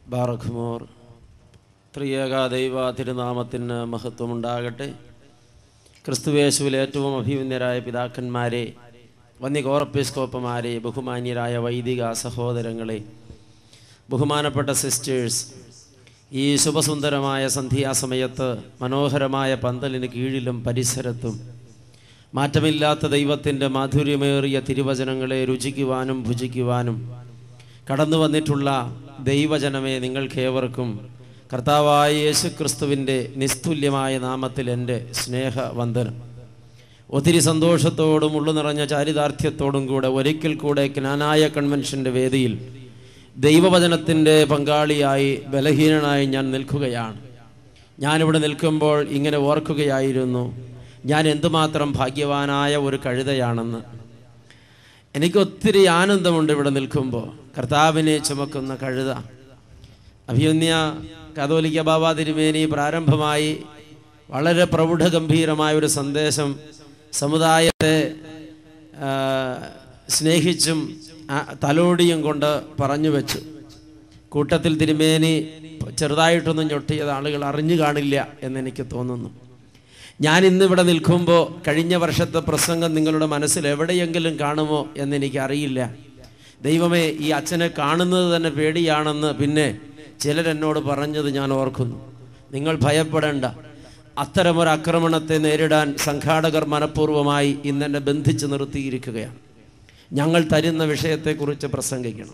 ബാറഖ്മോർ ത്രിയേക ദൈവ തിരുനാമത്തിന് മഹത്വമുണ്ടാകട്ടെ ക്രിസ്തുവേശുവിൽ ഏറ്റവും അഭിമന്യരായ പിതാക്കന്മാരെ വന്യ കോറപ്പിസ്കോപ്പമാരെ ബഹുമാന്യരായ വൈദിക സഹോദരങ്ങളെ ബഹുമാനപ്പെട്ട സിസ്റ്റേഴ്സ് ഈ ശുഭസുന്ദരമായ സന്ധ്യാസമയത്ത് മനോഹരമായ പന്തലിന് കീഴിലും പരിസരത്തും മാറ്റമില്ലാത്ത ദൈവത്തിൻ്റെ മാധുര്യമേറിയ തിരുവചനങ്ങളെ രുചിക്കുവാനും ഭുജിക്കുവാനും കടന്നു വന്നിട്ടുള്ള ദൈവജനമേ നിങ്ങൾക്കേവർക്കും കർത്താവായ യേശു ക്രിസ്തുവിൻ്റെ നിസ്തുല്യമായ നാമത്തിൽ എൻ്റെ സ്നേഹവന്ദനം ഒത്തിരി സന്തോഷത്തോടും ഉള്ളു നിറഞ്ഞ ചാരിതാർത്ഥ്യത്തോടും കൂടെ ഒരിക്കൽ കൂടെ ജ്ഞാനായ കൺവെൻഷൻ്റെ വേദിയിൽ ദൈവവചനത്തിൻ്റെ പങ്കാളിയായി ബലഹീനനായി ഞാൻ നിൽക്കുകയാണ് ഞാനിവിടെ നിൽക്കുമ്പോൾ ഇങ്ങനെ ഓർക്കുകയായിരുന്നു ഞാൻ എന്തുമാത്രം ഭാഗ്യവാനായ ഒരു കഴുതയാണെന്ന് എനിക്ക് ഒത്തിരി ആനന്ദമുണ്ട് ഇവിടെ നിൽക്കുമ്പോൾ കർത്താവിനെ ചുമക്കുന്ന കഴുത അഭിയന്യ കാതോലിക്ക ബാബ തിരുമേനി പ്രാരംഭമായി വളരെ പ്രൗഢഗംഭീരമായ ഒരു സന്ദേശം സമുദായത്തെ ആ, സ്നേഹിച്ചും ആ, തലോടിയും കൊണ്ട് പറഞ്ഞു വെച്ചു കൂട്ടത്തിൽ തിരുമേനി ചെറുതായിട്ടൊന്നും ഞൊട്ടിയത് ആളുകൾ അറിഞ്ഞു കാണില്ല എന്നെനിക്ക് തോന്നുന്നു ഞാൻ ഇന്നിവിടെ നിൽക്കുമ്പോൾ കഴിഞ്ഞ വർഷത്തെ പ്രസംഗം നിങ്ങളുടെ മനസ്സിൽ എവിടെയെങ്കിലും കാണുമോ എന്നെനിക്ക് അറിയില്ല ദൈവമേ ഈ അച്ഛനെ കാണുന്നത് തന്നെ പേടിയാണെന്ന് പിന്നെ ചിലരെന്നോട് പറഞ്ഞത് ഞാൻ ഓർക്കുന്നു നിങ്ങൾ ഭയപ്പെടേണ്ട അത്തരമൊരു ആക്രമണത്തെ നേരിടാൻ സംഘാടകർ മനഃപൂർവ്വമായി ഇന്നെന്നെ ബന്ധിച്ച് നിർത്തിയിരിക്കുകയാണ് ഞങ്ങൾ തരുന്ന വിഷയത്തെക്കുറിച്ച് പ്രസംഗിക്കണം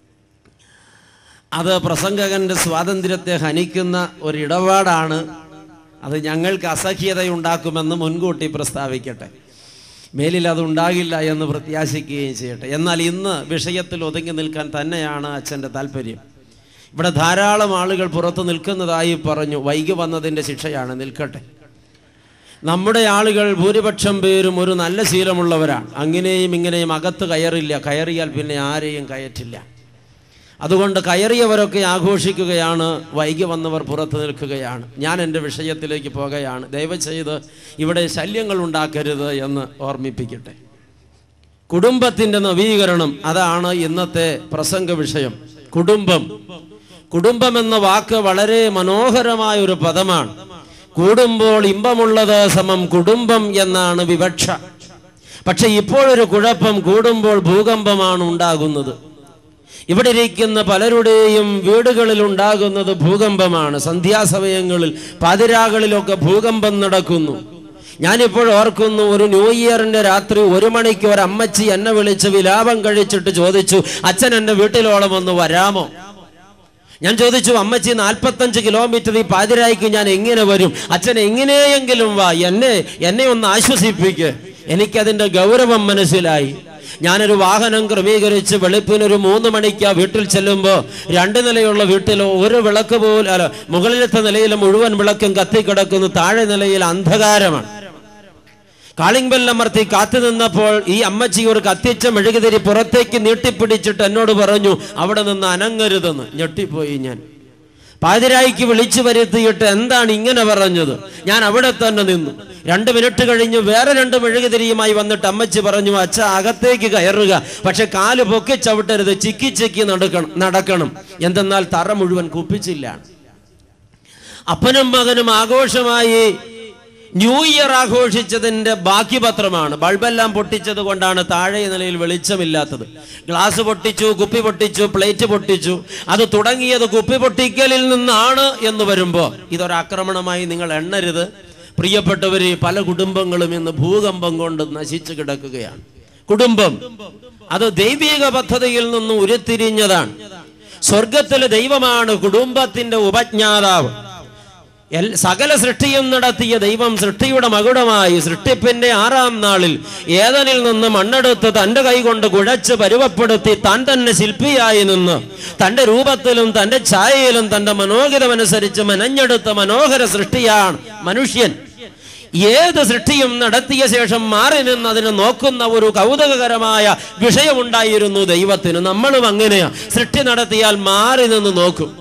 അത് പ്രസംഗകന്റെ സ്വാതന്ത്ര്യത്തെ ഹനിക്കുന്ന ഒരിടപാടാണ് അത് ഞങ്ങൾക്ക് അസഹ്യതയുണ്ടാക്കുമെന്ന് മുൻകൂട്ടി പ്രസ്താവിക്കട്ടെ മേലിൽ അത് ഉണ്ടാകില്ല എന്ന് പ്രത്യാശിക്കുകയും ചെയ്യട്ടെ എന്നാൽ ഇന്ന് വിഷയത്തിൽ ഒതുങ്ങി നിൽക്കാൻ തന്നെയാണ് അച്ഛൻ്റെ താല്പര്യം ഇവിടെ ധാരാളം ആളുകൾ പുറത്ത് നിൽക്കുന്നതായി പറഞ്ഞു വൈകി വന്നതിൻ്റെ ശിക്ഷയാണ് നിൽക്കട്ടെ നമ്മുടെ ആളുകൾ ഭൂരിപക്ഷം പേരും ഒരു നല്ല ശീലമുള്ളവരാണ് അങ്ങനെയും ഇങ്ങനെയും അകത്ത് കയറില്ല കയറിയാൽ പിന്നെ ആരെയും കയറ്റില്ല അതുകൊണ്ട് കയറിയവരൊക്കെ ആഘോഷിക്കുകയാണ് വൈകി വന്നവർ പുറത്ത് നിൽക്കുകയാണ് ഞാൻ എൻ്റെ വിഷയത്തിലേക്ക് പോകുകയാണ് ദയവ് ചെയ്ത് ഇവിടെ ശല്യങ്ങൾ ഉണ്ടാക്കരുത് എന്ന് ഓർമ്മിപ്പിക്കട്ടെ കുടുംബത്തിൻ്റെ നവീകരണം അതാണ് ഇന്നത്തെ പ്രസംഗ വിഷയം കുടുംബം കുടുംബം എന്ന വാക്ക് വളരെ മനോഹരമായ ഒരു പദമാണ് കൂടുമ്പോൾ ഇമ്പമുള്ളത് സമം കുടുംബം എന്നാണ് വിവക്ഷ പക്ഷെ ഇപ്പോഴൊരു കുഴപ്പം കൂടുമ്പോൾ ഭൂകമ്പമാണ് ഉണ്ടാകുന്നത് ഇവിടെ ഇരിക്കുന്ന പലരുടെയും വീടുകളിൽ ഉണ്ടാകുന്നത് ഭൂകമ്പമാണ് സന്ധ്യാസമയങ്ങളിൽ പാതിരാകളിലൊക്കെ ഭൂകമ്പം നടക്കുന്നു ഞാനിപ്പോൾ ഓർക്കുന്നു ഒരു ന്യൂ ഇയറിന്റെ രാത്രി ഒരു മണിക്ക് ഒരു അമ്മച്ചി എന്നെ വിളിച്ച് വിലാപം കഴിച്ചിട്ട് ചോദിച്ചു അച്ഛൻ എന്റെ വീട്ടിലോളം ഒന്ന് വരാമോ ഞാൻ ചോദിച്ചു അമ്മച്ചി നാൽപ്പത്തഞ്ച് കിലോമീറ്റർ ഈ പാതിരായിക്ക് ഞാൻ എങ്ങനെ വരും അച്ഛൻ എങ്ങനെയെങ്കിലും വാ എന്നെ എന്നെ ഒന്ന് ആശ്വസിപ്പിക്ക് എനിക്കതിന്റെ ഗൗരവം മനസ്സിലായി ഞാനൊരു വാഹനം ക്രമീകരിച്ച് വെളുപ്പിനൊരു മൂന്ന് മണിക്ക് ആ വീട്ടിൽ ചെല്ലുമ്പോൾ രണ്ട് നിലയുള്ള വീട്ടിലോ ഒരു വിളക്ക് പോലും അല്ല മുകളിലത്തെ നിലയിൽ മുഴുവൻ വിളക്കും കത്തിക്കിടക്കുന്നു താഴെ നിലയിൽ അന്ധകാരമാണ് കാളിംഗ് ബെല്ലമർത്തി കാത്തു നിന്നപ്പോൾ ഈ അമ്മച്ചി ഒരു കത്തിച്ച മെഴുകുതിരി പുറത്തേക്ക് നീട്ടിപ്പിടിച്ചിട്ട് എന്നോട് പറഞ്ഞു അവിടെ നിന്ന് അനങ്ങരുതെന്ന് ഞെട്ടിപ്പോയി ഞാൻ പാതിരായിക്ക് വിളിച്ചു വരുത്തിയിട്ട് എന്താണ് ഇങ്ങനെ പറഞ്ഞത് ഞാൻ അവിടെ തന്നെ നിന്നു രണ്ട് മിനിറ്റ് കഴിഞ്ഞ് വേറെ രണ്ട് മെഴുകുതിരിയുമായി വന്നിട്ട് അമ്മച്ചി പറഞ്ഞു അച്ഛ അകത്തേക്ക് കയറുക പക്ഷെ കാല് പൊക്കി ചവിട്ടരുത് ചിക്കി ചിക്കി നടക്കണം നടക്കണം എന്തെന്നാൽ തറ മുഴുവൻ കുപ്പിച്ചില്ല അപ്പനും മകനും ആഘോഷമായി ന്യൂ ഇയർ ആഘോഷിച്ചതിന്റെ ബാക്കി പത്രമാണ് ബൾബെല്ലാം പൊട്ടിച്ചത് കൊണ്ടാണ് താഴെ നിലയിൽ വെളിച്ചമില്ലാത്തത് ഗ്ലാസ് പൊട്ടിച്ചു കുപ്പി പൊട്ടിച്ചു പ്ലേറ്റ് പൊട്ടിച്ചു അത് തുടങ്ങിയത് കുപ്പി പൊട്ടിക്കലിൽ നിന്നാണ് എന്ന് വരുമ്പോൾ ഇതൊരാക്രമണമായി നിങ്ങൾ എണ്ണരുത് പ്രിയപ്പെട്ടവര് പല കുടുംബങ്ങളും ഇന്ന് ഭൂകമ്പം കൊണ്ട് നശിച്ചു കിടക്കുകയാണ് കുടുംബം അത് ദൈവിക പദ്ധതിയിൽ നിന്നും ഉരുത്തിരിഞ്ഞതാണ് സ്വർഗത്തിലെ ദൈവമാണ് കുടുംബത്തിന്റെ ഉപജ്ഞാതാവ് എൽ- സകല സൃഷ്ടിയും നടത്തിയ ദൈവം സൃഷ്ടിയുടെ മകുടമായി സൃഷ്ടിപ്പിന്റെ ആറാം നാളിൽ ഏതനിൽ നിന്ന് മണ്ണെടുത്ത് തന്റെ കൈകൊണ്ട് കുഴച്ച് പരുവപ്പെടുത്തി താൻ തന്നെ ശില്പിയായി നിന്ന് തന്റെ രൂപത്തിലും തന്റെ ഛായയിലും തന്റെ മനോഹിതമനുസരിച്ച് മെനഞ്ഞെടുത്ത മനോഹര സൃഷ്ടിയാണ് മനുഷ്യൻ ഏത് സൃഷ്ടിയും നടത്തിയ ശേഷം മാറി നിന്ന് അതിനെ നോക്കുന്ന ഒരു കൗതുകകരമായ വിഷയമുണ്ടായിരുന്നു ദൈവത്തിന് നമ്മളും അങ്ങനെയാ സൃഷ്ടി നടത്തിയാൽ മാറി നിന്ന് നോക്കും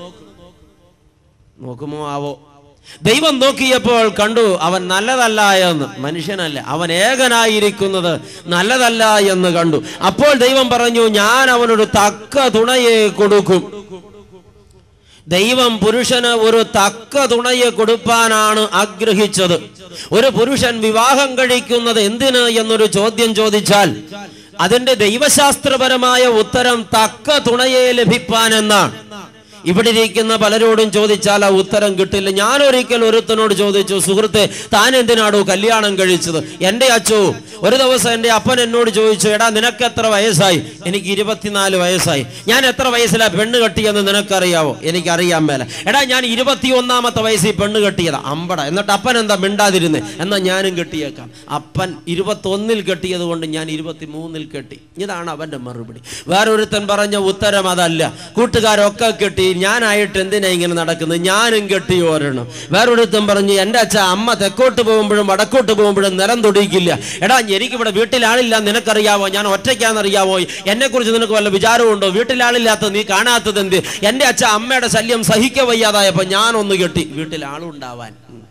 നോക്കുമോ ആവോ ദൈവം നോക്കിയപ്പോൾ കണ്ടു അവൻ നല്ലതല്ല എന്ന് മനുഷ്യനല്ല അവൻ ഏകനായിരിക്കുന്നത് നല്ലതല്ല എന്ന് കണ്ടു അപ്പോൾ ദൈവം പറഞ്ഞു ഞാൻ അവനൊരു തക്ക തുണയെ കൊടുക്കും ദൈവം പുരുഷന് ഒരു തക്ക തുണയെ കൊടുപ്പാനാണ് ആഗ്രഹിച്ചത് ഒരു പുരുഷൻ വിവാഹം കഴിക്കുന്നത് എന്തിന് എന്നൊരു ചോദ്യം ചോദിച്ചാൽ അതിന്റെ ദൈവശാസ്ത്രപരമായ ഉത്തരം തക്ക തുണയെ ലഭിപ്പാൻ എന്നാണ് ഇവിടെ ഇരിക്കുന്ന പലരോടും ചോദിച്ചാൽ ആ ഉത്തരം കിട്ടില്ല ഞാൻ ഒരിക്കൽ ഒരുത്തനോട് ചോദിച്ചു സുഹൃത്തെ താൻ എന്തിനാടോ കല്യാണം കഴിച്ചത് എൻ്റെ അച്ചോ ഒരു ദിവസം എൻ്റെ അപ്പൻ എന്നോട് ചോദിച്ചു എടാ നിനക്ക് എത്ര വയസ്സായി എനിക്ക് ഇരുപത്തിനാല് വയസ്സായി ഞാൻ എത്ര വയസ്സിലാ പെണ്ണ് കെട്ടിയെന്ന് നിനക്കറിയാവോ എനിക്കറിയാൻ മേല എടാ ഞാൻ ഇരുപത്തിയൊന്നാമത്തെ വയസ്സിൽ പെണ്ണ് കെട്ടിയതാ അമ്പട എന്നിട്ട് അപ്പൻ എന്താ മിണ്ടാതിരുന്നേ എന്നാ ഞാനും കെട്ടിയേക്കാം അപ്പൻ ഇരുപത്തൊന്നിൽ കെട്ടിയത് കൊണ്ട് ഞാൻ ഇരുപത്തിമൂന്നിൽ കെട്ടി ഇതാണ് അവന്റെ മറുപടി വേറൊരുത്തൻ പറഞ്ഞ ഉത്തരം അതല്ല കൂട്ടുകാരൊക്കെ കെട്ടി ഞാനായിട്ട് എന്തിനാ ഇങ്ങനെ നടക്കുന്നത് ഞാനും കെട്ടി ഓരണം വേറൊരുത്തൻ പറഞ്ഞു എൻ്റെ അച്ഛ അമ്മ തെക്കോട്ട് പോകുമ്പോഴും വടക്കോട്ട് പോകുമ്പോഴും നിലം തൊടിയിക്കില്ല എടാ എനിക്കിവിടെ വീട്ടിലാളില്ല നിനക്കറിയാവോ ഞാൻ ഒറ്റയ്ക്കാണെന്നറിയാവോ എന്നെ കുറിച്ച് നിനക്ക് വല്ല വിചാരമുണ്ടോ വീട്ടിലാളില്ലാത്ത നീ കാണാത്തത് എന്ത് എൻ്റെ അച്ഛ അമ്മയുടെ ശല്യം സഹിക്ക വയ്യാതായപ്പോ ഞാനൊന്ന് കെട്ടി വീട്ടിൽ ആളുണ്ടാവാൻ ഉം.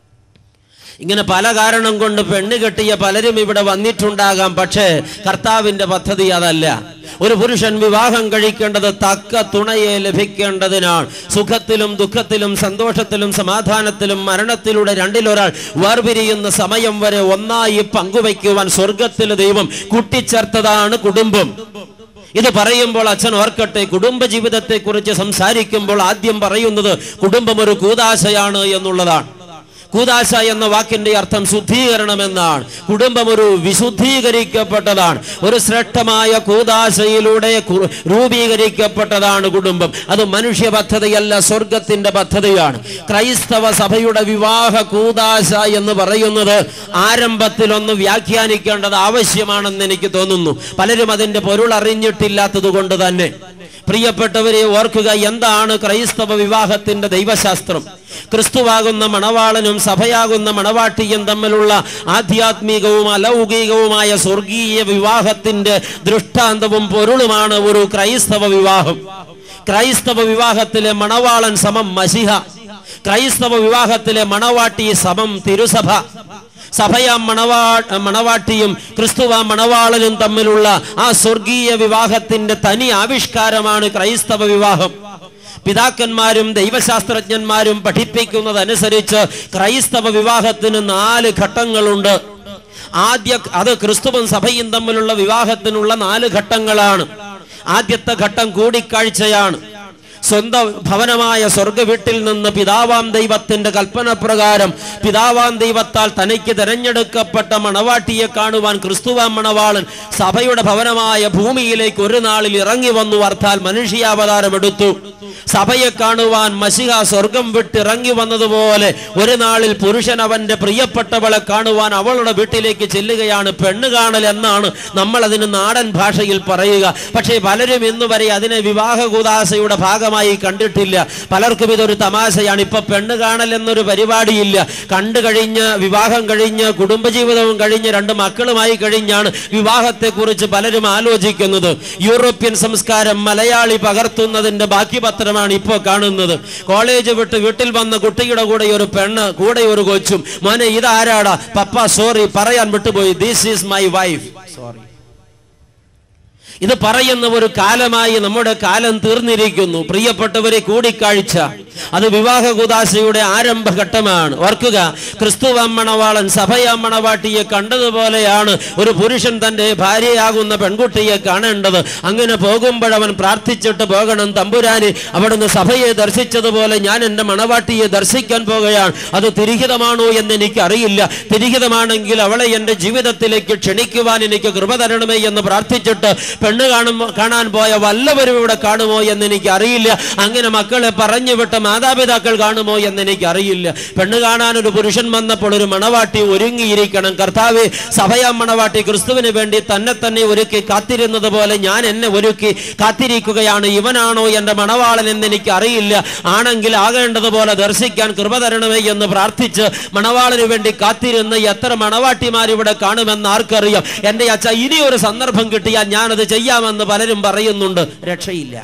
ഇങ്ങനെ പല കാരണം കൊണ്ട് പെണ്ണ് കെട്ടിയ പലരും ഇവിടെ വന്നിട്ടുണ്ടാകാം പക്ഷേ കർത്താവിന്റെ പദ്ധതി അതല്ല ഒരു പുരുഷൻ വിവാഹം കഴിക്കേണ്ടത് തക്ക തുണയെ ലഭിക്കേണ്ടതിനാണ് സുഖത്തിലും ദുഃഖത്തിലും സന്തോഷത്തിലും സമാധാനത്തിലും മരണത്തിലൂടെ രണ്ടിലൊരാൾ വേർപിരിയുന്ന സമയം വരെ ഒന്നായി പങ്കുവയ്ക്കുവാൻ സ്വർഗത്തിൽ ദൈവം കൂട്ടിച്ചേർത്തതാണ് കുടുംബം ഇത് പറയുമ്പോൾ അച്ഛൻ ഓർക്കട്ടെ കുടുംബ ജീവിതത്തെ കുറിച്ച് സംസാരിക്കുമ്പോൾ ആദ്യം പറയുന്നത് കുടുംബം ഒരു കൂതാശയാണ് എന്നുള്ളതാണ് കൂതാശ എന്ന വാക്കിന്റെ അർത്ഥം ശുദ്ധീകരണം എന്നാണ് കുടുംബം ഒരു വിശുദ്ധീകരിക്കപ്പെട്ടതാണ് ഒരു ശ്രേഷ്ഠമായ കൂതാശയിലൂടെ കു- രൂപീകരിക്കപ്പെട്ടതാണ് കുടുംബം അത് മനുഷ്യ പദ്ധതിയല്ല സ്വർഗത്തിന്റെ പദ്ധതിയാണ് ക്രൈസ്തവ സഭയുടെ വിവാഹ കൂതാശ എന്ന് പറയുന്നത് ആരംഭത്തിൽ ഒന്ന് വ്യാഖ്യാനിക്കേണ്ടത് ആവശ്യമാണെന്ന് എനിക്ക് തോന്നുന്നു പലരും അതിന്റെ പൊരുൾ അറിഞ്ഞിട്ടില്ലാത്തത് കൊണ്ട് തന്നെ പ്രിയപ്പെട്ടവരെ ഓർക്കുക എന്താണ് ക്രൈസ്തവ വിവാഹത്തിന്റെ ദൈവശാസ്ത്രം ക്രിസ്തുവാകുന്ന മണവാളനും സഭയാകുന്ന മണവാട്ടിയും തമ്മിലുള്ള ആധ്യാത്മികവും അലൗകികവുമായ സ്വർഗീയ വിവാഹത്തിന്റെ ദൃഷ്ടാന്തവും പൊരുളുമാണ് ഒരു ക്രൈസ്തവ വിവാഹം ക്രൈസ്തവ വിവാഹത്തിലെ മണവാളൻ സമം മസിഹ ക്രൈസ്തവ വിവാഹത്തിലെ മണവാട്ടി സമം തിരുസഭ സഭയാം മണവാ മണവാട്ടിയും ക്രിസ്തുവാം മണവാളനും തമ്മിലുള്ള ആ സ്വർഗീയ വിവാഹത്തിന്റെ തനി ആവിഷ്കാരമാണ് ക്രൈസ്തവ വിവാഹം പിതാക്കന്മാരും ദൈവശാസ്ത്രജ്ഞന്മാരും പഠിപ്പിക്കുന്നതനുസരിച്ച് ക്രൈസ്തവ വിവാഹത്തിന് നാല് ഘട്ടങ്ങളുണ്ട് ആദ്യ അത് ക്രിസ്തുവും സഭയും തമ്മിലുള്ള വിവാഹത്തിനുള്ള നാല് ഘട്ടങ്ങളാണ് ആദ്യത്തെ ഘട്ടം കൂടിക്കാഴ്ചയാണ് സ്വന്തം ഭവനമായ സ്വർഗ വീട്ടിൽ നിന്ന് പിതാവാം ദൈവത്തിന്റെ കൽപ്പന പ്രകാരം പിതാവാം ദൈവത്താൽ തനിക്ക് തിരഞ്ഞെടുക്കപ്പെട്ട മണവാട്ടിയെ കാണുവാൻ ക്രിസ്തുവാം മണവാളൻ സഭയുടെ ഭവനമായ ഭൂമിയിലേക്ക് ഒരു നാളിൽ ഇറങ്ങി വന്നു അർത്ഥാൽ മനുഷ്യാവതാരം എടുത്തു സഭയെ കാണുവാൻ മഷിക സ്വർഗം വിട്ടിറങ്ങി വന്നതുപോലെ ഒരു നാളിൽ പുരുഷൻ അവന്റെ പ്രിയപ്പെട്ടവളെ കാണുവാൻ അവളുടെ വീട്ടിലേക്ക് ചെല്ലുകയാണ് പെണ്ണ് കാണൽ എന്നാണ് നമ്മൾ അതിന് നാടൻ ഭാഷയിൽ പറയുക പക്ഷേ പലരും ഇന്ന് വരെ അതിനെ വിവാഹ കൂതാശയുടെ ഭാഗമായി കണ്ടിട്ടില്ല പലർക്കും ഇതൊരു തമാശയാണ് ഇപ്പൊ പെണ്ണ് കാണൽ എന്നൊരു പരിപാടിയില്ല കണ്ടു കഴിഞ്ഞ് വിവാഹം കഴിഞ്ഞ് കുടുംബജീവിതവും കഴിഞ്ഞ് രണ്ട് മക്കളുമായി കഴിഞ്ഞാണ് വിവാഹത്തെക്കുറിച്ച് പലരും ആലോചിക്കുന്നത് യൂറോപ്യൻ സംസ്കാരം മലയാളി പകർത്തുന്നതിന്റെ ബാക്കി പത്രമാണ് ഇപ്പോൾ കാണുന്നത് കോളേജ് വിട്ട് വീട്ടിൽ വന്ന കുട്ടിയുടെ കൂടെ ഒരു പെണ്ണ് കൂടെ ഒരു കൊച്ചും മോനെ ഇതാരാടാ പപ്പ സോറി പറയാൻ വിട്ടുപോയി this is my wife sorry ഇത് പറയുന്ന ഒരു കാലമായി നമ്മുടെ കാലം തീർന്നിരിക്കുന്നു പ്രിയപ്പെട്ടവരെ കൂടിക്കാഴ്ച അത് വിവാഹ കുദാശയുടെ ആരംഭഘട്ടമാണ് ഓർക്കുക ക്രിസ്തുവ മണവാളൻ സഭയാം മണവാട്ടിയെ കണ്ടതുപോലെയാണ് ഒരു പുരുഷൻ തന്റെ ഭാര്യയാകുന്ന പെൺകുട്ടിയെ കാണേണ്ടത് അങ്ങനെ പോകുമ്പോഴവൻ പ്രാർത്ഥിച്ചിട്ട് പോകണം തമ്പുരാനെ അവിടുന്ന് സഭയെ ദർശിച്ചതുപോലെ ഞാൻ എൻ്റെ മണവാട്ടിയെ ദർശിക്കാൻ പോകുകയാണ് അത് തിരിഹിതമാണോ എന്ന് എനിക്ക് അറിയില്ല തിരിഹിതമാണെങ്കിൽ അവളെ എൻ്റെ ജീവിതത്തിലേക്ക് ക്ഷണിക്കുവാൻ എനിക്ക് കൃപ തരണമേ എന്ന് പ്രാർത്ഥിച്ചിട്ട് പെണ്ണ് കാണുമ്പോ കാണാൻ പോയ വല്ലവരും ഇവിടെ കാണുമോ എന്ന് എനിക്ക് അറിയില്ല അങ്ങനെ മക്കളെ പറഞ്ഞു വിട്ട മാതാപിതാക്കൾ കാണുമോ എന്ന് എനിക്ക് അറിയില്ല പെണ്ണ് കാണാൻ ഒരു പുരുഷൻ വന്നപ്പോൾ ഒരു മണവാട്ടി ഒരുങ്ങിയിരിക്കണം കർത്താവ് സഭയാം മണവാട്ടി ക്രിസ്തുവിന് വേണ്ടി തന്നെ തന്നെ ഒരുക്കി കാത്തിരുന്നത് പോലെ ഞാൻ എന്നെ ഒരുക്കി കാത്തിരിക്കുകയാണ് ഇവനാണോ എൻ്റെ മണവാളൻ എന്ന് എനിക്ക് അറിയില്ല ആണെങ്കിൽ ആകേണ്ടതുപോലെ ദർശിക്കാൻ കൃപ തരണമേ എന്ന് പ്രാർത്ഥിച്ച് മണവാളന് വേണ്ടി കാത്തിരുന്ന് എത്ര മണവാട്ടിമാർ ഇവിടെ കാണുമെന്ന് ആർക്കറിയാം എൻ്റെ അച്ഛ ഇനി ഒരു സന്ദർഭം കിട്ടിയാൽ ഞാനത് ചെയ്യാമെന്ന് പലരും പറയുന്നുണ്ട് രക്ഷയില്ല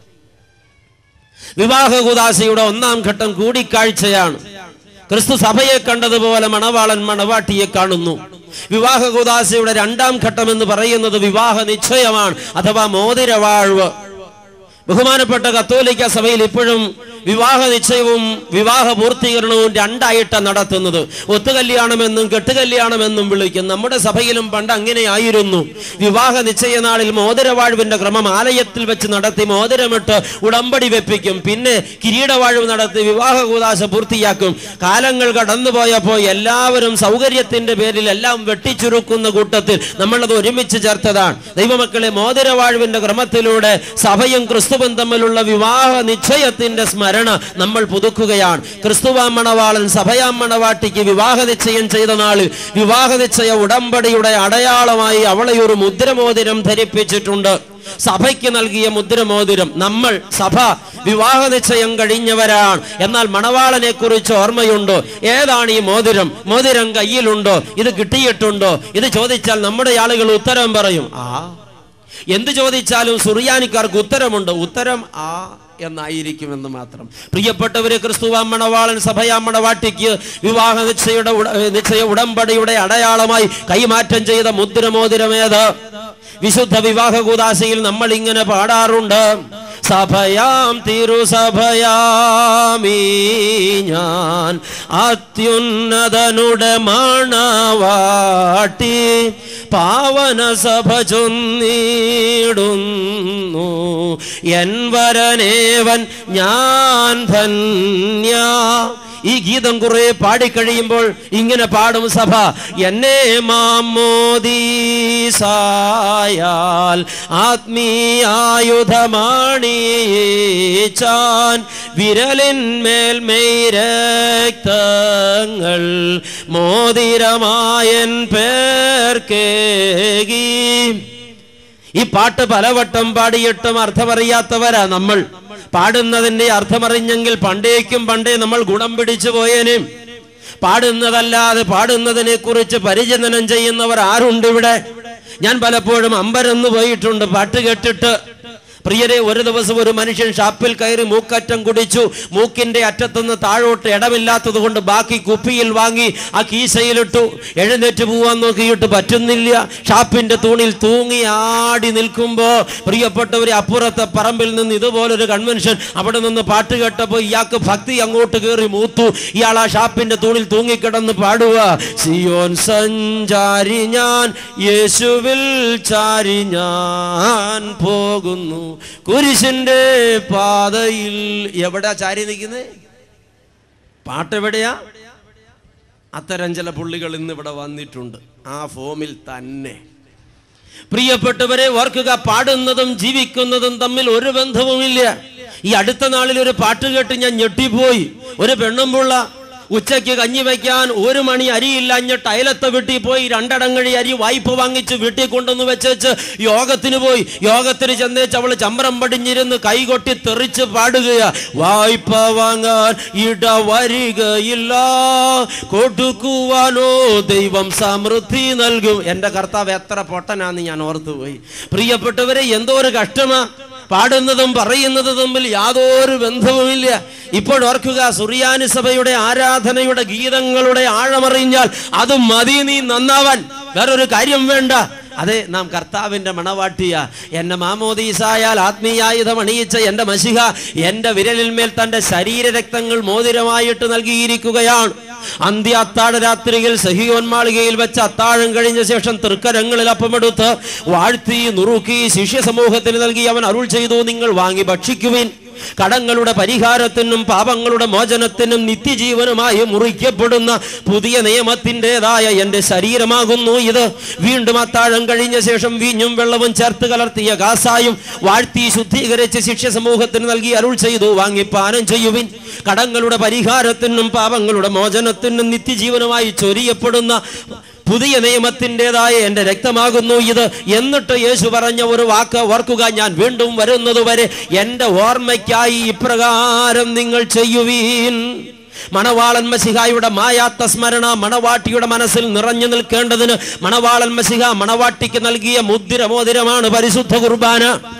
വിവാഹ കുദാശയുടെ ഒന്നാം ഘട്ടം കൂടിക്കാഴ്ചയാണ് ക്രിസ്തു സഭയെ കണ്ടതുപോലെ മണവാളൻ മണവാട്ടിയെ കാണുന്നു വിവാഹ കുദാശയുടെ രണ്ടാം ഘട്ടം എന്ന് പറയുന്നത് വിവാഹ നിശ്ചയമാണ് അഥവാ മോതിരവാഴ്വ് ബഹുമാനപ്പെട്ട കത്തോലിക്ക സഭയിൽ ഇപ്പോഴും വിവാഹ നിശ്ചയവും വിവാഹ പൂർത്തീകരണവും രണ്ടായിട്ടാണ് നടത്തുന്നത് ഒത്തുകല്യാണമെന്നും കെട്ടുകല്യാണമെന്നും വിളിക്കും നമ്മുടെ സഭയിലും പണ്ട് അങ്ങനെയായിരുന്നു വിവാഹ നിശ്ചയ നാളിൽ മോതിരവാഴ്വിന്റെ ക്രമം ആലയത്തിൽ വെച്ച് നടത്തി മോതിരമിട്ട് ഉടമ്പടി വെപ്പിക്കും പിന്നെ കിരീടവാഴ്വ് നടത്തി വിവാഹ കൂതാശ പൂർത്തിയാക്കും കാലങ്ങൾ കടന്നുപോയപ്പോൾ എല്ലാവരും സൗകര്യത്തിന്റെ പേരിൽ എല്ലാം വെട്ടിച്ചുരുക്കുന്ന കൂട്ടത്തിൽ നമ്മളത് ഒരുമിച്ച് ചേർത്തതാണ് ദൈവമക്കളെ മോതിരവാഴ്വിന്റെ ക്രമത്തിലൂടെ സഭയും ക്രിസ്തുവും തമ്മിലുള്ള വിവാഹ നിശ്ചയത്തിന്റെ സ്മരണ നമ്മൾ പുതുക്കുകയാണ് ക്രിസ്തുവാം മണവാളൻ സഭയാം മണവാട്ടിക്ക് വിവാഹ നിശ്ചയം ചെയ്ത നാളിൽ വിവാഹ നിശ്ചയ ഉടമ്പടിയുടെ അടയാളമായി അവളെ ഒരു മുദ്രമോതിരം ധരിപ്പിച്ചിട്ടുണ്ട് സഭയ്ക്ക് നൽകിയ മുദ്രമോതിരം നമ്മൾ സഭ വിവാഹ നിശ്ചയം കഴിഞ്ഞവരാണ് എന്നാൽ മണവാളനെ കുറിച്ച് ഓർമ്മയുണ്ടോ ഏതാണ് ഈ മോതിരം മോതിരം കയ്യിലുണ്ടോ ഇത് കിട്ടിയിട്ടുണ്ടോ ഇത് ചോദിച്ചാൽ നമ്മുടെ ആളുകൾ ഉത്തരം പറയും ആ എന്ത് ചോദിച്ചാലും സുറിയാനിക്കാർക്ക് ഉത്തരമുണ്ട് ഉത്തരം ആ എന്നായിരിക്കുമെന്ന് മാത്രം പ്രിയപ്പെട്ടവരെ ക്രിസ്തുവാം മണവാളൻ സഭയാം മണവാട്ടിക്ക് വിവാഹ നിശ്ചയുടെ ഉട- നിശ്ചയ ഉടമ്പടിയുടെ അടയാളമായി കൈമാറ്റം ചെയ്ത മുദ്രമോതിരമേത് വിശുദ്ധ വിവാഹ കൂതാശയിൽ നമ്മൾ ഇങ്ങനെ പാടാറുണ്ട് സഭയാം തിരുസഭയാമീ ഞാൻ അത്യുന്നതനുടെ മണവാട്ടി പാവന സഭ ചൊന്നിടുന്നു എൻ വരനേവൻ ഞാൻ ധന്യ ഈ ഗീതം കുറെ പാടിക്കഴിയുമ്പോൾ ഇങ്ങനെ പാടും സഭ എന്നെ മാമോദീസായാൽ ആത്മീയായുധമാണിച്ചാൻ വിരലിന്മേൽ മെയ്രക്തങ്ങൾ മോതിരമായൻ പേർക്കേകി ഈ പാട്ട് പലവട്ടം പാടിയിട്ടും അർത്ഥമറിയാത്തവരാ നമ്മൾ പാടുന്നതിന്റെ അർത്ഥമറിഞ്ഞെങ്കിൽ പണ്ടേക്കും പണ്ടേ നമ്മൾ ഗുണം പിടിച്ചു പോയേനും പാടുന്നതല്ലാതെ പാടുന്നതിനെ കുറിച്ച് പരിചിതനം ചെയ്യുന്നവർ ആരുണ്ട് ഇവിടെ ഞാൻ പലപ്പോഴും അമ്പരന്ന് പോയിട്ടുണ്ട് പാട്ട് കേട്ടിട്ട് പ്രിയരെ ഒരു ദിവസം ഒരു മനുഷ്യൻ ഷാപ്പിൽ കയറി മൂക്കറ്റം കുടിച്ചു മൂക്കിന്റെ അറ്റത്തുനിന്ന് താഴോട്ട് ഇടമില്ലാത്തത് കൊണ്ട് ബാക്കി കുപ്പിയിൽ വാങ്ങി ആ കീശയിലിട്ടു എഴുന്നേറ്റ് പോവാൻ നോക്കിയിട്ട് പറ്റുന്നില്ല ഷാപ്പിന്റെ തൂണിൽ തൂങ്ങി ആടി നിൽക്കുമ്പോ പ്രിയപ്പെട്ടവരെ അപ്പുറത്തെ പറമ്പിൽ നിന്ന് ഇതുപോലൊരു കൺവെൻഷൻ അവിടെ നിന്ന് പാട്ട് കേട്ടപ്പോൾ ഇയാൾക്ക് ഭക്തി അങ്ങോട്ട് കയറി മൂത്തു ഇയാൾ ആ ഷാപ്പിന്റെ തൂണിൽ തൂങ്ങിക്കിടന്ന് പാടുക സിയോൻ സഞ്ചാരി ഞാൻ യേശുവിൽ ചാരി ഞാൻ പോകുന്നു കുരിശിന്റെ പാതയിൽ എവിടെയാ ചാരി നിൽക്കുന്നത് പാട്ടെവിടെയാ അത്തരം ചില പുള്ളികൾ ഇന്ന് ഇവിടെ വന്നിട്ടുണ്ട് ആ ഫോമിൽ തന്നെ പ്രിയപ്പെട്ടവരെ ഓർക്കുക പാടുന്നതും ജീവിക്കുന്നതും തമ്മിൽ ഒരു ബന്ധവുമില്ല ഈ അടുത്ത നാളിൽ ഒരു പാട്ട് കേട്ട് ഞാൻ ഞെട്ടിപ്പോയി ഒരു പെണ്ണുമ്പുള്ള ഉച്ചയ്ക്ക് കഞ്ഞി വയ്ക്കാൻ ഒരു മണി അരിയില്ലാഞ്ഞിട്ട് അയലത്തെ വീട്ടിൽ പോയി രണ്ടടങ്ങഴി അരി വായ്പ വാങ്ങിച്ച് വീട്ടിൽ കൊണ്ടുവന്ന് വെച്ചേച്ച് യോഗത്തിന് പോയി യോഗത്തിന് ചെന്നേച്ച് അവള് ചമ്രം പടിഞ്ഞിരുന്ന് കൈകൊട്ടി തെറിച്ച് പാടുകയാ വായ്പ വാങ്ങാൻ ഇട വരികയില്ല കൊടുക്കുവാനോ ദൈവം സമൃദ്ധി നൽകും എന്റെ കർത്താവ് എത്ര പൊട്ടനാന്ന് ഞാൻ ഓർത്തുപോയി പ്രിയപ്പെട്ടവരെ എന്തോ ഒരു കഷ്ടമാ പാടുന്നതും പറയുന്നതും തമ്മിൽ യാതൊരു ബന്ധവുമില്ല ഇപ്പോൾ ഓർക്കുക സുറിയാനി സഭയുടെ ആരാധനയുടെ ഗീതങ്ങളുടെ ആഴമറിഞ്ഞാൽ അത് മതി നീ നന്നാവാൻ വേറൊരു കാര്യം വേണ്ട അതെ നാം കർത്താവിന്റെ മണവാട്ടിയ എന്നെ മാമോദീസായാൽ ആത്മീയായുധം അണിയിച്ച എന്റെ മഷിഹ എന്റെ വിരലിന്മേൽ തന്റെ ശരീര രക്തങ്ങൾ മോതിരമായിട്ട് നൽകിയിരിക്കുകയാണ് അന്ത്യ അത്താഴ രാത്രിയിൽ സഹിയോൻ മാളികയിൽ വെച്ച് അത്താഴം കഴിഞ്ഞ ശേഷം തൃക്കരങ്ങളിൽ അപ്പമെടുത്ത് വാഴ്ത്തി നുറുക്കി ശിഷ്യ സമൂഹത്തിന് നൽകി അവൻ അരുൾ ചെയ്തു നിങ്ങൾ വാങ്ങി ഭക്ഷിക്കുവിൻ കടങ്ങളുടെ പരിഹാരത്തിനും പാപങ്ങളുടെ മോചനത്തിനും നിത്യജീവനുമായി മുറിക്കപ്പെടുന്ന പുതിയ നിയമത്തിൻ്റെതായ എൻ്റെ ശരീരമാകുന്നു ഇത് വീണ്ടും അത്താഴം കഴിഞ്ഞ ശേഷം വീഞ്ഞും വെള്ളവും ചേർത്ത് കലർത്തിയ കാസായും വാഴ്ത്തി ശുദ്ധീകരിച്ച് ശിക്ഷ സമൂഹത്തിന് നൽകി അരുൾ ചെയ്തു വാങ്ങി പാനം ചെയ്യുവിൻ കടങ്ങളുടെ പരിഹാരത്തിനും പാപങ്ങളുടെ മോചനത്തിനും നിത്യജീവനുമായി ചൊരിയപ്പെടുന്ന പുതിയ നിയമത്തിൻ്റെതായ എൻ്റെ രക്തമാകുന്നു ഇത് എന്നിട്ട് യേശു പറഞ്ഞ ഒരു വാക്ക് ഓർക്കുക ഞാൻ വീണ്ടും വരുന്നതുവരെ എൻ്റെ ഓർമ്മയ്ക്കായി ഇപ്രകാരം നിങ്ങൾ ചെയ്യുവീൻ മണവാളൻ മസിഹായുടെ മായാത്ത സ്മരണ മണവാട്ടിയുടെ മനസ്സിൽ നിറഞ്ഞു നിൽക്കേണ്ടതിന് മണവാളൻ മസിഹ മണവാട്ടിക്ക് നൽകിയ മുദ്ര മോതിരമാണ് പരിശുദ്ധ കുർബാന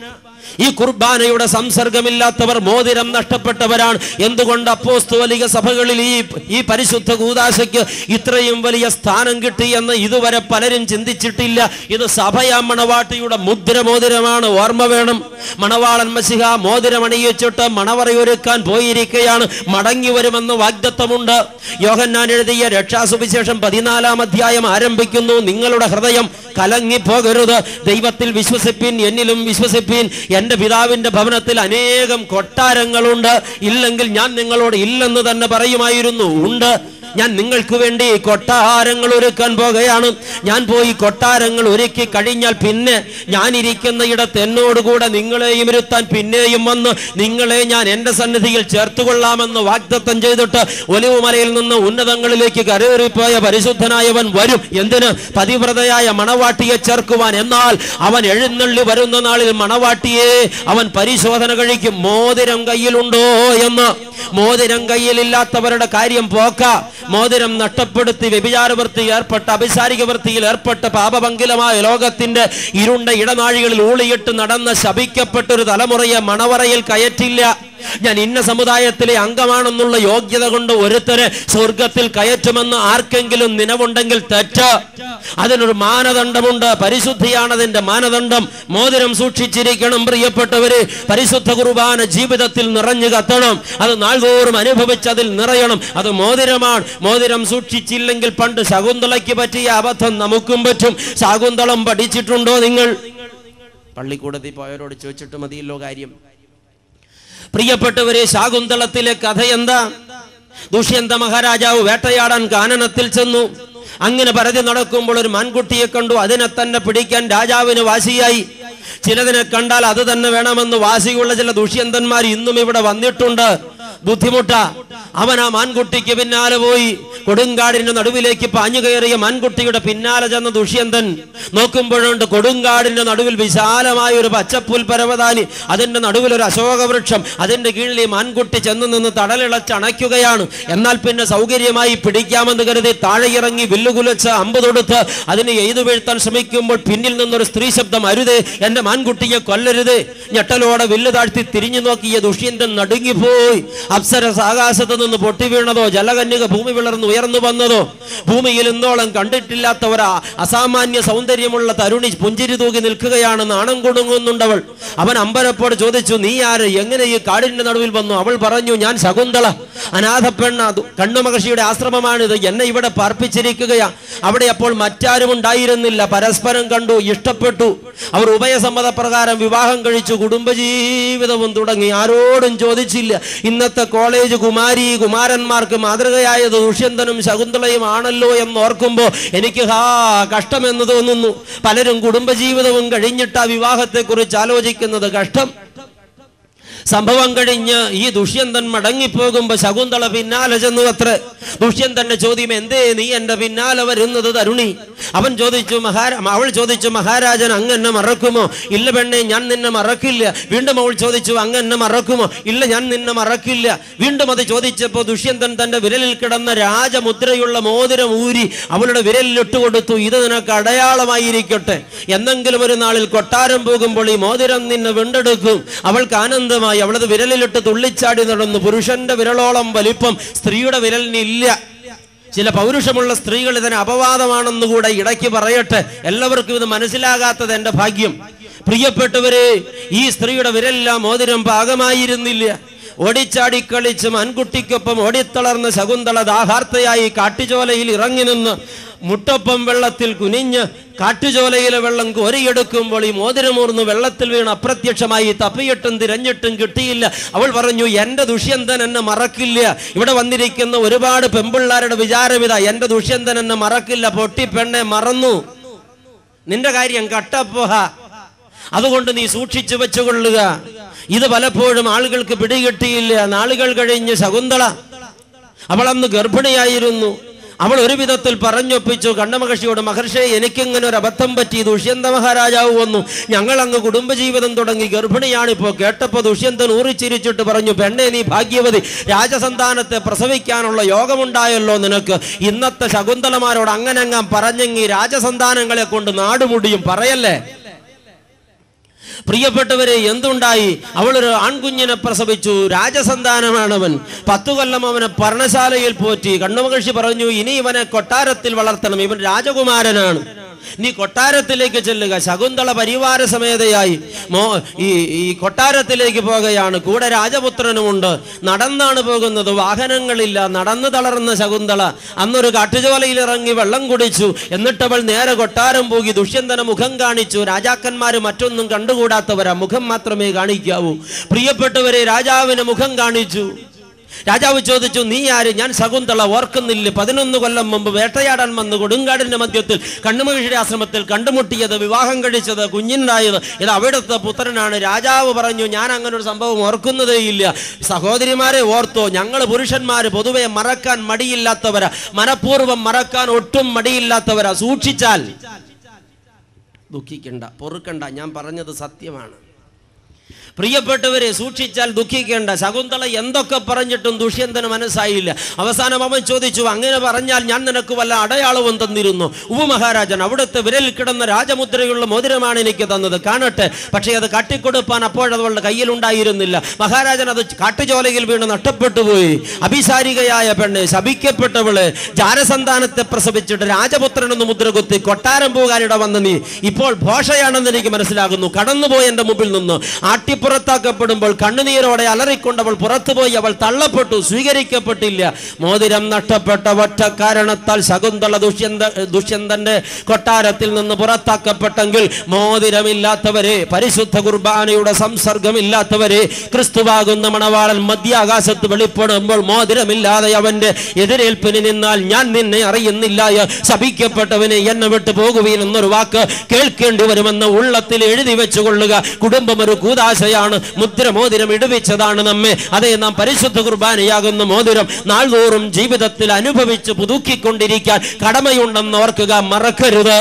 ഈ കുർബാനയുടെ സംസർഗമില്ലാത്തവർ മോതിരം നഷ്ടപ്പെട്ടവരാണ് എന്തുകൊണ്ട് അപ്പോസ്തോലിക സഭകളിൽ ഈ ഈ പരിശുദ്ധ കൂതാശയ്ക്ക് ഇത്രയും വലിയ സ്ഥാനം കിട്ടി എന്ന് ഇതുവരെ പലരും ചിന്തിച്ചിട്ടില്ല ഇത് സഭയാ മണവാട്ടിയുടെ മുദ്ര മോതിരമാണ് ഓർമ്മ വേണം മണവാളൻ മസിഹ മോതിരം അണിയിച്ചിട്ട് മണവറയൊരുക്കാൻ പോയിരിക്കുകയാണ് മടങ്ങി വരുമെന്ന് വാഗ്ദത്തമുണ്ട് യോഹന്നാൻ എഴുതിയ രക്ഷാസുവിശേഷം പതിനാലാം അധ്യായം ആരംഭിക്കുന്നു നിങ്ങളുടെ ഹൃദയം കലങ്ങിപ്പോകരുത് ദൈവത്തിൽ വിശ്വസിപ്പിൻ എന്നിലും വിശ്വസിപ്പിൻ എൻ്റെ പിതാവിൻ്റെ ഭവനത്തിൽ അനേകം കൊട്ടാരങ്ങളുണ്ട് ഇല്ലെങ്കിൽ ഞാൻ നിങ്ങളോട് ഇല്ലെന്ന് തന്നെ പറയുമായിരുന്നു ഉണ്ട് ഞാൻ നിങ്ങൾക്ക് വേണ്ടി കൊട്ടാരങ്ങൾ ഒരുക്കാൻ പോകുകയാണ് ഞാൻ പോയി കൊട്ടാരങ്ങൾ ഒരുക്കി കഴിഞ്ഞാൽ പിന്നെ ഞാൻ ഇരിക്കുന്ന ഇടത്ത് എന്നോടുകൂടെ നിങ്ങളെയും ഇരുത്താൻ പിന്നെയും വന്ന് നിങ്ങളെ ഞാൻ എൻ്റെ സന്നിധിയിൽ ചേർത്തുകൊള്ളാമെന്ന് വാഗ്ദത്തം ചെയ്തിട്ട് ഒലിവുമലയിൽ നിന്ന് ഉന്നതങ്ങളിലേക്ക് കരേറിപ്പോയ പരിശുദ്ധനായവൻ വരും എന്തിന് പതിവ്രതയായ മണവാട്ടിയെ ചേർക്കുവാൻ എന്നാൽ അവൻ എഴുന്നള്ളി വരുന്ന നാളിൽ മണവാട്ടിയെ അവൻ പരിശോധന കഴിക്കും മോതിരം കയ്യിലുണ്ടോ എന്ന് മോതിരം കയ്യിലില്ലാത്തവരുടെ കാര്യം പോക്ക മോതിരം നഷ്ടപ്പെടുത്തി വ്യഭിചാരവൃത്തി ഏർപ്പെട്ട അഭിസാരിക വൃത്തിയിൽ ഏർപ്പെട്ട പാപപങ്കിലമായ ലോകത്തിന്റെ ഇരുണ്ട ഇടനാഴികളിൽ ഊളിയിട്ട് നടന്ന ശപിക്കപ്പെട്ട ഒരു തലമുറയെ മണവറയിൽ കയറ്റില്ല ഞാൻ ഇന്ന സമുദായത്തിലെ അംഗമാണെന്നുള്ള യോഗ്യത കൊണ്ട് ഒരുത്തരെ സ്വർഗത്തിൽ കയറ്റുമെന്ന് ആർക്കെങ്കിലും നിലവുണ്ടെങ്കിൽ തെറ്റ് അതിനൊരു മാനദണ്ഡമുണ്ട് പരിശുദ്ധിയാണ് അതിന്റെ മാനദണ്ഡം മോതിരം സൂക്ഷിച്ചിരിക്കണം പ്രിയപ്പെട്ടവര് പരിശുദ്ധ കുർബാന ജീവിതത്തിൽ നിറഞ്ഞു കത്തണം അത് നാൾതോറും അനുഭവിച്ചതിൽ നിറയണം അത് മോതിരമാണ് മോതിരം സൂക്ഷിച്ചില്ലെങ്കിൽ പണ്ട് ശകുന്തളയ്ക്ക് പറ്റിയ അബദ്ധം നമുക്കും പറ്റും ശകുന്തളം പഠിച്ചിട്ടുണ്ടോ നിങ്ങൾ പള്ളിക്കൂടത്തിൽ പോയവരോട് ചോദിച്ചിട്ട് മതിയല്ലോ കാര്യം പ്രിയപ്പെട്ടവരെ ശാകുന്തളത്തിലെ കഥ എന്താ ദുഷ്യന്ത മഹാരാജാവ് വേട്ടയാടാൻ കാനനത്തിൽ ചെന്നു അങ്ങനെ പരതി നടക്കുമ്പോൾ ഒരു മാൻകുട്ടിയെ കണ്ടു അതിനെ തന്നെ പിടിക്കാൻ രാജാവിന് വാശിയായി ചിലതിനെ കണ്ടാൽ അത് തന്നെ വേണമെന്ന് വാശിയുള്ള ചില ദുഷ്യന്തന്മാർ ഇന്നും ഇവിടെ വന്നിട്ടുണ്ട് ബുദ്ധിമുട്ട അവൻ ആ മാൻകുട്ടിക്ക് പിന്നാലെ പോയി കൊടുങ്കാടിന്റെ നടുവിലേക്ക് പാഞ്ഞു കയറിയ മാൻകുട്ടിയുടെ പിന്നാലെ ചെന്ന ദുഷ്യന്തൻ നോക്കുമ്പോഴുണ്ട് കൊടുങ്കാടിന്റെ നടുവിൽ വിശാലമായ ഒരു പച്ചപ്പുൽ പരവതാനി അതിന്റെ നടുവിൽ ഒരു അശോകവൃക്ഷം അതിന്റെ കീഴിൽ ഈ മാൻകുട്ടി ചെന്ന് നിന്ന് തടലിളച്ച് അണയ്ക്കുകയാണ് എന്നാൽ പിന്നെ സൗകര്യമായി പിടിക്കാമെന്ന് കരുതി താഴെ ഇറങ്ങി വില്ലുകുലച്ച് അമ്പ് തൊടുത്ത് അതിനെ എയ്തു വീഴ്ത്താൻ ശ്രമിക്കുമ്പോൾ പിന്നിൽ നിന്നൊരു സ്ത്രീ ശബ്ദം അരുത് എന്റെ മാൻകുട്ടിയെ കൊല്ലരുത് ഞെട്ടലോടെ വില്ല് താഴ്ത്തി തിരിഞ്ഞു നോക്കിയ ദുഷ്യന്തൻ നടുങ്ങിപ്പോയി അപ്സരസ് ആകാശത്ത് നിന്ന് പൊട്ടി വീണതോ ജലകന്യക ഭൂമി വിളർന്ന് ഉയർന്നു വന്നതോ ഭൂമിയിൽ ഇന്നോളം കണ്ടിട്ടില്ലാത്ത ഒരു അസാമാന്യ സൗന്ദര്യമുള്ള തരുണി പുഞ്ചിരി തൂകി നിൽക്കുകയാണ് നാണം കൊടുങ്ങുന്നുണ്ടവൾ അവൻ അമ്പരപ്പോട് ചോദിച്ചു നീ ആര് എങ്ങനെ ഈ കാടിന്റെ നടുവിൽ വന്നു അവൾ പറഞ്ഞു ഞാൻ ശകുന്തള അനാഥ പെണ്ണ കണ്ണുമകർഷിയുടെ ആശ്രമമാണിത് എന്നെ ഇവിടെ പാർപ്പിച്ചിരിക്കുകയാ അവിടെ അപ്പോൾ മറ്റാരും ഉണ്ടായിരുന്നില്ല പരസ്പരം കണ്ടു ഇഷ്ടപ്പെട്ടു അവർ ഉഭയസമ്മത പ്രകാരം വിവാഹം കഴിച്ചു കുടുംബജീവിതവും തുടങ്ങി ആരോടും ചോദിച്ചില്ല ഇന്നത്തെ കോളേജ് കുമാരി കുമാരന്മാർക്ക് മാതൃകയായത് ദുഷ്യന്തനും ശകുന്തളയും ആണല്ലോ എന്ന് ഓർക്കുമ്പോൾ എനിക്ക് ഹാ കഷ്ടമെന്ന് തോന്നുന്നു പലരും കുടുംബജീവിതവും കഴിഞ്ഞിട്ട് ആ വിവാഹത്തെക്കുറിച്ച് ആലോചിക്കുന്നത് കഷ്ടം സംഭവം കഴിഞ്ഞ് ഈ ദുഷ്യന്തൻ മടങ്ങിപ്പോകുമ്പോ ശകുന്തള പിന്നാലെ ചെന്നു അത്ര ദുഷ്യന്തന്റെ ചോദ്യം എന്തേ നീ എന്റെ പിന്നാലെ വരുന്നത് തരുണി അവൻ ചോദിച്ചു മഹാരാ അവൾ ചോദിച്ചു മഹാരാജൻ അങ്ങെന്നെ മറക്കുമോ ഇല്ല പെണ്ണെ ഞാൻ നിന്നെ മറക്കില്ല വീണ്ടും അവൾ ചോദിച്ചു അങ്ങെന്നെ മറക്കുമോ ഇല്ല ഞാൻ നിന്നെ മറക്കില്ല വീണ്ടും അത് ചോദിച്ചപ്പോൾ ദുഷ്യന്തൻ തന്റെ വിരലിൽ കിടന്ന രാജമുദ്രയുള്ള മോതിരം ഊരി അവളുടെ വിരലിൽ ഇട്ടുകൊടുത്തു ഇത് നിനക്ക് അടയാളമായിരിക്കട്ടെ എന്നെങ്കിലും ഒരു നാളിൽ കൊട്ടാരം പോകുമ്പോൾ ഈ മോതിരം നിന്നെ വീണ്ടെടുക്കും അവൾക്ക് ആനന്ദമായി അവളത് വിരലിലിട്ട് തുള്ളിച്ചാടി നടന്നു പുരുഷന്റെ വിരലോളം വലിപ്പം സ്ത്രീയുടെ വിരലിനില്ല ചില പൗരുഷമുള്ള സ്ത്രീകൾ ഇതിന് അപവാദമാണെന്ന് കൂടെ ഇടയ്ക്ക് പറയട്ടെ എല്ലാവർക്കും ഇത് മനസ്സിലാകാത്തത് എന്റെ ഭാഗ്യം പ്രിയപ്പെട്ടവരെ ഈ സ്ത്രീയുടെ വിരലെല്ലാം മോതിരം പാകമായിരുന്നില്ല ഓടിച്ചാടി കളിച്ച് മൺകുട്ടിക്കൊപ്പം ഓടിത്തളർന്ന ശകുന്തള ദാഹാർത്തയായി കാട്ടുചോലയിൽ ഇറങ്ങി നിന്ന് മുട്ടൊപ്പം വെള്ളത്തിൽ കുനിഞ്ഞ് കാട്ടുചോലയിലെ വെള്ളം കോരിയെടുക്കുമ്പോൾ ഈ മോതിരമൂർന്ന് വെള്ളത്തിൽ വീണ് അപ്രത്യക്ഷമായി തപ്പിയിട്ടും തിരഞ്ഞിട്ടും കിട്ടിയില്ല അവൾ പറഞ്ഞു എൻ്റെ ദുഷ്യന്തൻ എന്നെ മറക്കില്ല ഇവിടെ വന്നിരിക്കുന്ന ഒരുപാട് പെമ്പിള്ളാരുടെ വിചാരമിത എൻ്റെ ദുഷ്യന്തൻ എന്നെ മറക്കില്ല പൊട്ടി പെണ്ണെ മറന്നു നിന്റെ കാര്യം കട്ടപ്പോഹ അതുകൊണ്ട് നീ സൂക്ഷിച്ചു വെച്ചുകൊള്ളുക ഇത് പലപ്പോഴും ആളുകൾക്ക് പിടികിട്ടിയില്ല നാളുകൾ കഴിഞ്ഞ് ശകുന്തള അവൾ അന്ന് ഗർഭിണിയായിരുന്നു അവൾ ഒരു വിധത്തിൽ പറഞ്ഞൊപ്പിച്ചു കണ്ണമഹർഷിയോട് മഹർഷി എനിക്കിങ്ങനെ ഒരു അബദ്ധം പറ്റി ദുഷ്യന്ത മഹാരാജാവ് വന്നു ഞങ്ങൾ അങ്ങ് കുടുംബജീവിതം തുടങ്ങി ഗർഭിണിയാണിപ്പോ കേട്ടപ്പോ ദുഷ്യന്തൻ ഊറിച്ചിരിച്ചിട്ട് പറഞ്ഞു പെണ്ണെ നീ ഭാഗ്യവതി രാജസന്താനത്തെ പ്രസവിക്കാനുള്ള യോഗമുണ്ടായല്ലോ നിനക്ക് ഇന്നത്തെ ശകുന്തളമാരോട് അങ്ങനെങ്ങാൻ പറഞ്ഞെങ്കി രാജസന്താനങ്ങളെ കൊണ്ട് നാടുമുടിയും പറയല്ലേ പ്രിയപ്പെട്ടവരെ എന്തുണ്ടായി അവളൊരു ആൺകുഞ്ഞിനെ പ്രസവിച്ചു രാജസന്താനമാണവൻ പത്തു കൊല്ലം അവനെ പർണശാലയിൽ പോറ്റി കണ്ണുമകർഷി പറഞ്ഞു ഇനി ഇവനെ കൊട്ടാരത്തിൽ വളർത്തണം ഇവൻ രാജകുമാരനാണ് നീ കൊട്ടാരത്തിലേക്ക് ചെല്ലുക ശകുന്തള പരിവാര സമേതയായി മോ ഈ ഈ കൊട്ടാരത്തിലേക്ക് പോകുകയാണ് കൂടെ രാജപുത്രനുമുണ്ട് നടന്നാണ് പോകുന്നത് വാഹനങ്ങളില്ല നടന്നു തളർന്ന ശകുന്തള അന്നൊരു കാട്ടുചോലയിൽ ഇറങ്ങി വെള്ളം കുടിച്ചു എന്നിട്ട് അവൾ നേരെ കൊട്ടാരം പോയി ദുഷ്യന്തന മുഖം കാണിച്ചു രാജാക്കന്മാര് മറ്റൊന്നും കണ്ടുകൂടാത്തവരാ മുഖം മാത്രമേ കാണിക്കാവൂ പ്രിയപ്പെട്ടവരെ രാജാവിന് മുഖം കാണിച്ചു രാജാവ് ചോദിച്ചു നീ ആര് ഞാൻ ശകുന്തള ഓർക്കുന്നില്ല പതിനൊന്ന് കൊല്ലം മുമ്പ് വേട്ടയാടാൻ വന്ന് കൊടുങ്കാടിന്റെ മധ്യത്തിൽ കണ്ണുമഹിഷിയുടെ ആശ്രമത്തിൽ കണ്ടുമുട്ടിയത് വിവാഹം കഴിച്ചത് കുഞ്ഞിനായത് ഇത് അവിടുത്തെ പുത്രനാണ് രാജാവ് പറഞ്ഞു ഞാൻ അങ്ങനെ ഒരു സംഭവം ഓർക്കുന്നതേയില്ല സഹോദരിമാരെ ഓർത്തോ ഞങ്ങൾ പുരുഷന്മാര് പൊതുവെ മറക്കാൻ മടിയില്ലാത്തവരാ മനഃപൂർവ്വം മറക്കാൻ ഒട്ടും മടിയില്ലാത്തവരാ സൂക്ഷിച്ചാൽ ദുഃഖിക്കണ്ട പൊറുക്കണ്ട ഞാൻ പറഞ്ഞത് സത്യമാണ് പ്രിയപ്പെട്ടവരെ സൂക്ഷിച്ചാൽ ദുഃഖിക്കേണ്ട ശകുന്തള എന്തൊക്കെ പറഞ്ഞിട്ടും ദുഷ്യന്തന് മനസ്സായില്ല അവസാനം അവൻ ചോദിച്ചു അങ്ങനെ പറഞ്ഞാൽ ഞാൻ നിനക്ക് വല്ല അടയാളവും തന്നിരുന്നു ഉപമഹാരാജൻ അവിടുത്തെ വിരലിൽ കിടന്ന രാജമുദ്രയുള്ള മോതിരമാണ് എനിക്ക് തന്നത് കാണട്ടെ പക്ഷേ അത് കാട്ടിക്കൊടുപ്പാൻ അപ്പോഴവളുടെ കയ്യിലുണ്ടായിരുന്നില്ല മഹാരാജൻ അത് കാട്ടുചോലയിൽ വീണ് നഷ്ടപ്പെട്ടു പോയി അഭിസാരികയായ പെണ്ണ് ശപിക്കപ്പെട്ടവള് ജാരസന്താനത്തെ പ്രസവിച്ചിട്ട് രാജപുത്രനൊന്ന് മുദ്ര കുത്തി കൊട്ടാരം പോകാനിട വന്ന നീ ഇപ്പോൾ ഭോഷയാണെന്ന് എനിക്ക് മനസ്സിലാകുന്നു കടന്നുപോയി എൻ്റെ മുമ്പിൽ നിന്ന് ആട്ടിപ്പുറത്താക്കപ്പെടുമ്പോൾ കണ്ണുനീരോടെ അലറിക്കൊണ്ടവൾ പുറത്തുപോയി അവൾ തള്ളപ്പെട്ടു സ്വീകരിക്കപ്പെട്ടില്ല മോതിരം നഷ്ടപ്പെട്ട ഒറ്റ കാരണത്താൽ ശകുന്തള ദുഷ്യന്ത ദുഷ്യന്തന്റെ കൊട്ടാരത്തിൽ നിന്ന് പുറത്താക്കപ്പെട്ടെങ്കിൽ മോതിരമില്ലാത്തവരെ പരിശുദ്ധ കുർബാനയുടെ സംസർഗമില്ലാത്തവരെ ക്രിസ്തുവാകുന്ന മണവാളൻ മധ്യാകാശത്ത് വെളിപ്പെടുമ്പോൾ മോതിരമില്ലാതെ അവന്റെ എതിരേൽപ്പിന് നിന്നാൽ ഞാൻ നിന്നെ അറിയുന്നില്ല ശപിക്കപ്പെട്ടവനെ എന്നെ വിട്ടു പോകുകയിൽ എന്നൊരു വാക്ക് കേൾക്കേണ്ടി വരുമെന്ന് ഉള്ളത്തിൽ എഴുതി വെച്ചുകൊള്ളുക കുടുംബം ഒരു കൂതാശയാണ് മുദ്ര മോതിരം ഇടുവിച്ചതാണ് നമ്മെ അതേ നാം പരിശുദ്ധ കുർബാനയാകുന്ന മോതിരം നാൾതോറും ജീവിതത്തിൽ അനുഭവിച്ച് പുതുക്കിക്കൊണ്ടിരിക്കാൻ കടമയുണ്ടെന്ന് ഓർക്കുക മറക്കരുത്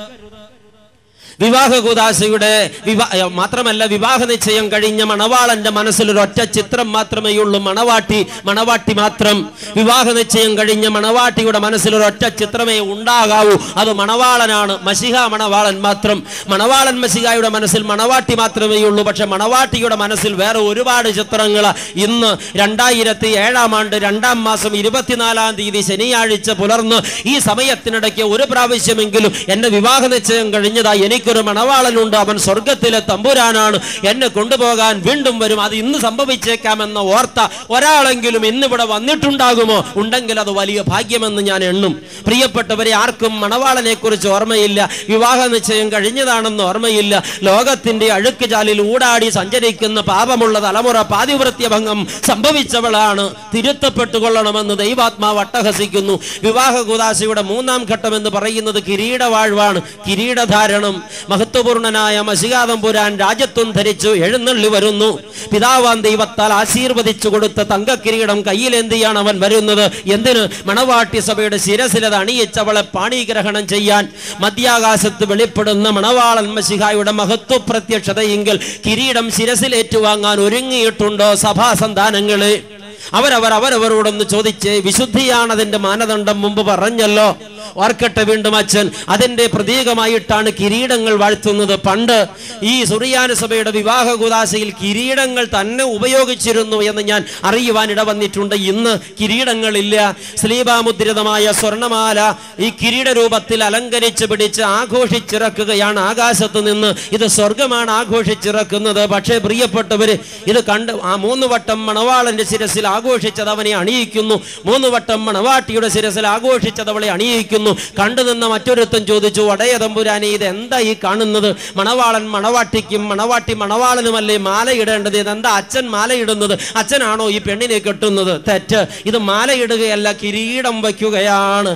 വിവാഹ കൂതാശയുടെ വിവാ ഏ, മാത്രമല്ല വിവാഹ നിശ്ചയം കഴിഞ്ഞ മണവാളന്റെ മനസ്സിൽ ഒരു ഒറ്റ ചിത്രം മാത്രമേ ഉള്ളൂ മണവാട്ടി മണവാട്ടി മാത്രം വിവാഹ നിശ്ചയം കഴിഞ്ഞ മണവാട്ടിയുടെ മനസ്സിൽ ഒരു ഒറ്റ ചിത്രമേ ഉണ്ടാകാവൂ അത് മണവാളനാണ് മഷിഹ മണവാളൻ മാത്രം മണവാളൻ മഷിഹായുടെ മനസ്സിൽ മണവാട്ടി മാത്രമേ ഉള്ളൂ പക്ഷെ മണവാട്ടിയുടെ മനസ്സിൽ വേറെ ഒരുപാട് ചിത്രങ്ങൾ ഇന്ന് രണ്ടായിരത്തി ഏഴാം ആണ്ട് രണ്ടാം മാസം ഇരുപത്തിനാലാം തീയതി ശനിയാഴ്ച പുലർന്ന് ഈ സമയത്തിനിടയ്ക്ക് ഒരു പ്രാവശ്യമെങ്കിലും എന്റെ വിവാഹ നിശ്ചയം കഴിഞ്ഞതായി എനിക്കൊരു മണവാളനുണ്ട് അവൻ സ്വർഗത്തിലെ തമ്പുരാനാണ് എന്നെ കൊണ്ടുപോകാൻ വീണ്ടും വരും അത് ഇന്ന് സംഭവിച്ചേക്കാമെന്ന ഓർത്ത ഒരാളെങ്കിലും ഇന്നിവിടെ വന്നിട്ടുണ്ടാകുമോ ഉണ്ടെങ്കിൽ അത് വലിയ ഭാഗ്യമെന്ന് ഞാൻ എണ്ണും പ്രിയപ്പെട്ടവരെ ആർക്കും മണവാളനെ കുറിച്ച് ഓർമ്മയില്ല വിവാഹ നിശ്ചയം കഴിഞ്ഞതാണെന്ന് ഓർമ്മയില്ല ലോകത്തിന്റെ അഴുക്ക് ചാലിൽ ഊടാടി സഞ്ചരിക്കുന്ന പാപമുള്ള തലമുറ പാതിവൃത്യഭംഗം സംഭവിച്ചവളാണ് തിരുത്തപ്പെട്ടുകൊള്ളണമെന്ന് ദൈവാത്മാവ് അട്ടഹസിക്കുന്നു വിവാഹ കുദാശയുടെ മൂന്നാം ഘട്ടം എന്ന് പറയുന്നത് കിരീടവാഴ്വാണ് കിരീടധാരണം മഹത്വപൂർണനായ മഷികാതം പുരാൻ രാജ്യത്വം ധരിച്ചു എഴുന്നള്ളി വരുന്നു പിതാവാൻ ദൈവത്താൽ ആശീർവദിച്ചു കൊടുത്ത തങ്കക്കിരീടം കയ്യിലേന്തിയാണ് അവൻ വരുന്നത് എന്തിന് മണവാട്ടി സഭയുടെ ശിരസിലത് അണിയിച്ചവളെ പാണിഗ്രഹണം ചെയ്യാൻ മധ്യാകാശത്ത് വെളിപ്പെടുന്ന മണവാളൻ മഷിഹായുടെ മഹത്വ പ്രത്യക്ഷതയെങ്കിൽ കിരീടം ശിരസിലേറ്റുവാങ്ങാൻ ഒരുങ്ങിയിട്ടുണ്ടോ സഭാ സന്താനങ്ങളെ അവരവർ അവരവരോടൊന്ന് ചോദിച്ച് വിശുദ്ധിയാണ് അതിന്റെ മാനദണ്ഡം മുമ്പ് പറഞ്ഞല്ലോ ഓർക്കട്ടെ വീണ്ടും അച്ഛൻ അതിന്റെ പ്രതീകമായിട്ടാണ് കിരീടങ്ങൾ വാഴ്ത്തുന്നത് പണ്ട് ഈ സുറിയാന സഭയുടെ വിവാഹ കുദാശയിൽ കിരീടങ്ങൾ തന്നെ ഉപയോഗിച്ചിരുന്നു എന്ന് ഞാൻ അറിയുവാൻ ഇടവന്നിട്ടുണ്ട് ഇന്ന് കിരീടങ്ങളില്ല ശ്ലീപാമുദ്രിതമായ സ്വർണമാല ഈ കിരീട രൂപത്തിൽ അലങ്കരിച്ച് പിടിച്ച് ആഘോഷിച്ചിറക്കുകയാണ് ആകാശത്ത് നിന്ന് ഇത് സ്വർഗമാണ് ആഘോഷിച്ചിറക്കുന്നത് പക്ഷേ പ്രിയപ്പെട്ടവര് ഇത് കണ്ട് ആ മൂന്ന് വട്ടം മണവാളന്റെ ശിരസിൽ ആഘോഷിച്ചത് അവനെ അണിയിക്കുന്നു മൂന്ന് വട്ടം മണവാട്ടിയുടെ ശിരസിൽ ആഘോഷിച്ചത് അവളെ അണിയിക്കുന്നു കണ്ടു നിന്ന മറ്റൊരുത്തൻ ചോദിച്ചു വടയ തമ്പുരാനെ ഇത് എന്താ ഈ കാണുന്നത് മണവാളൻ മണവാട്ടിക്കും മണവാട്ടി മണവാളനുമല്ലേ മാലയിടേണ്ടത് ഇതെന്താ അച്ഛൻ മാലയിടുന്നത് അച്ഛനാണോ ഈ പെണ്ണിനെ കെട്ടുന്നത് തെറ്റ് ഇത് മാലയിടുകയല്ല കിരീടം വയ്ക്കുകയാണ്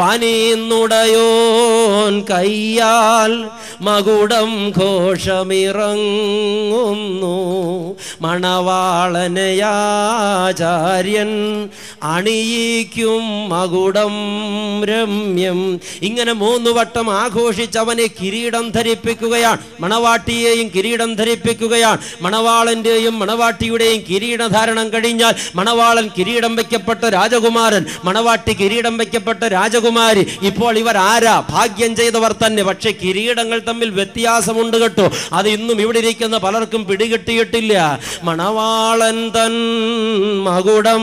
വാനീന്നുടയോൻ കയ്യാൽ മകുടം ഘോഷമിറങ്ങുന്നു മണവാളനയാചാര്യൻ അണിയിക്കും മകുടം രമ്യം ഇങ്ങനെ മൂന്ന് വട്ടം ആഘോഷിച്ചവനെ കിരീടം ധരിപ്പിക്കുകയാണ് മണവാട്ടിയെയും കിരീടം ധരിപ്പിക്കുകയാണ് മണവാളന്റെയും മണവാട്ടിയുടെയും കിരീടധാരണം കഴിഞ്ഞാൽ മണവാളൻ കിരീടം വയ്ക്കപ്പെട്ട രാജകുമാരൻ മണവാട്ടി കിരീടം വയ്ക്കപ്പെട്ട രാജകുമാരി ഇപ്പോൾ ഇവർ ആരാ ഭാഗ്യം പാചകം ചെയ്തവർ തന്നെ പക്ഷെ കിരീടങ്ങൾ തമ്മിൽ വ്യത്യാസമുണ്ട് കേട്ടോ അത് ഇന്നും ഇവിടെ ഇരിക്കുന്ന പലർക്കും പിടികിട്ടിയിട്ടില്ല മണവാളൻ തൻ മകുടം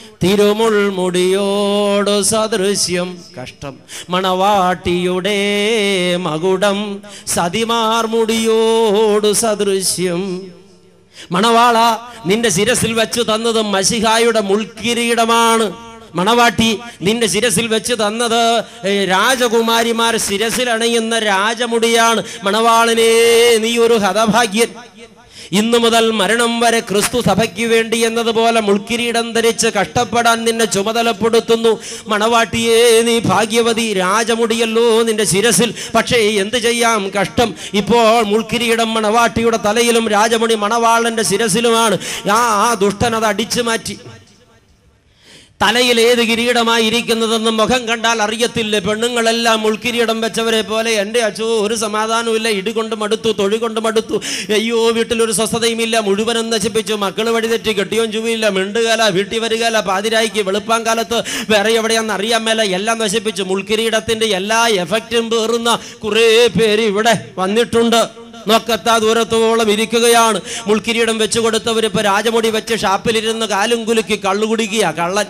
തിരുമുൾമുടിയോട് സദൃശ്യം കഷ്ടം മണവാട്ടിയുടെ മകുടം സതിമാർ മുടിയോട് സദൃശ്യം മണവാള നിന്റെ ശിരസിൽ വെച്ച് തന്നത് മഷിഹായുടെ മുൾക്കിരീടമാണ് മണവാട്ടി നിന്റെ ശിരസിൽ വെച്ച് തന്നത് ഏ, രാജകുമാരിമാർ ശിരസിൽ അണയുന്ന രാജമുടിയാണ് മണവാളനെ നീ ഒരു ഹതഭാഗ്യൻ ഇന്നു മുതൽ മരണം വരെ ക്രിസ്തു സഭയ്ക്ക് വേണ്ടി എന്നതുപോലെ മുൾക്കിരീടം ധരിച്ച് കഷ്ടപ്പെടാൻ നിന്നെ ചുമതലപ്പെടുത്തുന്നു മണവാട്ടിയെ നീ ഭാഗ്യവതി രാജമുടിയല്ലോ നിന്റെ ശിരസിൽ പക്ഷേ എന്ത് ചെയ്യാം കഷ്ടം ഇപ്പോൾ മുൾക്കിരീടം മണവാട്ടിയുടെ തലയിലും രാജമുടി മണവാളന്റെ ശിരസിലുമാണ് ആ ആ ദുഷ്ടൻ അത് അടിച്ചു മാറ്റി തലയിൽ ഏത് കിരീടമായി ഇരിക്കുന്നതെന്ന് മുഖം കണ്ടാൽ അറിയത്തില്ല പെണ്ണുങ്ങളെല്ലാം മുൾക്കിരീടം വെച്ചവരെ പോലെ എൻ്റെ അച്ചോ ഒരു സമാധാനവുമില്ല ഇടികൊണ്ട് മടുത്തു തൊഴി കൊണ്ട് മടുത്തു അയ്യോ വീട്ടിലൊരു സ്വസ്ഥതയുമില്ല മുഴുവനും നശിപ്പിച്ചു മക്കൾ വഴിതെറ്റി കെട്ടിയോൻ ചുവയില്ല മിണ്ടുകാല വീട്ടിൽ വരികല പാതിരായിക്ക് വെളുപ്പാൻ കാലത്ത് വേറെ എവിടെയാണെന്ന് അറിയാൻ മേല എല്ലാം നശിപ്പിച്ചു മുൾക്കിരീടത്തിന്റെ എല്ലാ എഫക്റ്റും പേറുന്ന കുറേ പേര് ഇവിടെ വന്നിട്ടുണ്ട് നോക്കത്താ ദൂരത്തോളം ഇരിക്കുകയാണ് മുൾക്കിരീടം വെച്ചു കൊടുത്തവർ ഇപ്പൊ രാജമുടി വെച്ച് ഷാപ്പിലിരുന്ന് കാലും കുലുക്കി കള്ളു കുടിക്കുക കള്ളൻ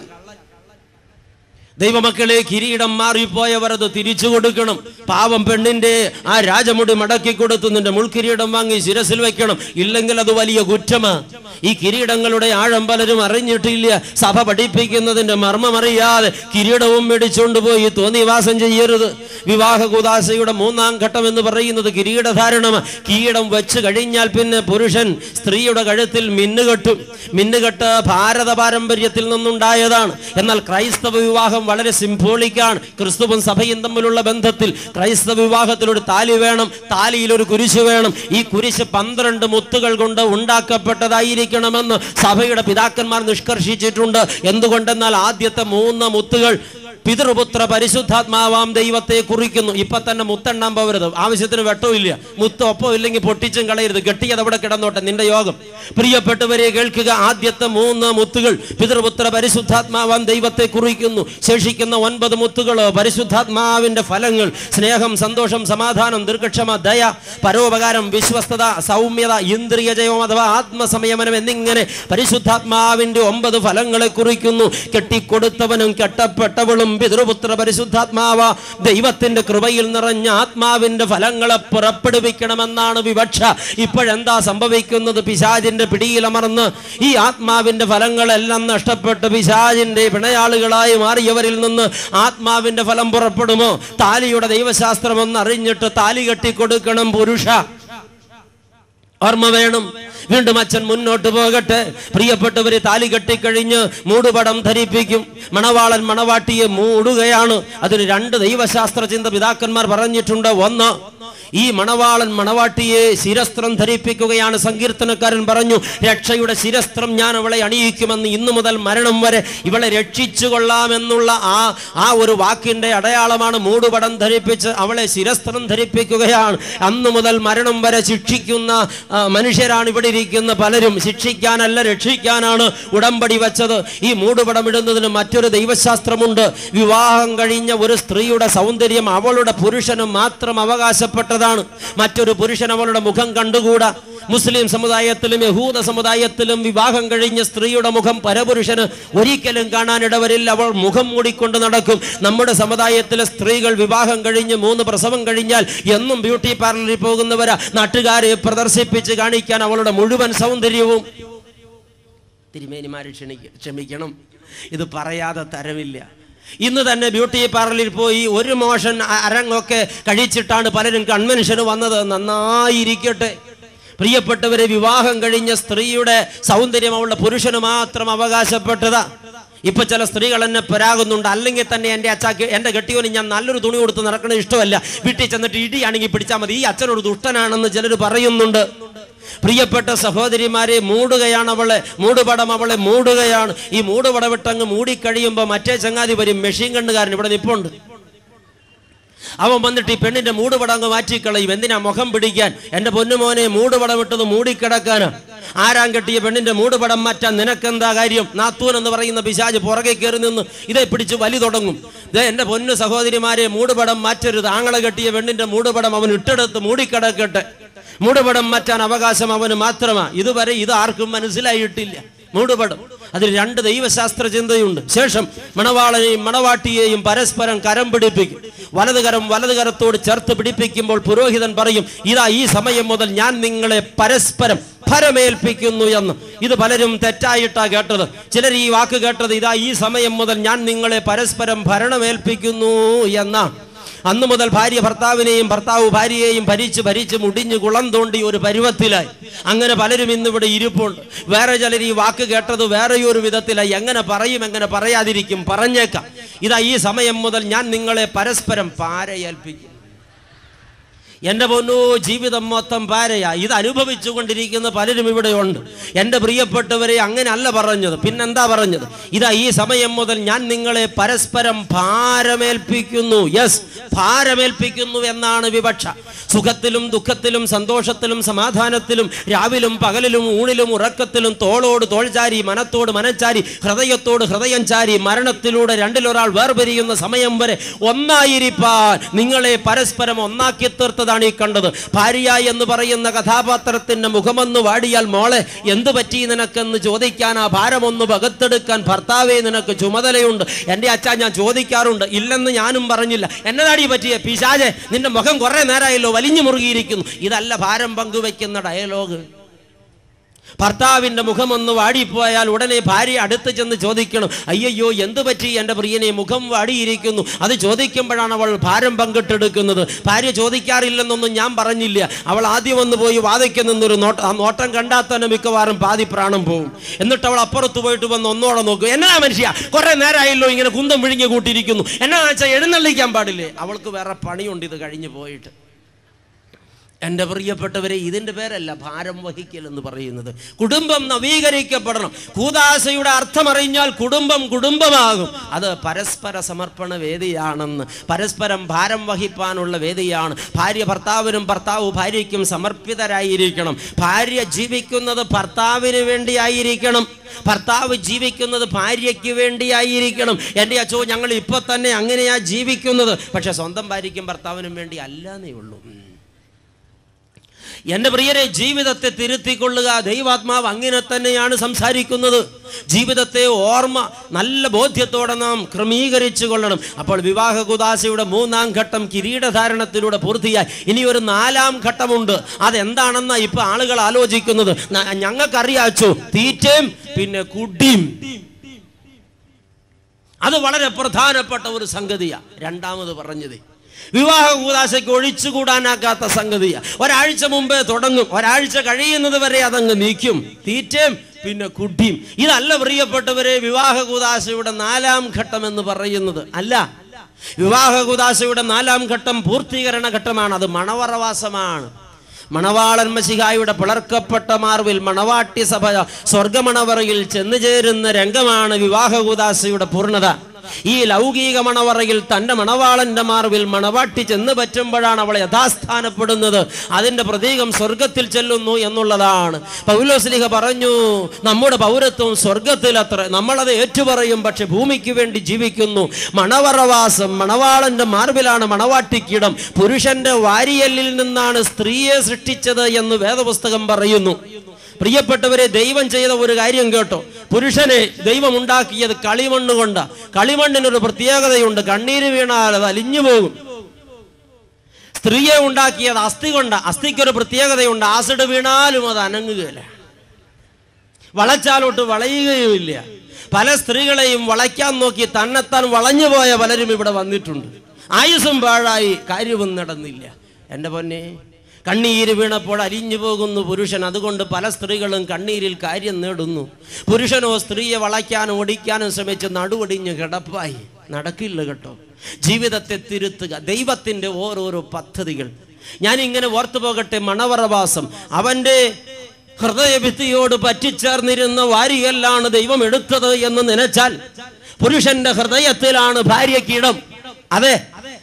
ദൈവമക്കളെ കിരീടം മാറിപ്പോയവർ അത് തിരിച്ചു കൊടുക്കണം പാവം പെണ്ണിന്റെ ആ രാജമുടി മടക്കി കൊടുത്തു നിന്റെ മുൾക്കിരീടം വാങ്ങി ശിരസിൽ വെക്കണം ഇല്ലെങ്കിൽ അത് വലിയ കുറ്റമാ ഈ കിരീടങ്ങളുടെ ആഴം പലരും അറിഞ്ഞിട്ടില്ല സഭ പഠിപ്പിക്കുന്നതിന്റെ മർമ്മം അറിയാതെ കിരീടവും മേടിച്ചുകൊണ്ട് പോയി തോന്നിവാസം ചെയ്യരുത് വിവാഹ കുദാശയുടെ മൂന്നാം ഘട്ടം എന്ന് പറയുന്നത് കിരീടധാരണമാണ് കിരീടം വെച്ച് കഴിഞ്ഞാൽ പിന്നെ പുരുഷൻ സ്ത്രീയുടെ കഴുത്തിൽ മിന്നുകെട്ടും മിന്നുകെട്ട് ഭാരത പാരമ്പര്യത്തിൽ നിന്നുണ്ടായതാണ് എന്നാൽ ക്രൈസ്തവ വിവാഹം വളരെ സിംബോളിക്കാണ് ക്രിസ്തുവും സഭയും തമ്മിലുള്ള ബന്ധത്തിൽ ക്രൈസ്തവ വിവാഹത്തിൽ ഒരു താലി വേണം താലിയിൽ ഒരു കുരിശ് വേണം ഈ കുരിശ് പന്ത്രണ്ട് മുത്തുകൾ കൊണ്ട് ഉണ്ടാക്കപ്പെട്ടതായിരിക്കണമെന്ന് സഭയുടെ പിതാക്കന്മാർ നിഷ്കർഷിച്ചിട്ടുണ്ട് എന്തുകൊണ്ടെന്നാൽ ആദ്യത്തെ മൂന്ന് മുത്തുകൾ പിതൃപുത്ര പരിശുദ്ധാത്മാവാം ദൈവത്തെ കുറിക്കുന്നു ഇപ്പൊ തന്നെ മുത്തെണ്ണാൻ പോകരുത് ആവശ്യത്തിന് വെട്ടമില്ല മുത്ത് ഒപ്പം ഇല്ലെങ്കിൽ പൊട്ടിച്ചും കളയരുത് കെട്ടിയത് അവിടെ കിടന്നോട്ടെ നിന്റെ യോഗം പ്രിയപ്പെട്ടവരെ കേൾക്കുക ആദ്യത്തെ മൂന്ന് മുത്തുകൾ പിതൃപുത്ര പരിശുദ്ധാത്മാവാം ദൈവത്തെ കുറിക്കുന്നു ശേഷിക്കുന്ന ഒൻപത് മുത്തുകൾ പരിശുദ്ധാത്മാവിന്റെ ഫലങ്ങൾ സ്നേഹം സന്തോഷം സമാധാനം ദീർഘക്ഷമ ദയ പരോപകാരം വിശ്വസ്തത സൗമ്യത ഇന്ദ്രിയ ജയം അഥവാ ആത്മസംയമനം എന്നിങ്ങനെ പരിശുദ്ധാത്മാവിന്റെ ഒമ്പത് ഫലങ്ങളെ കുറിക്കുന്നു കെട്ടിക്കൊടുത്തവനും കെട്ടപ്പെട്ടവളും പിതൃപുത്ര പരിശുദ്ധാത്മാവ ദൈവത്തിന്റെ കൃപയിൽ നിറഞ്ഞ ആത്മാവിന്റെ ഫലങ്ങളെ പുറപ്പെടുവിക്കണമെന്നാണ് വിവക്ഷ ഇപ്പോഴെന്താ സംഭവിക്കുന്നത് പിശാജിന്റെ പിടിയിലമർന്ന് ഈ ആത്മാവിന്റെ ഫലങ്ങളെല്ലാം നഷ്ടപ്പെട്ട് പിശാജിന്റെ പിണയാളുകളായി മാറിയവരിൽ നിന്ന് ആത്മാവിന്റെ ഫലം പുറപ്പെടുമോ താലിയുടെ ദൈവശാസ്ത്രം ഒന്ന് അറിഞ്ഞിട്ട് താലി കെട്ടിക്കൊടുക്കണം പുരുഷ ഓർമ്മ വേണം വീണ്ടും അച്ഛൻ മുന്നോട്ട് പോകട്ടെ പ്രിയപ്പെട്ടവരെ താലി കെട്ടിക്കഴിഞ്ഞ് മൂടുപടം ധരിപ്പിക്കും മണവാളൻ മണവാട്ടിയെ മൂടുകയാണ് അതിന് രണ്ട് ദൈവശാസ്ത്ര ചിന്ത പിതാക്കന്മാർ പറഞ്ഞിട്ടുണ്ട് ഒന്ന് ഈ മണവാളൻ മണവാട്ടിയെ ശിരസ്ത്രം ധരിപ്പിക്കുകയാണ് സങ്കീർത്തനക്കാരൻ പറഞ്ഞു രക്ഷയുടെ ശിരസ്ത്രം ഞാൻ അവളെ അണിയിക്കുമെന്ന് ഇന്നു മുതൽ മരണം വരെ ഇവളെ രക്ഷിച്ചു കൊള്ളാമെന്നുള്ള ആ ആ ഒരു വാക്കിന്റെ അടയാളമാണ് മൂടുപടം ധരിപ്പിച്ച് അവളെ ശിരസ്ത്രം ധരിപ്പിക്കുകയാണ് അന്നു മുതൽ മരണം വരെ ശിക്ഷിക്കുന്ന ആ, മനുഷ്യരാണ് ഇവിടെ ഇരിക്കുന്ന പലരും ശിക്ഷിക്കാനല്ല രക്ഷിക്കാനാണ് ഉടമ്പടി വെച്ചത് ഈ മൂടുപടം ഇടുന്നതിന് മറ്റൊരു ദൈവശാസ്ത്രമുണ്ട് വിവാഹം കഴിഞ്ഞ ഒരു സ്ത്രീയുടെ സൗന്ദര്യം അവളുടെ പുരുഷന് മാത്രം അവകാശപ്പെട്ടതാണ് മറ്റൊരു പുരുഷൻ അവളുടെ മുഖം കണ്ടുകൂടാ മുസ്ലിം സമുദായത്തിലും യഹൂദ സമുദായത്തിലും വിവാഹം കഴിഞ്ഞ സ്ത്രീയുടെ മുഖം പരപുരുഷന് ഒരിക്കലും കാണാനിടവരില്ല അവൾ മുഖം മൂടിക്കൊണ്ട് നടക്കും നമ്മുടെ സമുദായത്തിലെ സ്ത്രീകൾ വിവാഹം കഴിഞ്ഞ് മൂന്ന് പ്രസവം കഴിഞ്ഞാൽ എന്നും ബ്യൂട്ടി പാർലറിൽ പോകുന്നവരാ നാട്ടുകാരെ പ്രദർശിപ്പിച്ച് കാണിക്കാൻ അവളുടെ മുഴുവൻ സൗന്ദര്യവും തിരുമേനിമാരെ ക്ഷണിക്ക ക്ഷമിക്കണം ഇത് പറയാതെ തരമില്ല ഇന്ന് തന്നെ ബ്യൂട്ടി പാർലറിൽ പോയി ഒരു മോഷൻ അ- അരങ്ങൊക്കെ കഴിച്ചിട്ടാണ് പലരും കൺവെൻഷന് വന്നത് നന്നായിരിക്കട്ടെ പ്രിയപ്പെട്ടവരെ വിവാഹം കഴിഞ്ഞ സ്ത്രീയുടെ സൗന്ദര്യം അവളുടെ പുരുഷന് മാത്രം അവകാശപ്പെട്ടതാ ഇപ്പൊ ചില സ്ത്രീകൾ എന്നെ പരാകുന്നുണ്ട് അല്ലെങ്കിൽ തന്നെ എൻ്റെ അച്ചാക്ക് എൻ്റെ കെട്ടിയോന് ഞാൻ നല്ലൊരു തുണി കൊടുത്ത് നടക്കുന്നത് ഇഷ്ടമല്ല വീട്ടിൽ ചെന്നിട്ട് ഇടിയാണെങ്കിൽ പിടിച്ചാൽ മതി ഈ അച്ഛനൊരു ദുഷ്ടനാണെന്ന് ചിലർ പറയുന്നുണ്ട് പ്രിയപ്പെട്ട സഹോദരിമാരെ മൂടുകയാണ് അവളെ മൂടുപടം അവളെ മൂടുകയാണ് ഈ മൂടുപടം വിട്ടങ്ങ് മൂടിക്കഴിയുമ്പോൾ മറ്റേ ചങ്ങാതി വരും മെഷീൻ കണ്ണുകാരൻ ഇവിടെ നിപ്പുണ്ട് അവൻ വന്നിട്ട് ഈ പെണ്ണിന്റെ മൂടുപടം അങ്ങ് മാറ്റിക്കളയും എന്തിനാ മുഖം പിടിക്കാൻ എന്റെ പൊന്നുമോനെ മൂടുപടം ഇട്ടത് മൂടിക്കിടക്കാനാ ആരാം കെട്ടിയ പെണ്ണിന്റെ മൂടുപടം മാറ്റാൻ നിനക്കെന്താ കാര്യം നാത്തൂൻ എന്ന് പറയുന്ന പിശാജ് പുറകെ കയറി നിന്ന് ഇതേ പിടിച്ച് വലി തുടങ്ങും ദേ എന്റെ പൊന്നു സഹോദരിമാരെ മൂടുപടം മാറ്റരുത് ആങ്ങളെ കെട്ടിയ പെണ്ണിന്റെ മൂടുപടം അവൻ ഇട്ടെടുത്ത് മൂടിക്കിടക്കട്ടെ മൂടുപടം മാറ്റാൻ അവകാശം അവന് മാത്രമാ ഇതുവരെ ഇത് ആർക്കും മനസ്സിലായിട്ടില്ല മൂടുപടം അതിൽ രണ്ട് ദൈവശാസ്ത്ര ചിന്തയുണ്ട് ശേഷം മണവാളനെയും മണവാട്ടിയെയും പരസ്പരം കരം പിടിപ്പിക്കും വലത് കരം വലത് കരത്തോട് ചേർത്ത് പിടിപ്പിക്കുമ്പോൾ പുരോഹിതൻ പറയും ഇതാ ഈ സമയം മുതൽ ഞാൻ നിങ്ങളെ പരസ്പരം ഫരമേൽപ്പിക്കുന്നു എന്ന് ഇത് പലരും തെറ്റായിട്ടാ കേട്ടത് ചിലർ ഈ വാക്ക് കേട്ടത് ഇതാ ഈ സമയം മുതൽ ഞാൻ നിങ്ങളെ പരസ്പരം ഭരണമേൽപ്പിക്കുന്നു എന്നാണ് അന്നു മുതൽ ഭാര്യ ഭർത്താവിനെയും ഭർത്താവ് ഭാര്യയെയും ഭരിച്ച് ഭരിച്ച് മുടിഞ്ഞ് കുളം തോണ്ടി ഒരു പരുവത്തിലായി അങ്ങനെ പലരും ഇന്നിവിടെ ഇരിപ്പുണ്ട് വേറെ ചിലർ ഈ വാക്ക് കേട്ടത് വേറെ ഒരു വിധത്തിലായി എങ്ങനെ പറയും എങ്ങനെ പറയാതിരിക്കും പറഞ്ഞേക്കാം ഇതാ ഈ സമയം മുതൽ ഞാൻ നിങ്ങളെ പരസ്പരം പാരയേൽപ്പിക്കും എൻ്റെ പൊന്നു ജീവിതം മൊത്തം പാരയാ ഇത് അനുഭവിച്ചു കൊണ്ടിരിക്കുന്ന പലരും ഇവിടെയുണ്ട് എൻ്റെ പ്രിയപ്പെട്ടവരെ അങ്ങനെ അല്ല പറഞ്ഞത് പിന്നെന്താ പറഞ്ഞത് ഇതാ ഈ സമയം മുതൽ ഞാൻ നിങ്ങളെ പരസ്പരം ഭാരമേൽപ്പിക്കുന്നു യെസ് ഭാരമേൽപ്പിക്കുന്നു എന്നാണ് വിവക്ഷ സുഖത്തിലും ദുഃഖത്തിലും സന്തോഷത്തിലും സമാധാനത്തിലും രാവിലും പകലിലും ഊണിലും ഉറക്കത്തിലും തോളോട് തോൾചാരി മനത്തോട് മനച്ചാരി ഹൃദയത്തോട് ഹൃദയം ചാരി മരണത്തിലൂടെ രണ്ടിലൊരാൾ വേർപിരിയുന്ന സമയം വരെ ഒന്നായിരിക്കാൻ നിങ്ങളെ പരസ്പരം ഒന്നാക്കി തീർത്തതാണ് ഈ കണ്ടത് ഭാര്യ എന്ന് പറയുന്ന കഥാപാത്രത്തിന്റെ മുഖമൊന്ന് വാടിയാൽ മോളെ എന്ത് പറ്റി നിനക്കെന്ന് ചോദിക്കാൻ ആ ഭാരമൊന്ന് പകത്തെടുക്കാൻ ഭർത്താവേ നിനക്ക് ചുമതലയുണ്ട് എൻ്റെ അച്ഛ ഞാൻ ചോദിക്കാറുണ്ട് ഇല്ലെന്ന് ഞാനും പറഞ്ഞില്ല എന്നതാടി പറ്റിയ പിശാജെ നിന്റെ മുഖം കുറെ നേരമായല്ലോ വലിഞ്ഞു മുറുകിയിരിക്കുന്നു ഇതല്ല ഭാരം പങ്കുവെക്കുന്ന ഡയലോഗ് ഭർത്താവിന്റെ മുഖമൊന്ന് വാടിപ്പോയാൽ ഉടനെ ഭാര്യ അടുത്ത് ചെന്ന് ചോദിക്കണം അയ്യയ്യോ എന്ത് പറ്റി എൻ്റെ പ്രിയനെ മുഖം വാടിയിരിക്കുന്നു അത് ചോദിക്കുമ്പോഴാണ് അവൾ ഭാരം പങ്കിട്ടെടുക്കുന്നത് ഭാര്യ ചോദിക്കാറില്ലെന്നൊന്നും ഞാൻ പറഞ്ഞില്ല അവൾ ആദ്യം ഒന്ന് പോയി വാദിക്ക് നിന്നൊരു നോട്ടം ആ നോട്ടം കണ്ടാൽ തന്നെ മിക്കവാറും പാതി പ്രാണം പോകും എന്നിട്ട് അവൾ അപ്പുറത്ത് പോയിട്ട് വന്ന് ഒന്നോടെ നോക്കും എന്നാ മനുഷ്യ കുറെ നേരമായല്ലോ ഇങ്ങനെ കുന്തം വിഴുങ്ങി കൂട്ടിയിരിക്കുന്നു എന്നാ വെച്ചാൽ എഴുന്നള്ളിക്കാൻ പാടില്ലേ അവൾക്ക് വേറെ പണിയുണ്ട് ഇത് കഴിഞ്ഞു പോയിട്ട് എൻ്റെ പ്രിയപ്പെട്ടവരെ ഇതിൻ്റെ പേരല്ല ഭാരം വഹിക്കൽ എന്ന് പറയുന്നത് കുടുംബം നവീകരിക്കപ്പെടണം കൂതാശയുടെ അർത്ഥം അറിഞ്ഞാൽ കുടുംബം കുടുംബമാകും അത് പരസ്പര സമർപ്പണ വേദിയാണെന്ന് പരസ്പരം ഭാരം വഹിപ്പാനുള്ള വേദിയാണ് ഭാര്യ ഭർത്താവിനും ഭർത്താവ് ഭാര്യയ്ക്കും സമർപ്പിതരായിരിക്കണം ഭാര്യ ജീവിക്കുന്നത് ഭർത്താവിന് വേണ്ടിയായിരിക്കണം ഭർത്താവ് ജീവിക്കുന്നത് ഭാര്യയ്ക്ക് വേണ്ടിയായിരിക്കണം എൻ്റെ അച്ചോ ഞങ്ങൾ ഇപ്പൊ തന്നെ അങ്ങനെയാ ജീവിക്കുന്നത് പക്ഷെ സ്വന്തം ഭാര്യയ്ക്കും ഭർത്താവിനും വേണ്ടി അല്ലാന്നേ ഉള്ളൂ ഉം. എൻ്റെ പ്രിയരെ ജീവിതത്തെ തിരുത്തിക്കൊള്ളുക ദൈവാത്മാവ് അങ്ങനെ തന്നെയാണ് സംസാരിക്കുന്നത് ജീവിതത്തെ ഓർമ്മ നല്ല ബോധ്യത്തോടെ നാം ക്രമീകരിച്ചു കൊള്ളണം അപ്പോൾ വിവാഹ കുദാശയുടെ മൂന്നാം ഘട്ടം കിരീടധാരണത്തിലൂടെ പൂർത്തിയായി ഇനി ഒരു നാലാം ഘട്ടമുണ്ട് അതെന്താണെന്നാ ഇപ്പൊ ആളുകൾ ആലോചിക്കുന്നത് ന- ഞങ്ങൾക്കറിയാച്ചോ തീറ്റയും പിന്നെ കുടിയും അത് വളരെ പ്രധാനപ്പെട്ട ഒരു സംഗതിയാണ് രണ്ടാമത് പറഞ്ഞത് വിവാഹ കൂതാശയ്ക്ക് ഒഴിച്ചുകൂടാനാക്കാത്ത സംഗതിയാ ഒരാഴ്ച മുമ്പേ തുടങ്ങും ഒരാഴ്ച കഴിയുന്നത് വരെ അതങ്ങ് നീക്കും തീറ്റയും പിന്നെ കുട്ടിയും ഇതല്ല പ്രിയപ്പെട്ടവരെ വിവാഹ കൂതാശയുടെ നാലാം ഘട്ടം എന്ന് പറയുന്നത് അല്ല വിവാഹ കൂതാശയുടെ നാലാം ഘട്ടം പൂർത്തീകരണ ഘട്ടമാണ് അത് മണവറവാസമാണ് മണവാളൻ മസിഹായുടെ പിളർക്കപ്പെട്ട മാർവിൽ മണവാട്ടി സഭ സ്വർഗമണവറയിൽ ചെന്നു ചേരുന്ന രംഗമാണ് വിവാഹ കൂതാശയുടെ പൂർണ്ണത ഈ ലൗകിക മണവറയിൽ തന്റെ മണവാളന്റെ മാർവിൽ മണവാട്ടി ചെന്ന് പറ്റുമ്പോഴാണ് അവൾ യഥാസ്ഥാനപ്പെടുന്നത് അതിന്റെ പ്രതീകം സ്വർഗത്തിൽ ചെല്ലുന്നു എന്നുള്ളതാണ് പൗലോസ്ലിഹ പറഞ്ഞു നമ്മുടെ പൗരത്വം സ്വർഗത്തിലത്ര നമ്മളത് ഏറ്റുപറയും പക്ഷെ ഭൂമിക്ക് വേണ്ടി ജീവിക്കുന്നു മണവറവാസം മണവാളന്റെ മാർബിലാണ് മണവാട്ടിക്കിടം പുരുഷന്റെ വാരിയല്ലിൽ നിന്നാണ് സ്ത്രീയെ സൃഷ്ടിച്ചത് എന്ന് വേദപുസ്തകം പറയുന്നു പ്രിയപ്പെട്ടവരെ ദൈവം ചെയ്ത ഒരു കാര്യം കേട്ടോ പുരുഷനെ ദൈവം ഉണ്ടാക്കിയത് കളിമണ്ണ് കൊണ്ട കളിമണ്ണിനൊരു പ്രത്യേകതയുണ്ട് കണ്ണീര് വീണാൽ അത് അലിഞ്ഞു പോകും സ്ത്രീയെ ഉണ്ടാക്കിയത് അസ്ഥി കൊണ്ട അസ്ഥിക്കൊരു പ്രത്യേകതയുണ്ട് ആസിഡ് വീണാലും അത് അനങ്ങുകയില്ല വളച്ചാലോട്ട് വളയുകയുമില്ല പല സ്ത്രീകളെയും വളയ്ക്കാൻ നോക്കി തന്നെത്താൻ വളഞ്ഞു പോയ പലരും ഇവിടെ വന്നിട്ടുണ്ട് ആയുസും പാഴായി കാര്യവും നടന്നില്ല എൻ്റെ പൊന്നെ കണ്ണീര് വീണപ്പോൾ അലിഞ്ഞു പോകുന്നു പുരുഷൻ അതുകൊണ്ട് പല സ്ത്രീകളും കണ്ണീരിൽ കാര്യം നേടുന്നു പുരുഷനോ സ്ത്രീയെ വളയ്ക്കാനും ഒടിക്കാനും ശ്രമിച്ച് നടുവൊടിഞ്ഞ് കിടപ്പായി നടക്കില്ല കേട്ടോ ജീവിതത്തെ തിരുത്തുക ദൈവത്തിൻ്റെ ഓരോരോ പദ്ധതികൾ ഞാൻ ഇങ്ങനെ ഓർത്തു പോകട്ടെ മണവറവാസം അവൻ്റെ ഹൃദയഭിത്തിയോട് പറ്റിച്ചേർന്നിരുന്ന വാരിയല്ലാണ് ദൈവം എടുത്തത് എന്ന് നനച്ചാൽ പുരുഷന്റെ ഹൃദയത്തിലാണ് ഭാര്യയ്ക്ക് ഇടം അതെ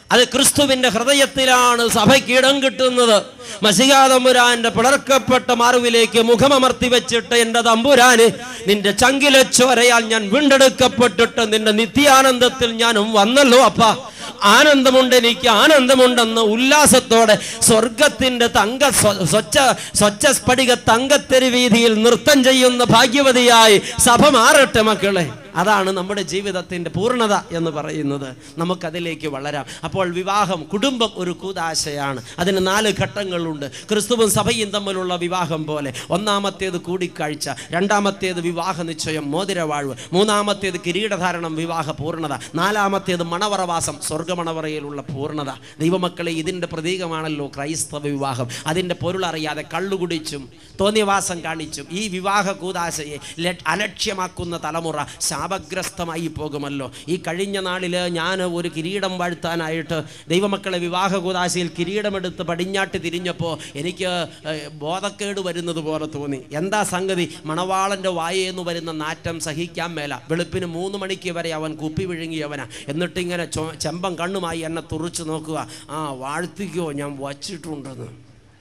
അത് ക്രിസ്തുവിന്റെ ഹൃദയത്തിലാണ് സഭയ്ക്ക് ഇടം കിട്ടുന്നത് മസികാതമ്പുരാന്റെ പിളർക്കപ്പെട്ട മാറുവിലേക്ക് മുഖമമർത്തി വെച്ചിട്ട് എൻ്റെ തമ്പുരാന് നിന്റെ ചങ്കിലെ ചോരയാൽ ഞാൻ വീണ്ടെടുക്കപ്പെട്ടിട്ട് നിന്റെ നിത്യാനന്ദത്തിൽ ഞാനും വന്നല്ലോ അപ്പ ആനന്ദമുണ്ട് എനിക്ക് ആനന്ദമുണ്ടെന്ന് ഉല്ലാസത്തോടെ സ്വർഗത്തിന്റെ തങ്ക സ്വ- സ്വച്ഛ സ്വച്ഛ സ്ഫടിക തങ്കത്തെരു വീതിയിൽ നൃത്തം ചെയ്യുന്ന ഭാഗ്യവതിയായി സഭ മാറട്ടെ മക്കളെ അതാണ് നമ്മുടെ ജീവിതത്തിൻ്റെ പൂർണ്ണത എന്ന് പറയുന്നത് നമുക്കതിലേക്ക് വളരാം അപ്പോൾ വിവാഹം കുടുംബം ഒരു കൂതാശയാണ് അതിന് നാല് ഘട്ടങ്ങളുണ്ട് ക്രിസ്തുവും സഭയും തമ്മിലുള്ള വിവാഹം പോലെ ഒന്നാമത്തേത് കൂടിക്കാഴ്ച രണ്ടാമത്തേത് വിവാഹ നിശ്ചയം മോതിരവാഴ്വ് മൂന്നാമത്തേത് കിരീടധാരണം വിവാഹ പൂർണ്ണത നാലാമത്തേത് മണവറവാസം സ്വർഗമണവറയിലുള്ള പൂർണ്ണത ദൈവമക്കളെ ഇതിൻ്റെ പ്രതീകമാണല്ലോ ക്രൈസ്തവ വിവാഹം അതിൻ്റെ പൊരുളറിയാതെ കള്ളുകുടിച്ചും തോന്നിയവാസം കാണിച്ചും ഈ വിവാഹ കൂതാശയെ ല- അലക്ഷ്യമാക്കുന്ന തലമുറ ശാപഗ്രസ്തമായി പോകുമല്ലോ ഈ കഴിഞ്ഞ നാളിൽ ഞാൻ ഒരു കിരീടം വാഴ്ത്താനായിട്ട് ദൈവമക്കളെ വിവാഹ കൂതാശയിൽ കിരീടമെടുത്ത് പടിഞ്ഞാട്ട് തിരിഞ്ഞപ്പോൾ എനിക്ക് ഏഹ്, ബോധക്കേട് വരുന്നത് പോലെ തോന്നി എന്താ സംഗതി മണവാളൻ്റെ വായേന്ന് വരുന്ന നാറ്റം സഹിക്കാൻ മേല വെളുപ്പിന് മൂന്ന് മണിക്ക് വരെ അവൻ കുപ്പി വിഴുങ്ങിയവനാ എന്നിട്ടിങ്ങനെ ചൊ- ചെമ്പം കണ്ണുമായി എന്നെ തുറച്ചു നോക്കുക ആ വാഴ്ത്തിക്കോ ഞാൻ വച്ചിട്ടുണ്ടെന്ന്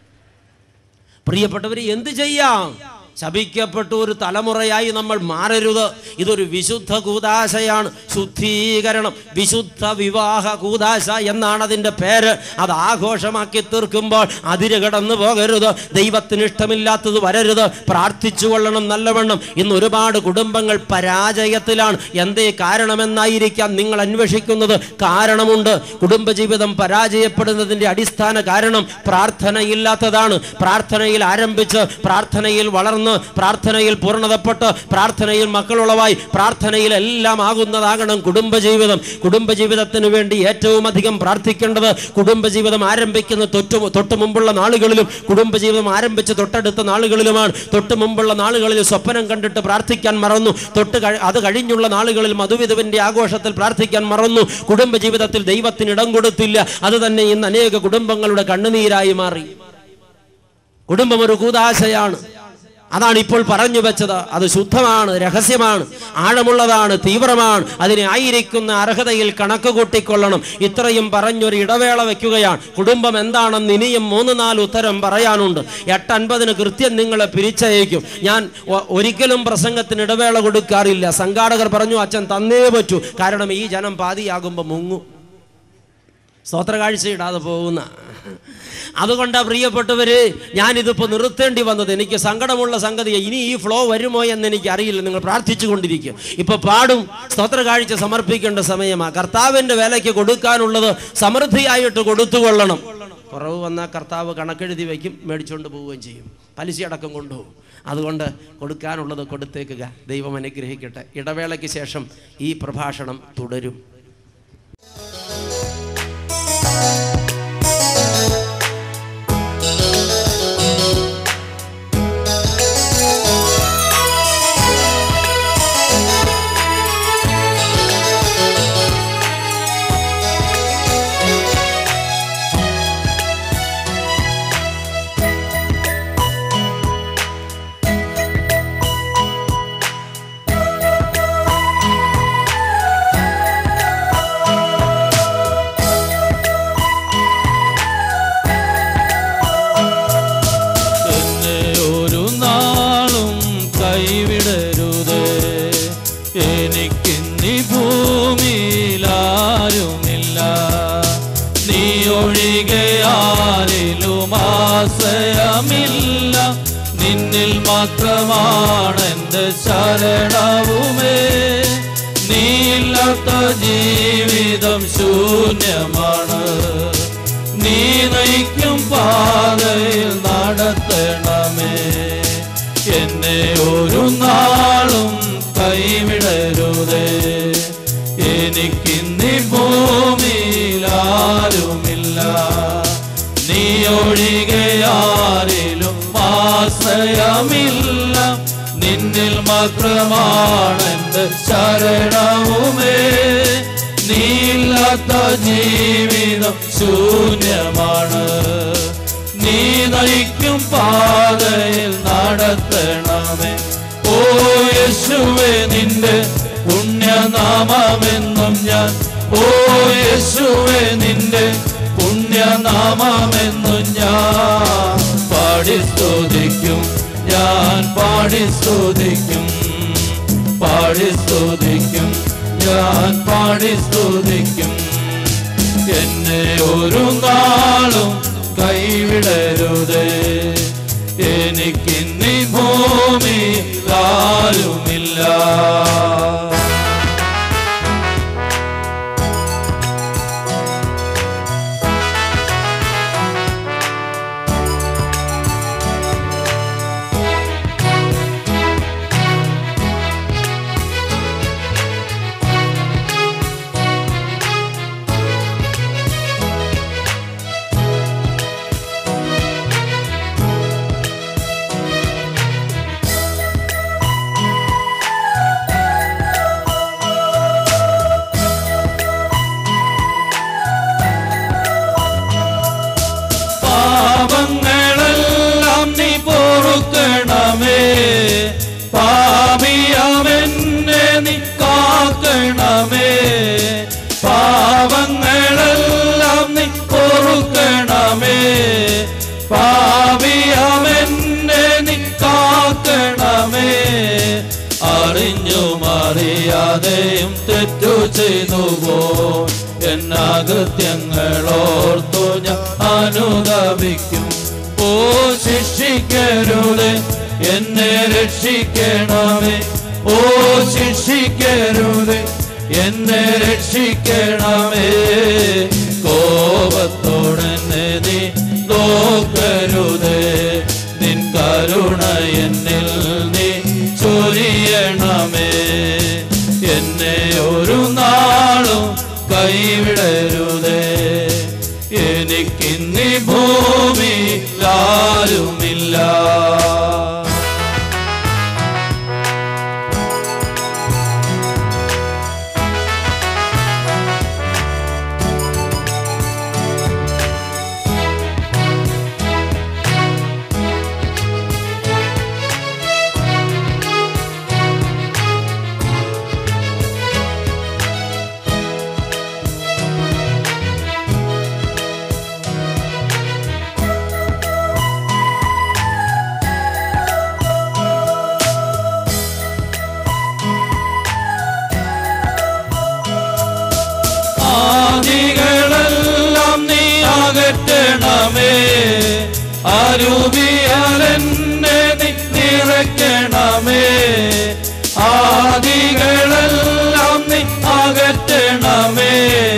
പ്രിയപ്പെട്ടവർ എന്ത് ചെയ്യാം ശപിക്കപ്പെട്ട ഒരു തലമുറയായി നമ്മൾ മാറരുത് ഇതൊരു വിശുദ്ധ കൂതാശയാണ് ശുദ്ധീകരണം വിശുദ്ധ വിവാഹ കൂതാശ എന്നാണ് അതിൻ്റെ പേര് അത് ആഘോഷമാക്കി തീർക്കുമ്പോൾ അതിര് കടന്നു പോകരുത് ദൈവത്തിന് ഇഷ്ടമില്ലാത്തത് വരരുത് പ്രാർത്ഥിച്ചു കൊള്ളണം നല്ലവണ്ണം ഇന്ന് ഒരുപാട് കുടുംബങ്ങൾ പരാജയത്തിലാണ് എന്തേ കാരണമെന്നായിരിക്കാം നിങ്ങൾ അന്വേഷിക്കുന്നത് കാരണമുണ്ട് കുടുംബജീവിതം പരാജയപ്പെടുന്നതിൻ്റെ അടിസ്ഥാന കാരണം പ്രാർത്ഥനയില്ലാത്തതാണ് പ്രാർത്ഥനയിൽ ആരംഭിച്ച് പ്രാർത്ഥനയിൽ വളർന്ന് പ്രാർത്ഥനയിൽ പൂർണ്ണതപ്പെട്ട് പ്രാർത്ഥനയിൽ മക്കളുളവായി പ്രാർത്ഥനയിൽ എല്ലാം ആകുന്നതാകണം കുടുംബജീവിതം കുടുംബജീവിതത്തിന് വേണ്ടി ഏറ്റവും അധികം പ്രാർത്ഥിക്കേണ്ടത് കുടുംബജീവിതം ആരംഭിക്കുന്ന തൊട്ട് തൊട്ട് മുമ്പുള്ള നാളുകളിലും കുടുംബജീവിതം ആരംഭിച്ച് തൊട്ടടുത്ത നാളുകളിലുമാണ് തൊട്ട് മുമ്പുള്ള നാളുകളിൽ സ്വപ്നം കണ്ടിട്ട് പ്രാർത്ഥിക്കാൻ മറന്നു തൊട്ട് കഴി- അത് കഴിഞ്ഞുള്ള നാളുകളിൽ മധുവിധുവിൻ്റെ ആഘോഷത്തിൽ പ്രാർത്ഥിക്കാൻ മറന്നു കുടുംബജീവിതത്തിൽ ദൈവത്തിന് ഇടം കൊടുത്തില്ല അത് തന്നെ ഇന്ന് അനേക കുടുംബങ്ങളുടെ കണ്ണുനീരായി മാറി കുടുംബം ഒരു കൂതാശയാണ് അതാണ് ഇപ്പോൾ പറഞ്ഞു വെച്ചത് അത് ശുദ്ധമാണ് രഹസ്യമാണ് ആഴമുള്ളതാണ് തീവ്രമാണ് അതിനെ ആയിരിക്കുന്ന അർഹതയിൽ കണക്ക് കൂട്ടിക്കൊള്ളണം ഇത്രയും പറഞ്ഞൊരു ഇടവേള വെക്കുകയാണ് കുടുംബം എന്താണെന്ന് ഇനിയും മൂന്ന് നാല് ഉത്തരം പറയാനുണ്ട് എട്ടൻപതിന് കൃത്യം നിങ്ങളെ പിരിച്ചയക്കും ഞാൻ ഒ- ഒരിക്കലും പ്രസംഗത്തിന് ഇടവേള കൊടുക്കാറില്ല സംഘാടകർ പറഞ്ഞു അച്ഛൻ തന്നേ പറ്റൂ കാരണം ഈ ജനം പാതിയാകുമ്പോൾ മുങ്ങും സ്തോത്രകാഴ്ച ഇടാതെ പോകുന്ന അതുകൊണ്ടാ പ്രിയപ്പെട്ടവര് ഞാനിതിപ്പോൾ നിർത്തേണ്ടി വന്നത് എനിക്ക് സങ്കടമുള്ള സംഗതി ഇനി ഈ ഫ്ലോ വരുമോ എന്ന് എനിക്ക് അറിയില്ല നിങ്ങൾ പ്രാർത്ഥിച്ചു കൊണ്ടിരിക്കും ഇപ്പൊ പാടും സ്തോത്രകാഴ്ച സമർപ്പിക്കേണ്ട സമയമാണ് കർത്താവിന്റെ വേലയ്ക്ക് കൊടുക്കാനുള്ളത് സമൃദ്ധിയായിട്ട് കൊടുത്തുകൊള്ളണം കുറവ് വന്നാൽ കർത്താവ് കണക്കെഴുതി വയ്ക്കും മേടിച്ചുകൊണ്ട് പോവുകയും ചെയ്യും പലിശ അടക്കം കൊണ്ടുപോകും അതുകൊണ്ട് കൊടുക്കാനുള്ളത് കൊടുത്തേക്കുക ദൈവം അനുഗ്രഹിക്കട്ടെ ഇടവേളയ്ക്ക് ശേഷം ഈ പ്രഭാഷണം തുടരും എന്നെ ഒരു നാളും കൈവിടരുത് എനിക്കിന്നി ഭൂമിയിൽ ആരുമില്ല നീ ഒഴികെ ആരിലും ആശ്രയമില്ല നിന്നിൽ മാത്രമാണ് എൻ്റെ ശരണവുമേ നീയില്ലാത്ത ജീവിതം ശൂന്യമാണ് നീ നയിക്കും പാതയിൽ നടത്തണമേ എന്നെ ഒരു നാളും കൈവിടരുതേ എനിക്കിന്നി ഭൂമിയിൽ ആരുമില്ല നീ ഒഴികെ ആരിലും ആശ്രയമില്ല നിന്നിൽ മാത്രമാണ് എൻ്റെ ശരണവുമേ നീയില്ലാത്ത ജീവിതം ശൂന്യമാണ് നീ നയിക്കും പാതയിൽ നടത്തണമേ ഓ യേശുവേ നിന്റെ പുണ്യനാമമെന്നും ഞാൻ ഓ യേശുവേ നിന്റെ പുണ്യനാമമെന്നു ഞാൻ പാടി സ്തുതിക്കും ഞാൻ പാടി സ്തുതിക്കും പാടി സ്തുതിക്കും ഞാൻ പാടി സ്തുതിക്കും എന്നെ ഒരു നാളും കൈവിടരുതേ എനിക്കിന്നി ഭൂമി ആരുമില്ല പാപങ്ങളെല്ലാം നീ പൊറുക്കണമേ പാപിയാമെന്നെ നീ കാക്കണമേ പാപങ്ങളെല്ലാം നീ പൊറുക്കണമേ പാപിയാമെന്നെ നീ കാക്കണമേ അറിഞ്ഞും അറിയാതെയും തെറ്റു ചെയ്തു പോ എന്നാകൃത്യങ്ങളോർത്തു ഞാൻ അനുദപിക്കും ഓ ശിക്ഷിക്കരുത് എന്നെ രക്ഷിക്കണമേ ഓ ശിക്ഷിക്കരുത് എന്നെ രക്ഷിക്കണമേ കോപത്തോടെന്നെ നീ നോക്കരുതേ നിൻ കരുണ എന്നിൽ നീ ചൊരിയണമേ എന്നെ ഒരു നാളും കൈവിടരുതേ എനിക്കിന്നി ഭൂമി ആരുമില്ല ആദികളെല്ലാം നീ അകറ്റണമേ അരൂപിയാലെന്നെ നീ നിറയ്ക്കണമേ ആദികളെല്ലാം നീ അകറ്റണമേ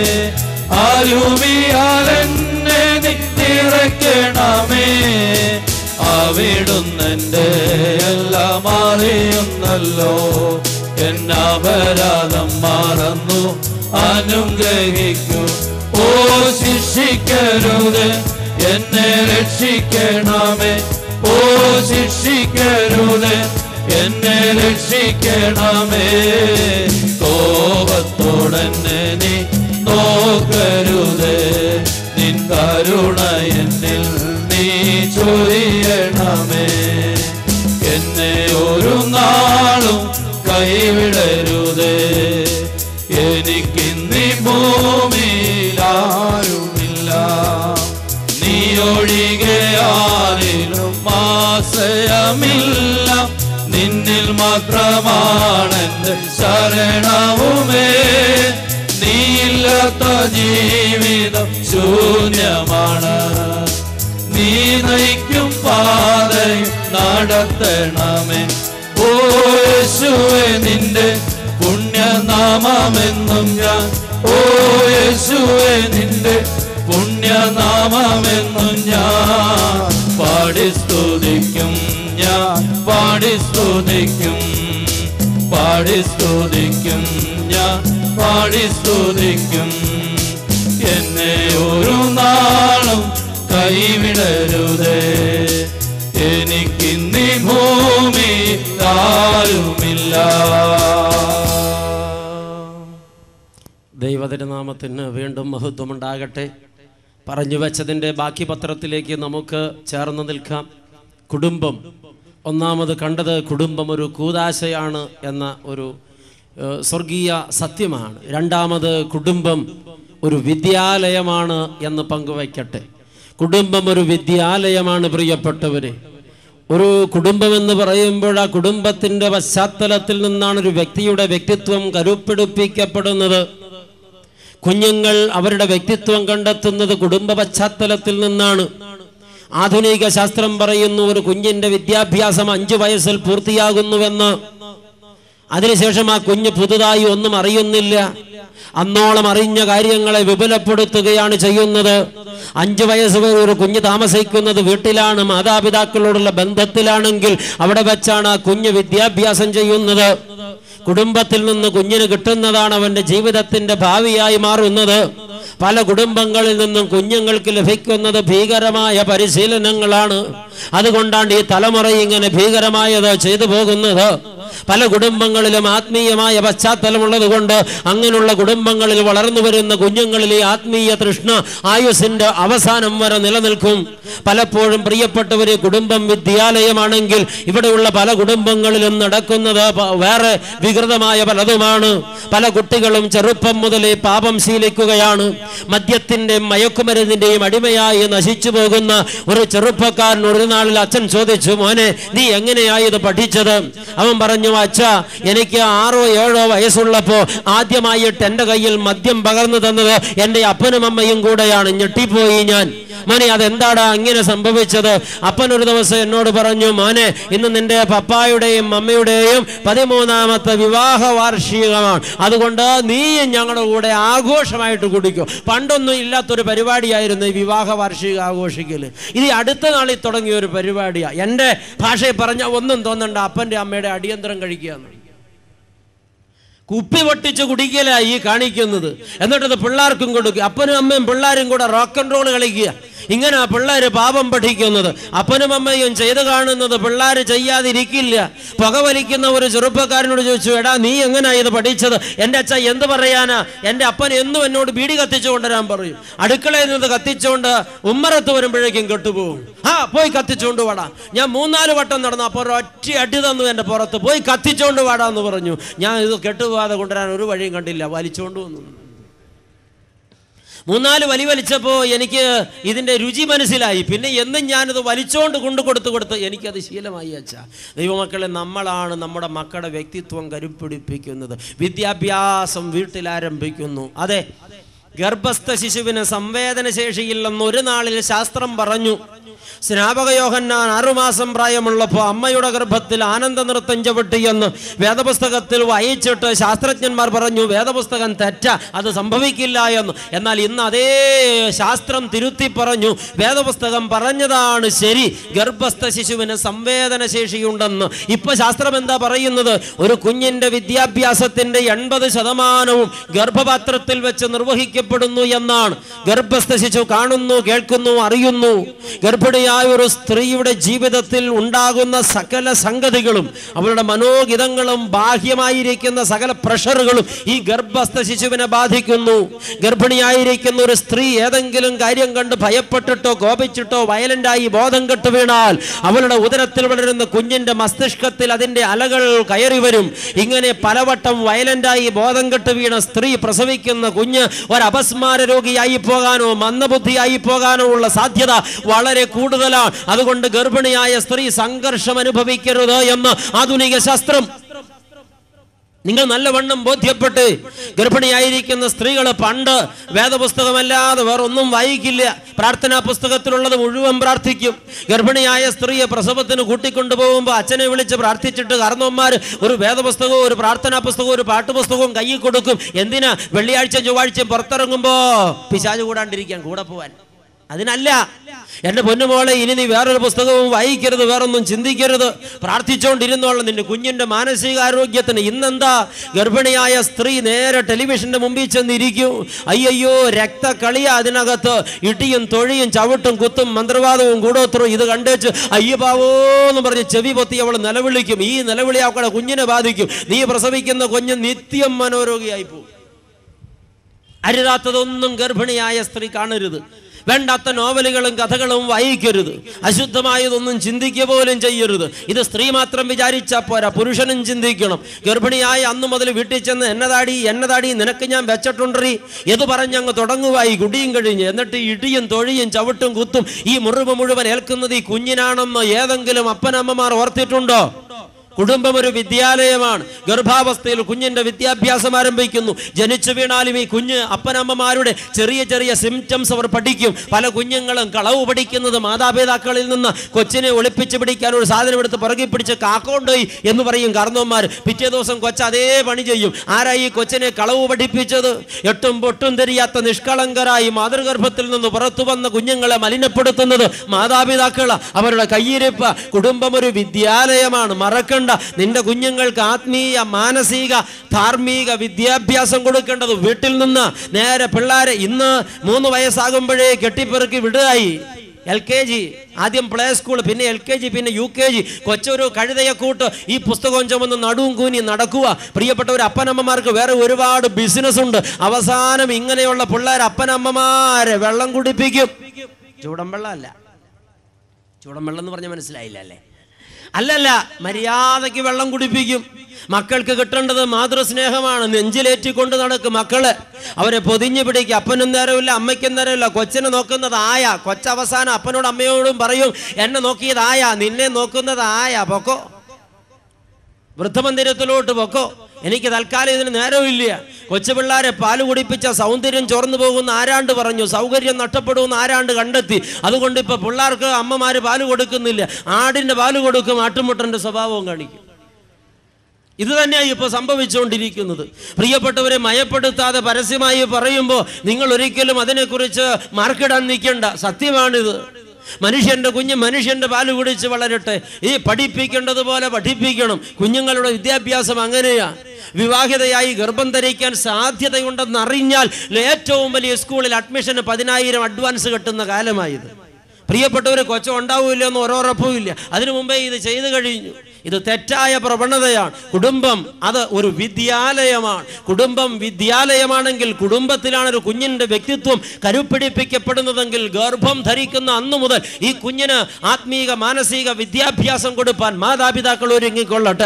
അരൂപിയാലെന്നെ നീ നിറയ്ക്കണമേ അവിടുന്നെന്റെ എല്ലാം അറിയുന്നല്ലോ എന്നപരാധം മറന്നു അനുഗ്രഹിക്കൂ ഓ ശിക്ഷിക്കരുത് എന്നെ രക്ഷിക്കണമേ ഓ ശിക്ഷിക്കരുത് എന്നെ രക്ഷിക്കണമേ കോപത്തോടെന്നെ നീ നോക്കരുത് നിൻ കരുണ എന്നിൽ നീ ചൊരിയണമേ എന്നെ ഒരു നാളും കൈവിടരുതേ എനിക്കിന്നി ഭൂമിയിൽ ആരുമില്ല നീ ഒഴികെ ആരിലും ആശ്രയമില്ല നിന്നിൽ മാത്രമാണെന്റെ ശരണവുമേ നീയില്ലാത്ത ജീവിതം ശൂന്യമാണ് നീ നയിക്കും പാതയും നടത്തണമേ ഓ യേശുവേ നിന്റെ പുണ്യനാമമെന്നും ഞാൻ ഓ യേശുവേ നിന്റെ പുണ്യനാമമെന്നും ഞാൻ പാടി സ്തുതിക്കും ഞാൻ പാടി സ്തുതിക്കും പാടി സ്തുതിക്കും ഞാൻ പാടി സ്തുതിക്കും എന്നെ ഒരു നാളും കൈവിടരുതേ എനിക്കിന്നി ഭൂമി ആരുമില്ല ദൈവതിരുനാമത്തിന് വീണ്ടും മഹത്വമുണ്ടാകട്ടെ പറഞ്ഞു വെച്ചതിൻ്റെ ബാക്കി പത്രത്തിലേക്ക് നമുക്ക് ചേർന്ന് നിൽക്കാം കുടുംബം ഒന്നാമത് കണ്ടത് കുടുംബം ഒരു കൂതാശയാണ് എന്ന ഒരു ഏഹ്, സ്വർഗീയ സത്യമാണ് രണ്ടാമത് കുടുംബം ഒരു വിദ്യാലയമാണ് എന്ന് പങ്കുവയ്ക്കട്ടെ കുടുംബം ഒരു വിദ്യാലയമാണ് പ്രിയപ്പെട്ടവരെ ഒരു കുടുംബം എന്ന് പറയുമ്പോൾ ആ കുടുംബത്തിന്റെ പശ്ചാത്തലത്തിൽ നിന്നാണ് ഒരു വ്യക്തിയുടെ വ്യക്തിത്വം കരുപ്പിടിപ്പിക്കപ്പെടുന്നത് കുഞ്ഞുങ്ങൾ അവരുടെ വ്യക്തിത്വം കണ്ടെത്തുന്നത് കുടുംബ പശ്ചാത്തലത്തിൽ നിന്നാണ് ആധുനിക ശാസ്ത്രം പറയുന്നു ഒരു കുഞ്ഞിന്റെ വിദ്യാഭ്യാസം അഞ്ചു വയസ്സിൽ പൂർത്തിയാകുന്നുവെന്ന് അതിനുശേഷം ആ കുഞ്ഞ് പുതുതായി ഒന്നും അറിയുന്നില്ല അന്നോളം അറിഞ്ഞ കാര്യങ്ങളെ വിപുലപ്പെടുത്തുകയാണ് ചെയ്യുന്നത് അഞ്ചു വയസ്സ് വരെ ഒരു കുഞ്ഞ് താമസിക്കുന്നത് വീട്ടിലാണ് മാതാപിതാക്കളോടുള്ള ബന്ധത്തിലാണെങ്കിൽ അവിടെ വെച്ചാണ് ആ കുഞ്ഞ് വിദ്യാഭ്യാസം ചെയ്യുന്നത് കുടുംബത്തിൽ നിന്ന് കുഞ്ഞിന് കിട്ടുന്നതാണ് അവന്റെ ജീവിതത്തിന്റെ ഭാവിയായി മാറുന്നത് പല കുടുംബങ്ങളിൽ നിന്നും കുഞ്ഞുങ്ങൾക്ക് ലഭിക്കുന്നത് ഭീകരമായ പരിശീലനങ്ങളാണ് അതുകൊണ്ടാണ് ഈ തലമുറ ഇങ്ങനെ ഭീകരമായത് ചെയ്തു പോകുന്നത് പല കുടുംബങ്ങളിലും ആത്മീയമായ പശ്ചാത്തലമുള്ളത് കൊണ്ട് അങ്ങനെയുള്ള കുടുംബങ്ങളിൽ വളർന്നു വരുന്ന കുഞ്ഞുങ്ങളിൽ ഈ ആത്മീയ തൃഷ്ണ ആയുസിന്റെ അവസാനം വരെ നിലനിൽക്കും പലപ്പോഴും പ്രിയപ്പെട്ടവര് കുടുംബം വിദ്യാലയമാണെങ്കിൽ ഇവിടെയുള്ള പല കുടുംബങ്ങളിലും നടക്കുന്നത് പ- വേറെ വികൃതമായ പലതുമാണ് പല കുട്ടികളും ചെറുപ്പം മുതലേ പാപം ശീലിക്കുകയാണ് മദ്യത്തിന്റെയും മയക്കുമരുന്നിന്റെയും അടിമയായി നശിച്ചു പോകുന്ന ഒരു ചെറുപ്പക്കാരൻ ഒരു നാളിൽ അച്ഛൻ ചോദിച്ചു മോനെ നീ എങ്ങനെയായി ഇത് പഠിച്ചത് അവൻ പറഞ്ഞു അച്ഛ എനിക്ക് ആറോ ഏഴോ വയസ്സുള്ളപ്പോ ആദ്യമായിട്ട് എന്റെ കയ്യിൽ മദ്യം പകർന്നു തന്നത് എന്റെ അപ്പനും അമ്മയും കൂടെയാണ് ഞെട്ടിപ്പോയി ഞാൻ മോനെ അതെന്താടാ അങ്ങനെ സംഭവിച്ചത് അപ്പൻ ഒരു ദിവസം എന്നോട് പറഞ്ഞു മോനെ ഇന്ന് നിന്റെ പപ്പായുടെയും മമ്മയുടെയും പതിമൂന്നാമത്തെ വിവാഹ വാർഷികമാണ് അതുകൊണ്ട് നീയും ഞങ്ങളുടെ കൂടെ ആഘോഷമായിട്ട് കുടിക്കും പണ്ടൊന്നും ഇല്ലാത്തൊരു പരിപാടിയായിരുന്നു ഈ വിവാഹ വാർഷിക ആഘോഷിക്കൽ ഇത് ഈ അടുത്ത നാളിൽ തുടങ്ങിയ ഒരു പരിപാടിയാണ് എൻ്റെ ഭാഷയിൽ പറഞ്ഞാൽ ഒന്നും തോന്നണ്ട അപ്പൻ്റെ അമ്മയുടെ അടിയന്തരം കഴിക്കുകയെന്ന് കുപ്പി പൊട്ടിച്ച് കുടിക്കലായി ഈ കാണിക്കുന്നത് എന്നിട്ടത് പിള്ളേർക്കും കൊടുക്കുക അപ്പനും അമ്മയും പിള്ളേരും കൂടെ റോക്ക് ആൻഡ് റോൾ കളിക്കുക ഇങ്ങനെ പിള്ളേർ പാപം പഠിക്കുന്നത് അപ്പനും അമ്മയും ചെയ്ത് കാണുന്നത് പിള്ളേർ ചെയ്യാതിരിക്കില്ല പുകവലിക്കുന്ന ഒരു ചെറുപ്പക്കാരനോട് ചോദിച്ചു എടാ നീ എങ്ങനെയാ ഇത് പഠിച്ചത് എൻ്റെ അച്ഛൻ എന്ത് പറയാനാ എൻ്റെ അപ്പൻ എന്നും എന്നോട് ബീഡി കത്തിച്ചു കൊണ്ടുവരാൻ പറയും അടുക്കളയിൽ നിന്ന് കത്തിച്ചുകൊണ്ട് ഉമ്മറത്ത് വരുമ്പോഴേക്കും കെട്ടുപോകും ആ പോയി കത്തിച്ചുകൊണ്ട് വാടാ ഞാൻ മൂന്നാല് വട്ടം നടന്നു അപ്പോൾ ഒറ്റ അടി തന്നു എൻ്റെ പുറത്ത് പോയി കത്തിച്ചുകൊണ്ട് വാടാ എന്ന് പറഞ്ഞു ഞാൻ ഇത് കെട്ടുപോകാതെ കൊണ്ടുവരാൻ ഒരു വഴിയും കണ്ടില്ല വലിച്ചുകൊണ്ട് വന്നു മൂന്നാല് വലി വലിച്ചപ്പോൾ എനിക്ക് ഇതിൻ്റെ രുചി മനസ്സിലായി പിന്നെ എന്നും ഞാനിത് വലിച്ചോണ്ട് കൊണ്ടു കൊടുത്ത് കൊടുത്ത് എനിക്കത് ശീലമായി അച്ഛ ദൈവമക്കളെ നമ്മളാണ് നമ്മുടെ മക്കളുടെ വ്യക്തിത്വം കരുപ്പിടിപ്പിക്കുന്നത് വിദ്യാഭ്യാസം വീട്ടിൽ ആരംഭിക്കുന്നു അതെ ഗർഭസ്ഥ ശിശുവിന് സംവേദനശേഷിയില്ലെന്ന് ഒരു നാളിൽ ശാസ്ത്രം പറഞ്ഞു സ്നാപക യോഹന്നാൻ ആറുമാസം പ്രായമുള്ളപ്പോൾ അമ്മയുടെ ഗർഭത്തിൽ ആനന്ദ നൃത്തം ചവിട്ടിയെന്ന് വേദപുസ്തകത്തിൽ വായിച്ചിട്ട് ശാസ്ത്രജ്ഞന്മാർ പറഞ്ഞു വേദപുസ്തകം തെറ്റ അത് സംഭവിക്കില്ല എന്ന് എന്നാൽ ഇന്ന് അതേ ശാസ്ത്രം തിരുത്തി പറഞ്ഞു വേദപുസ്തകം പറഞ്ഞതാണ് ശരി ഗർഭസ്ഥ ശിശുവിന് സംവേദന ശേഷിയുണ്ടെന്ന് ഇപ്പൊ ശാസ്ത്രം എന്താ പറയുന്നത് ഒരു കുഞ്ഞിന്റെ വിദ്യാഭ്യാസത്തിന്റെ എൺപത് ശതമാനവും ഗർഭപാത്രത്തിൽ വെച്ച് നിർവഹിക്കപ്പെടുന്നു എന്നാണ് ഗർഭസ്ഥ ശിശു കാണുന്നു കേൾക്കുന്നു അറിയുന്നു ഗർഭിണിയായ ഒരു സ്ത്രീയുടെ ജീവിതത്തിൽ ഉണ്ടാകുന്ന സകല സംഗതികളും അവളുടെ മനോഗിതങ്ങളും ബാഹ്യമായിരിക്കുന്ന സകല പ്രഷറുകളും ഈ ഗർഭസ്ഥ ശിശുവിനെ ബാധിക്കുന്നു ഗർഭിണിയായിരിക്കുന്ന ഒരു സ്ത്രീ ഏതെങ്കിലും കാര്യം കണ്ട് ഭയപ്പെട്ടിട്ടോ കോപിച്ചിട്ടോ വയലന്റായി ബോധം കെട്ടു വീണാൽ അവളുടെ ഉദരത്തിൽ വളരുന്ന കുഞ്ഞിന്റെ മസ്തിഷ്കത്തിൽ അതിന്റെ അലകൾ കയറി വരും ഇങ്ങനെ പലവട്ടം വയലന്റായി ബോധം കെട്ട് വീണ സ്ത്രീ പ്രസവിക്കുന്ന കുഞ്ഞ് ഒരു അപസ്മാര രോഗിയായി പോകാനോ മന്ദബുദ്ധിയായി പോകാനോ ഉള്ള സാധ്യത വളരെ കൂടുതലാണ് അതുകൊണ്ട് ഗർഭിണിയായ സ്ത്രീ സംഘർഷം അനുഭവിക്കരുത് എന്ന് ആധുനിക ശാസ്ത്രം നിങ്ങൾ നല്ലവണ്ണം ബോധ്യപ്പെട്ട് ഗർഭിണിയായിരിക്കുന്ന സ്ത്രീകൾ പണ്ട് വേദപുസ്തകമല്ലാതെ വേറെ ഒന്നും വായിക്കില്ല പ്രാർത്ഥനാ പുസ്തകത്തിലുള്ളത് മുഴുവൻ പ്രാർത്ഥിക്കും ഗർഭിണിയായ സ്ത്രീയെ പ്രസവത്തിന് കൂട്ടിക്കൊണ്ടു പോകുമ്പോൾ അച്ഛനെ വിളിച്ച് പ്രാർത്ഥിച്ചിട്ട് കാരണവന്മാർ ഒരു വേദപുസ്തകവും ഒരു പ്രാർത്ഥനാ പുസ്തകവും ഒരു പാട്ടുപുസ്തകവും കയ്യിൽ കൊടുക്കും എന്തിനാ വെള്ളിയാഴ്ച ചൊവ്വാഴ്ചയും പുറത്തിറങ്ങുമ്പോൾ പിശാച് കൂടാണ്ടിരിക്കാൻ കൂടെ പോവാൻ അതിനല്ല എന്റെ പൊന്നുമോളെ ഇനി നീ വേറൊരു പുസ്തകവും വായിക്കരുത് വേറൊന്നും ചിന്തിക്കരുത് പ്രാർത്ഥിച്ചുകൊണ്ടിരുന്നോളാം നിന്റെ കുഞ്ഞിന്റെ മാനസികാരോഗ്യത്തിന് ഇന്നെന്താ ഗർഭിണിയായ സ്ത്രീ നേരെ ടെലിവിഷന്റെ മുമ്പിൽ ചെന്നിരിക്കും അയ്യോ രക്തക്കളിയ അതിനകത്ത് ഇടിയും തൊഴിയും ചവിട്ടും കുത്തും മന്ത്രവാദവും കൂടോത്രവും ഇത് കണ്ടേച്ച് അയ്യപ്പാവോ എന്ന് പറഞ്ഞ് ചെവി പൊത്തി അവൾ നിലവിളിക്കും ഈ നിലവിളി അവളുടെ കുഞ്ഞിനെ ബാധിക്കും നീ പ്രസവിക്കുന്ന കുഞ്ഞ് നിത്യം മനോരോഗിയായി പോകും അരുതാത്തതൊന്നും ഗർഭിണിയായ സ്ത്രീ കാണരുത് വേണ്ടാത്ത നോവലുകളും കഥകളും വായിക്കരുത് അശുദ്ധമായതൊന്നും ചിന്തിക്കുക പോലും ചെയ്യരുത് ഇത് സ്ത്രീ മാത്രം വിചാരിച്ചാൽ പോരാ പുരുഷനും ചിന്തിക്കണം ഗർഭിണിയായ അന്നു മുതൽ വീട്ടിൽ ചെന്ന് എന്നതാടി എന്നതാടി നിനക്ക് ഞാൻ വെച്ചിട്ടുണ്ടറി എന്ന് പറഞ്ഞങ്ങ് തുടങ്ങുവായി കുടിയും കഴിഞ്ഞ് എന്നിട്ട് ഇടിയും തൊഴിയും ചവിട്ടും കുത്തും ഈ മുറിവ് മുഴുവൻ ഏൽക്കുന്നത് ഈ കുഞ്ഞിനാണെന്ന് ഏതെങ്കിലും അപ്പനമ്മമാർ ഓർത്തിട്ടുണ്ടോ കുടുംബം ഒരു വിദ്യാലയമാണ് ഗർഭാവസ്ഥയിൽ കുഞ്ഞിന്റെ വിദ്യാഭ്യാസം ആരംഭിക്കുന്നു ജനിച്ചു വീണാലും ഈ കുഞ്ഞ് അപ്പനമ്മമാരുടെ ചെറിയ ചെറിയ സിംറ്റംസ് അവർ പഠിക്കും പല കുഞ്ഞുങ്ങളും കളവ് പഠിക്കുന്നത് മാതാപിതാക്കളിൽ നിന്ന് കൊച്ചിനെ ഒളിപ്പിച്ച് പിടിക്കാൻ ഒരു സാധനം എടുത്ത് പുറകെ പിടിച്ച് കാക്കോണ്ടോയി എന്ന് പറയും കാർന്നവന്മാർ പിറ്റേ ദിവസം കൊച്ച് അതേ പണി ചെയ്യും ആരാ ഈ കൊച്ചിനെ കളവ് പഠിപ്പിച്ചത് എട്ടും പൊട്ടും തിരിയാത്ത നിഷ്കളങ്കരായി മാതൃഗർഭത്തിൽ നിന്ന് പുറത്തു വന്ന കുഞ്ഞുങ്ങളെ മലിനപ്പെടുത്തുന്നത് മാതാപിതാക്കള അവരുടെ കയ്യിരിപ്പ് കുടുംബം ഒരു വിദ്യാലയമാണ് മറക്കണ്ട നിന്റെ കുഞ്ഞുങ്ങൾക്ക് ആത്മീയ മാനസിക ധാർമ്മിക വിദ്യാഭ്യാസം കൊടുക്കേണ്ടത് വീട്ടിൽ നിന്ന് നേരെ പിള്ളേരെ ഇന്ന് മൂന്ന് വയസ്സാകുമ്പോഴേ കെട്ടിപ്പെറുക്കി വിടുകയായി എൽ കെ ജി ആദ്യം പ്ലേ സ്കൂൾ പിന്നെ എൽ കെ ജി പിന്നെ യു കെ ജി കൊച്ചൊരു കഴുതയെ കൂട്ട് ഈ പുസ്തകം ചുമന്ന് നടുവും കൂനി നടക്കുക പ്രിയപ്പെട്ട ഒരു അപ്പനമ്മമാർക്ക് വേറെ ഒരുപാട് ബിസിനസ് ഉണ്ട് അവസാനം ഇങ്ങനെയുള്ള പിള്ളേർ അപ്പനമ്മമാരെ വെള്ളം കുടിപ്പിക്കും ചൂടൻ വെള്ളമല്ല ചൂടൻ വെള്ളം എന്ന് പറഞ്ഞാൽ മനസ്സിലായില്ല അല്ലേ അല്ലല്ല മര്യാദയ്ക്ക് വെള്ളം കുടിപ്പിക്കും മക്കൾക്ക് കിട്ടേണ്ടത് മാതൃസ്നേഹമാണ് നെഞ്ചിലേറ്റിക്കൊണ്ട് നടക്കും മക്കള് അവരെ പൊതിഞ്ഞു പിടിക്കുക അപ്പനും നേരമില്ല അമ്മയ്ക്കും നേരമില്ല കൊച്ചിനെ നോക്കുന്നത് ആയ കൊച്ചവസാനം അപ്പനോടും അമ്മയോടും പറയും എന്നെ നോക്കിയത് ആയ നിന്നെ നോക്കുന്നത് ആയ പൊക്കോ വൃദ്ധമന്ദിരത്തിലോട്ട് പൊക്കോ എനിക്ക് തൽക്കാലം ഇതിന് നേരമില്ല കൊച്ചു പിള്ളാരെ പാല് കുടിപ്പിച്ച സൗന്ദര്യം ചോർന്നു പോകുന്ന ആരാണ്ട് പറഞ്ഞു സൗകര്യം നഷ്ടപ്പെടുമെന്ന് ആരാണ്ട് കണ്ടെത്തി അതുകൊണ്ട് ഇപ്പൊ പിള്ളേർക്ക് അമ്മമാര് പാല് കൊടുക്കുന്നില്ല ആടിന്റെ പാല് കൊടുക്കും ആട്ടുമുട്ടന്റെ സ്വഭാവവും കാണിക്കും ഇത് തന്നെയാണ് ഇപ്പോൾ സംഭവിച്ചുകൊണ്ടിരിക്കുന്നത് പ്രിയപ്പെട്ടവരെ മയപ്പെടുത്താതെ പരസ്യമായി പറയുമ്പോൾ നിങ്ങൾ ഒരിക്കലും അതിനെക്കുറിച്ച് മാർക്കിടാൻ നിൽക്കേണ്ട സത്യമാണിത് മനുഷ്യന്റെ കുഞ്ഞ് മനുഷ്യന്റെ പാല് കുടിച്ച് വളരട്ടെ ഈ പഠിപ്പിക്കേണ്ടതുപോലെ പഠിപ്പിക്കണം കുഞ്ഞുങ്ങളുടെ വിദ്യാഭ്യാസം അങ്ങനെയാ വിവാഹിതയായി ഗർഭം ധരിക്കാൻ സാധ്യതയുണ്ടെന്ന് അറിഞ്ഞാൽ ഏറ്റവും വലിയ സ്കൂളിൽ അഡ്മിഷന് പതിനായിരം അഡ്വാൻസ് കിട്ടുന്ന കാലമായത് പ്രിയപ്പെട്ടവർ കൊച്ച ഉണ്ടാവില്ല എന്ന് ഒരോറപ്പും ഇല്ല അതിനു മുമ്പേ ഇത് ചെയ്തു കഴിഞ്ഞു ഇത് തെറ്റായ പ്രവണതയാണ് കുടുംബം അത് ഒരു വിദ്യാലയമാണ് കുടുംബം വിദ്യാലയമാണെങ്കിൽ കുടുംബത്തിലാണ് ഒരു കുഞ്ഞിന്റെ വ്യക്തിത്വം കരുപ്പിടിപ്പിക്കപ്പെടുന്നതെങ്കിൽ ഗർഭം ധരിക്കുന്ന അന്നു മുതൽ ഈ കുഞ്ഞിന് ആത്മീക മാനസിക വിദ്യാഭ്യാസം കൊടുപ്പാൻ മാതാപിതാക്കൾ ഒരുങ്ങിക്കൊള്ളട്ടെ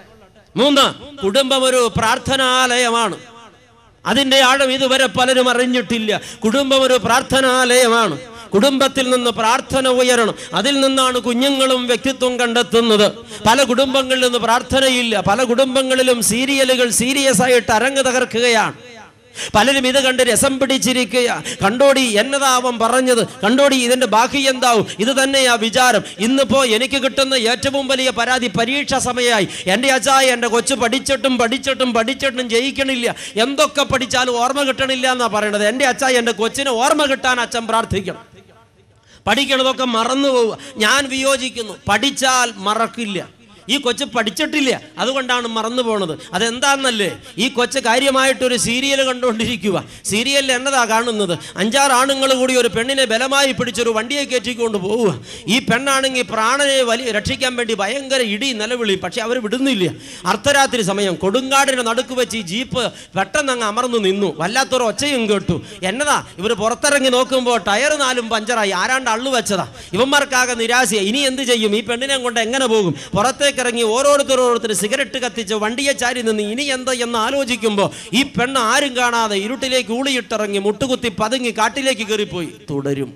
മൂന്ന് കുടുംബം ഒരു പ്രാർത്ഥനാലയമാണ് അതിൻ്റെ ആഴം ഇതുവരെ പലരും അറിഞ്ഞിട്ടില്ല കുടുംബം ഒരു പ്രാർത്ഥനാലയമാണ് കുടുംബത്തിൽ നിന്ന് പ്രാർത്ഥന ഉയരണം അതിൽ നിന്നാണ് കുഞ്ഞുങ്ങളും വ്യക്തിത്വം കണ്ടെത്തുന്നത് പല കുടുംബങ്ങളിൽ നിന്ന് പ്രാർത്ഥനയില്ല പല കുടുംബങ്ങളിലും സീരിയലുകൾ സീരിയസ് ആയിട്ട് അരങ്ങ് തകർക്കുകയാണ് പലരും ഇത് കണ്ട് രസം പിടിച്ചിരിക്കുക കണ്ടോടി എന്നതാവൻ പറഞ്ഞത് കണ്ടോടി ഇതിന്റെ ബാക്കി എന്താവും ഇത് തന്നെയാ വിചാരം ഇന്നിപ്പോ എനിക്ക് കിട്ടുന്ന ഏറ്റവും വലിയ പരാതി പരീക്ഷ സമയമായി എൻ്റെ അച്ചായ എൻ്റെ കൊച്ചു പഠിച്ചിട്ടും പഠിച്ചിട്ടും പഠിച്ചിട്ടും ജയിക്കണില്ല എന്തൊക്കെ പഠിച്ചാലും ഓർമ്മ കിട്ടണില്ല എന്നാ പറയണത് എൻ്റെ അച്ചായ എൻ്റെ കൊച്ചിന് ഓർമ്മ കിട്ടാൻ അച്ഛൻ പ്രാർത്ഥിക്കണം പഠിക്കണതൊക്കെ മറന്നു പോവുക ഞാൻ വിയോജിക്കുന്നു പഠിച്ചാൽ മറക്കില്ല ഈ കൊച്ച് പഠിച്ചിട്ടില്ല അതുകൊണ്ടാണ് മറന്നു പോണത് അതെന്താണെന്നല്ലേ ഈ കൊച്ച് കാര്യമായിട്ടൊരു സീരിയൽ കണ്ടുകൊണ്ടിരിക്കുക സീരിയലിൽ എന്നതാ കാണുന്നത് അഞ്ചാറ് ആണുങ്ങൾ കൂടി ഒരു പെണ്ണിനെ ബലമായി പിടിച്ചൊരു വണ്ടിയെ കയറ്റിക്കൊണ്ട് പോവുക ഈ പെണ്ണാണെങ്കിൽ പ്രാണനെ വലിയ രക്ഷിക്കാൻ വേണ്ടി ഭയങ്കര ഇടി നിലവിളി പക്ഷെ അവർ വിടുന്നില്ല അർദ്ധരാത്രി സമയം കൊടുങ്കാടിന് നടുക്ക് വെച്ച് ഈ ജീപ്പ് പെട്ടെന്ന് അങ്ങ് അമർന്നു നിന്നു വല്ലാത്തൊരു ഒച്ചയും കേട്ടു എന്നതാ ഇവർ പുറത്തിറങ്ങി നോക്കുമ്പോൾ ടയർ നാലും പഞ്ചറായി ആരാണ്ട് അള്ളു വെച്ചതാ ഇവന്മാർക്കാകെ നിരാശയായി ഇനി എന്ത് ചെയ്യും ഈ പെണ്ണിനെ കൊണ്ട് എങ്ങനെ പോകും പുറത്തേക്ക് ഇറങ്ങി ഓരോരുത്തർ ഓരോരുത്തർ സിഗരറ്റ് കത്തിച്ച് വണ്ടിയെ ചാരി നിന്ന് ഇനി എന്താ എന്ന് ആലോചിക്കുമ്പോൾ ഈ പെണ്ണ് ആരും കാണാതെ ഇരുട്ടിലേക്ക് ഊളിയിട്ടിറങ്ങി മുട്ടുകുത്തി പതുങ്ങി കാട്ടിലേക്ക് കയറിപ്പോയി തുടരും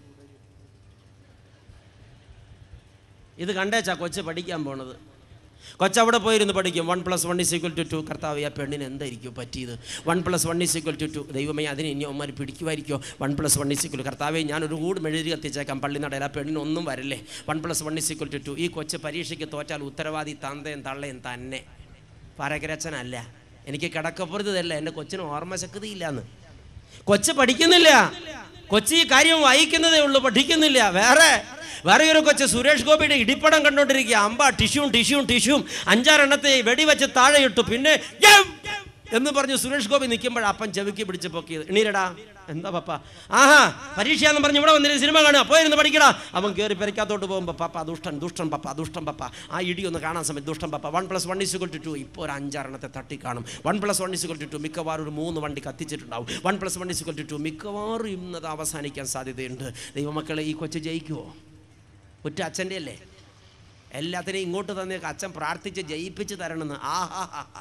ഇത് കണ്ടേച്ചാ കൊച്ച് പഠിക്കാൻ പോണത് കൊച്ചവിടെ പോയിരുന്ന് പഠിക്കും one plus one is equal to two കർത്താവ് ആ പെണ്ണിന് എന്തായിരിക്കും പറ്റിയത് one plus one is equal to two ദൈവമേ അതിന് ഇനി ഒന്മാർ പിടിക്കുമായിരിക്കോ one plus one is equal കർത്താവെ ഞാനൊരു കൂട് മെഴുതി കത്തിച്ചേക്കാം പള്ളി നടയിൽ ആ പെണ്ണിന് ഒന്നും വരല്ലേ one plus one is equal to two ഈ കൊച്ച് പരീക്ഷയ്ക്ക് തോറ്റാൽ ഉത്തരവാദി തന്തയും തള്ളയും തന്നെ പാരകരച്ചനല്ല എനിക്ക് കിടക്കപ്പുറത്ത് തരില്ല എൻ്റെ കൊച്ചിന് ഓർമ്മശക്തി ഇല്ലാന്ന് കൊച്ച് പഠിക്കുന്നില്ല കൊച്ചി ഈ കാര്യം വായിക്കുന്നതേ ഉള്ളൂ പഠിക്കുന്നില്ല വേറെ വേറെ ഒരു കൊച്ച് സുരേഷ് ഗോപിയുടെ ഇടിപ്പടം കണ്ടോണ്ടിരിക്കുക അമ്പ ടിഷ്യൂം ടിഷ്യൂം ടിഷ്യൂം അഞ്ചാറെണ്ണത്തെ വെടിവെച്ച് താഴെ ഇട്ടു പിന്നെ യം! എന്ന് പറഞ്ഞ് സുരേഷ് ഗോപി നിൽക്കുമ്പോൾ അപ്പൻ ചെവിക്ക് പിടിച്ച് പൊക്കിയത് എണീരടാ എന്താ പപ്പ ആഹാ പരീക്ഷയാന്ന് പറഞ്ഞ് ഇവിടെ വന്നിട്ട് സിനിമ കാണുക പോയിരുന്ന് പഠിക്കടാ അവൻ കയറി പെരക്കാത്തോട്ട് പോകുമ്പോൾ പപ്പ ദുഷ്ടൻ ദുഷ്ടൻ പപ്പ ദുഷ്ടൻ പപ്പ ആ ഇടി ഒന്ന് കാണാൻ സമയത്ത് ദുഷ്ടൻ പപ്പ one plus one is equal to two ഇപ്പോൾ ഒരു അഞ്ചാറെണ്ണത്തെ തട്ടി കാണും one plus one is equal to two മിക്കവാറും ഒരു മൂന്ന് വണ്ടി കത്തിച്ചിട്ടുണ്ടാവും one plus one is equal to two മിക്കവാറും ഇന്നത് അവസാനിക്കാൻ സാധ്യതയുണ്ട് ദൈവമക്കളെ ഈ കൊച്ചു ജയിക്കുമോ ഒറ്റ അച്ഛൻ്റെ അല്ലേ എല്ലാത്തിനെയും ഇങ്ങോട്ട് തന്നേക്ക് അച്ഛൻ പ്രാർത്ഥിച്ച് ജയിപ്പിച്ച് തരണമെന്ന് ആഹാ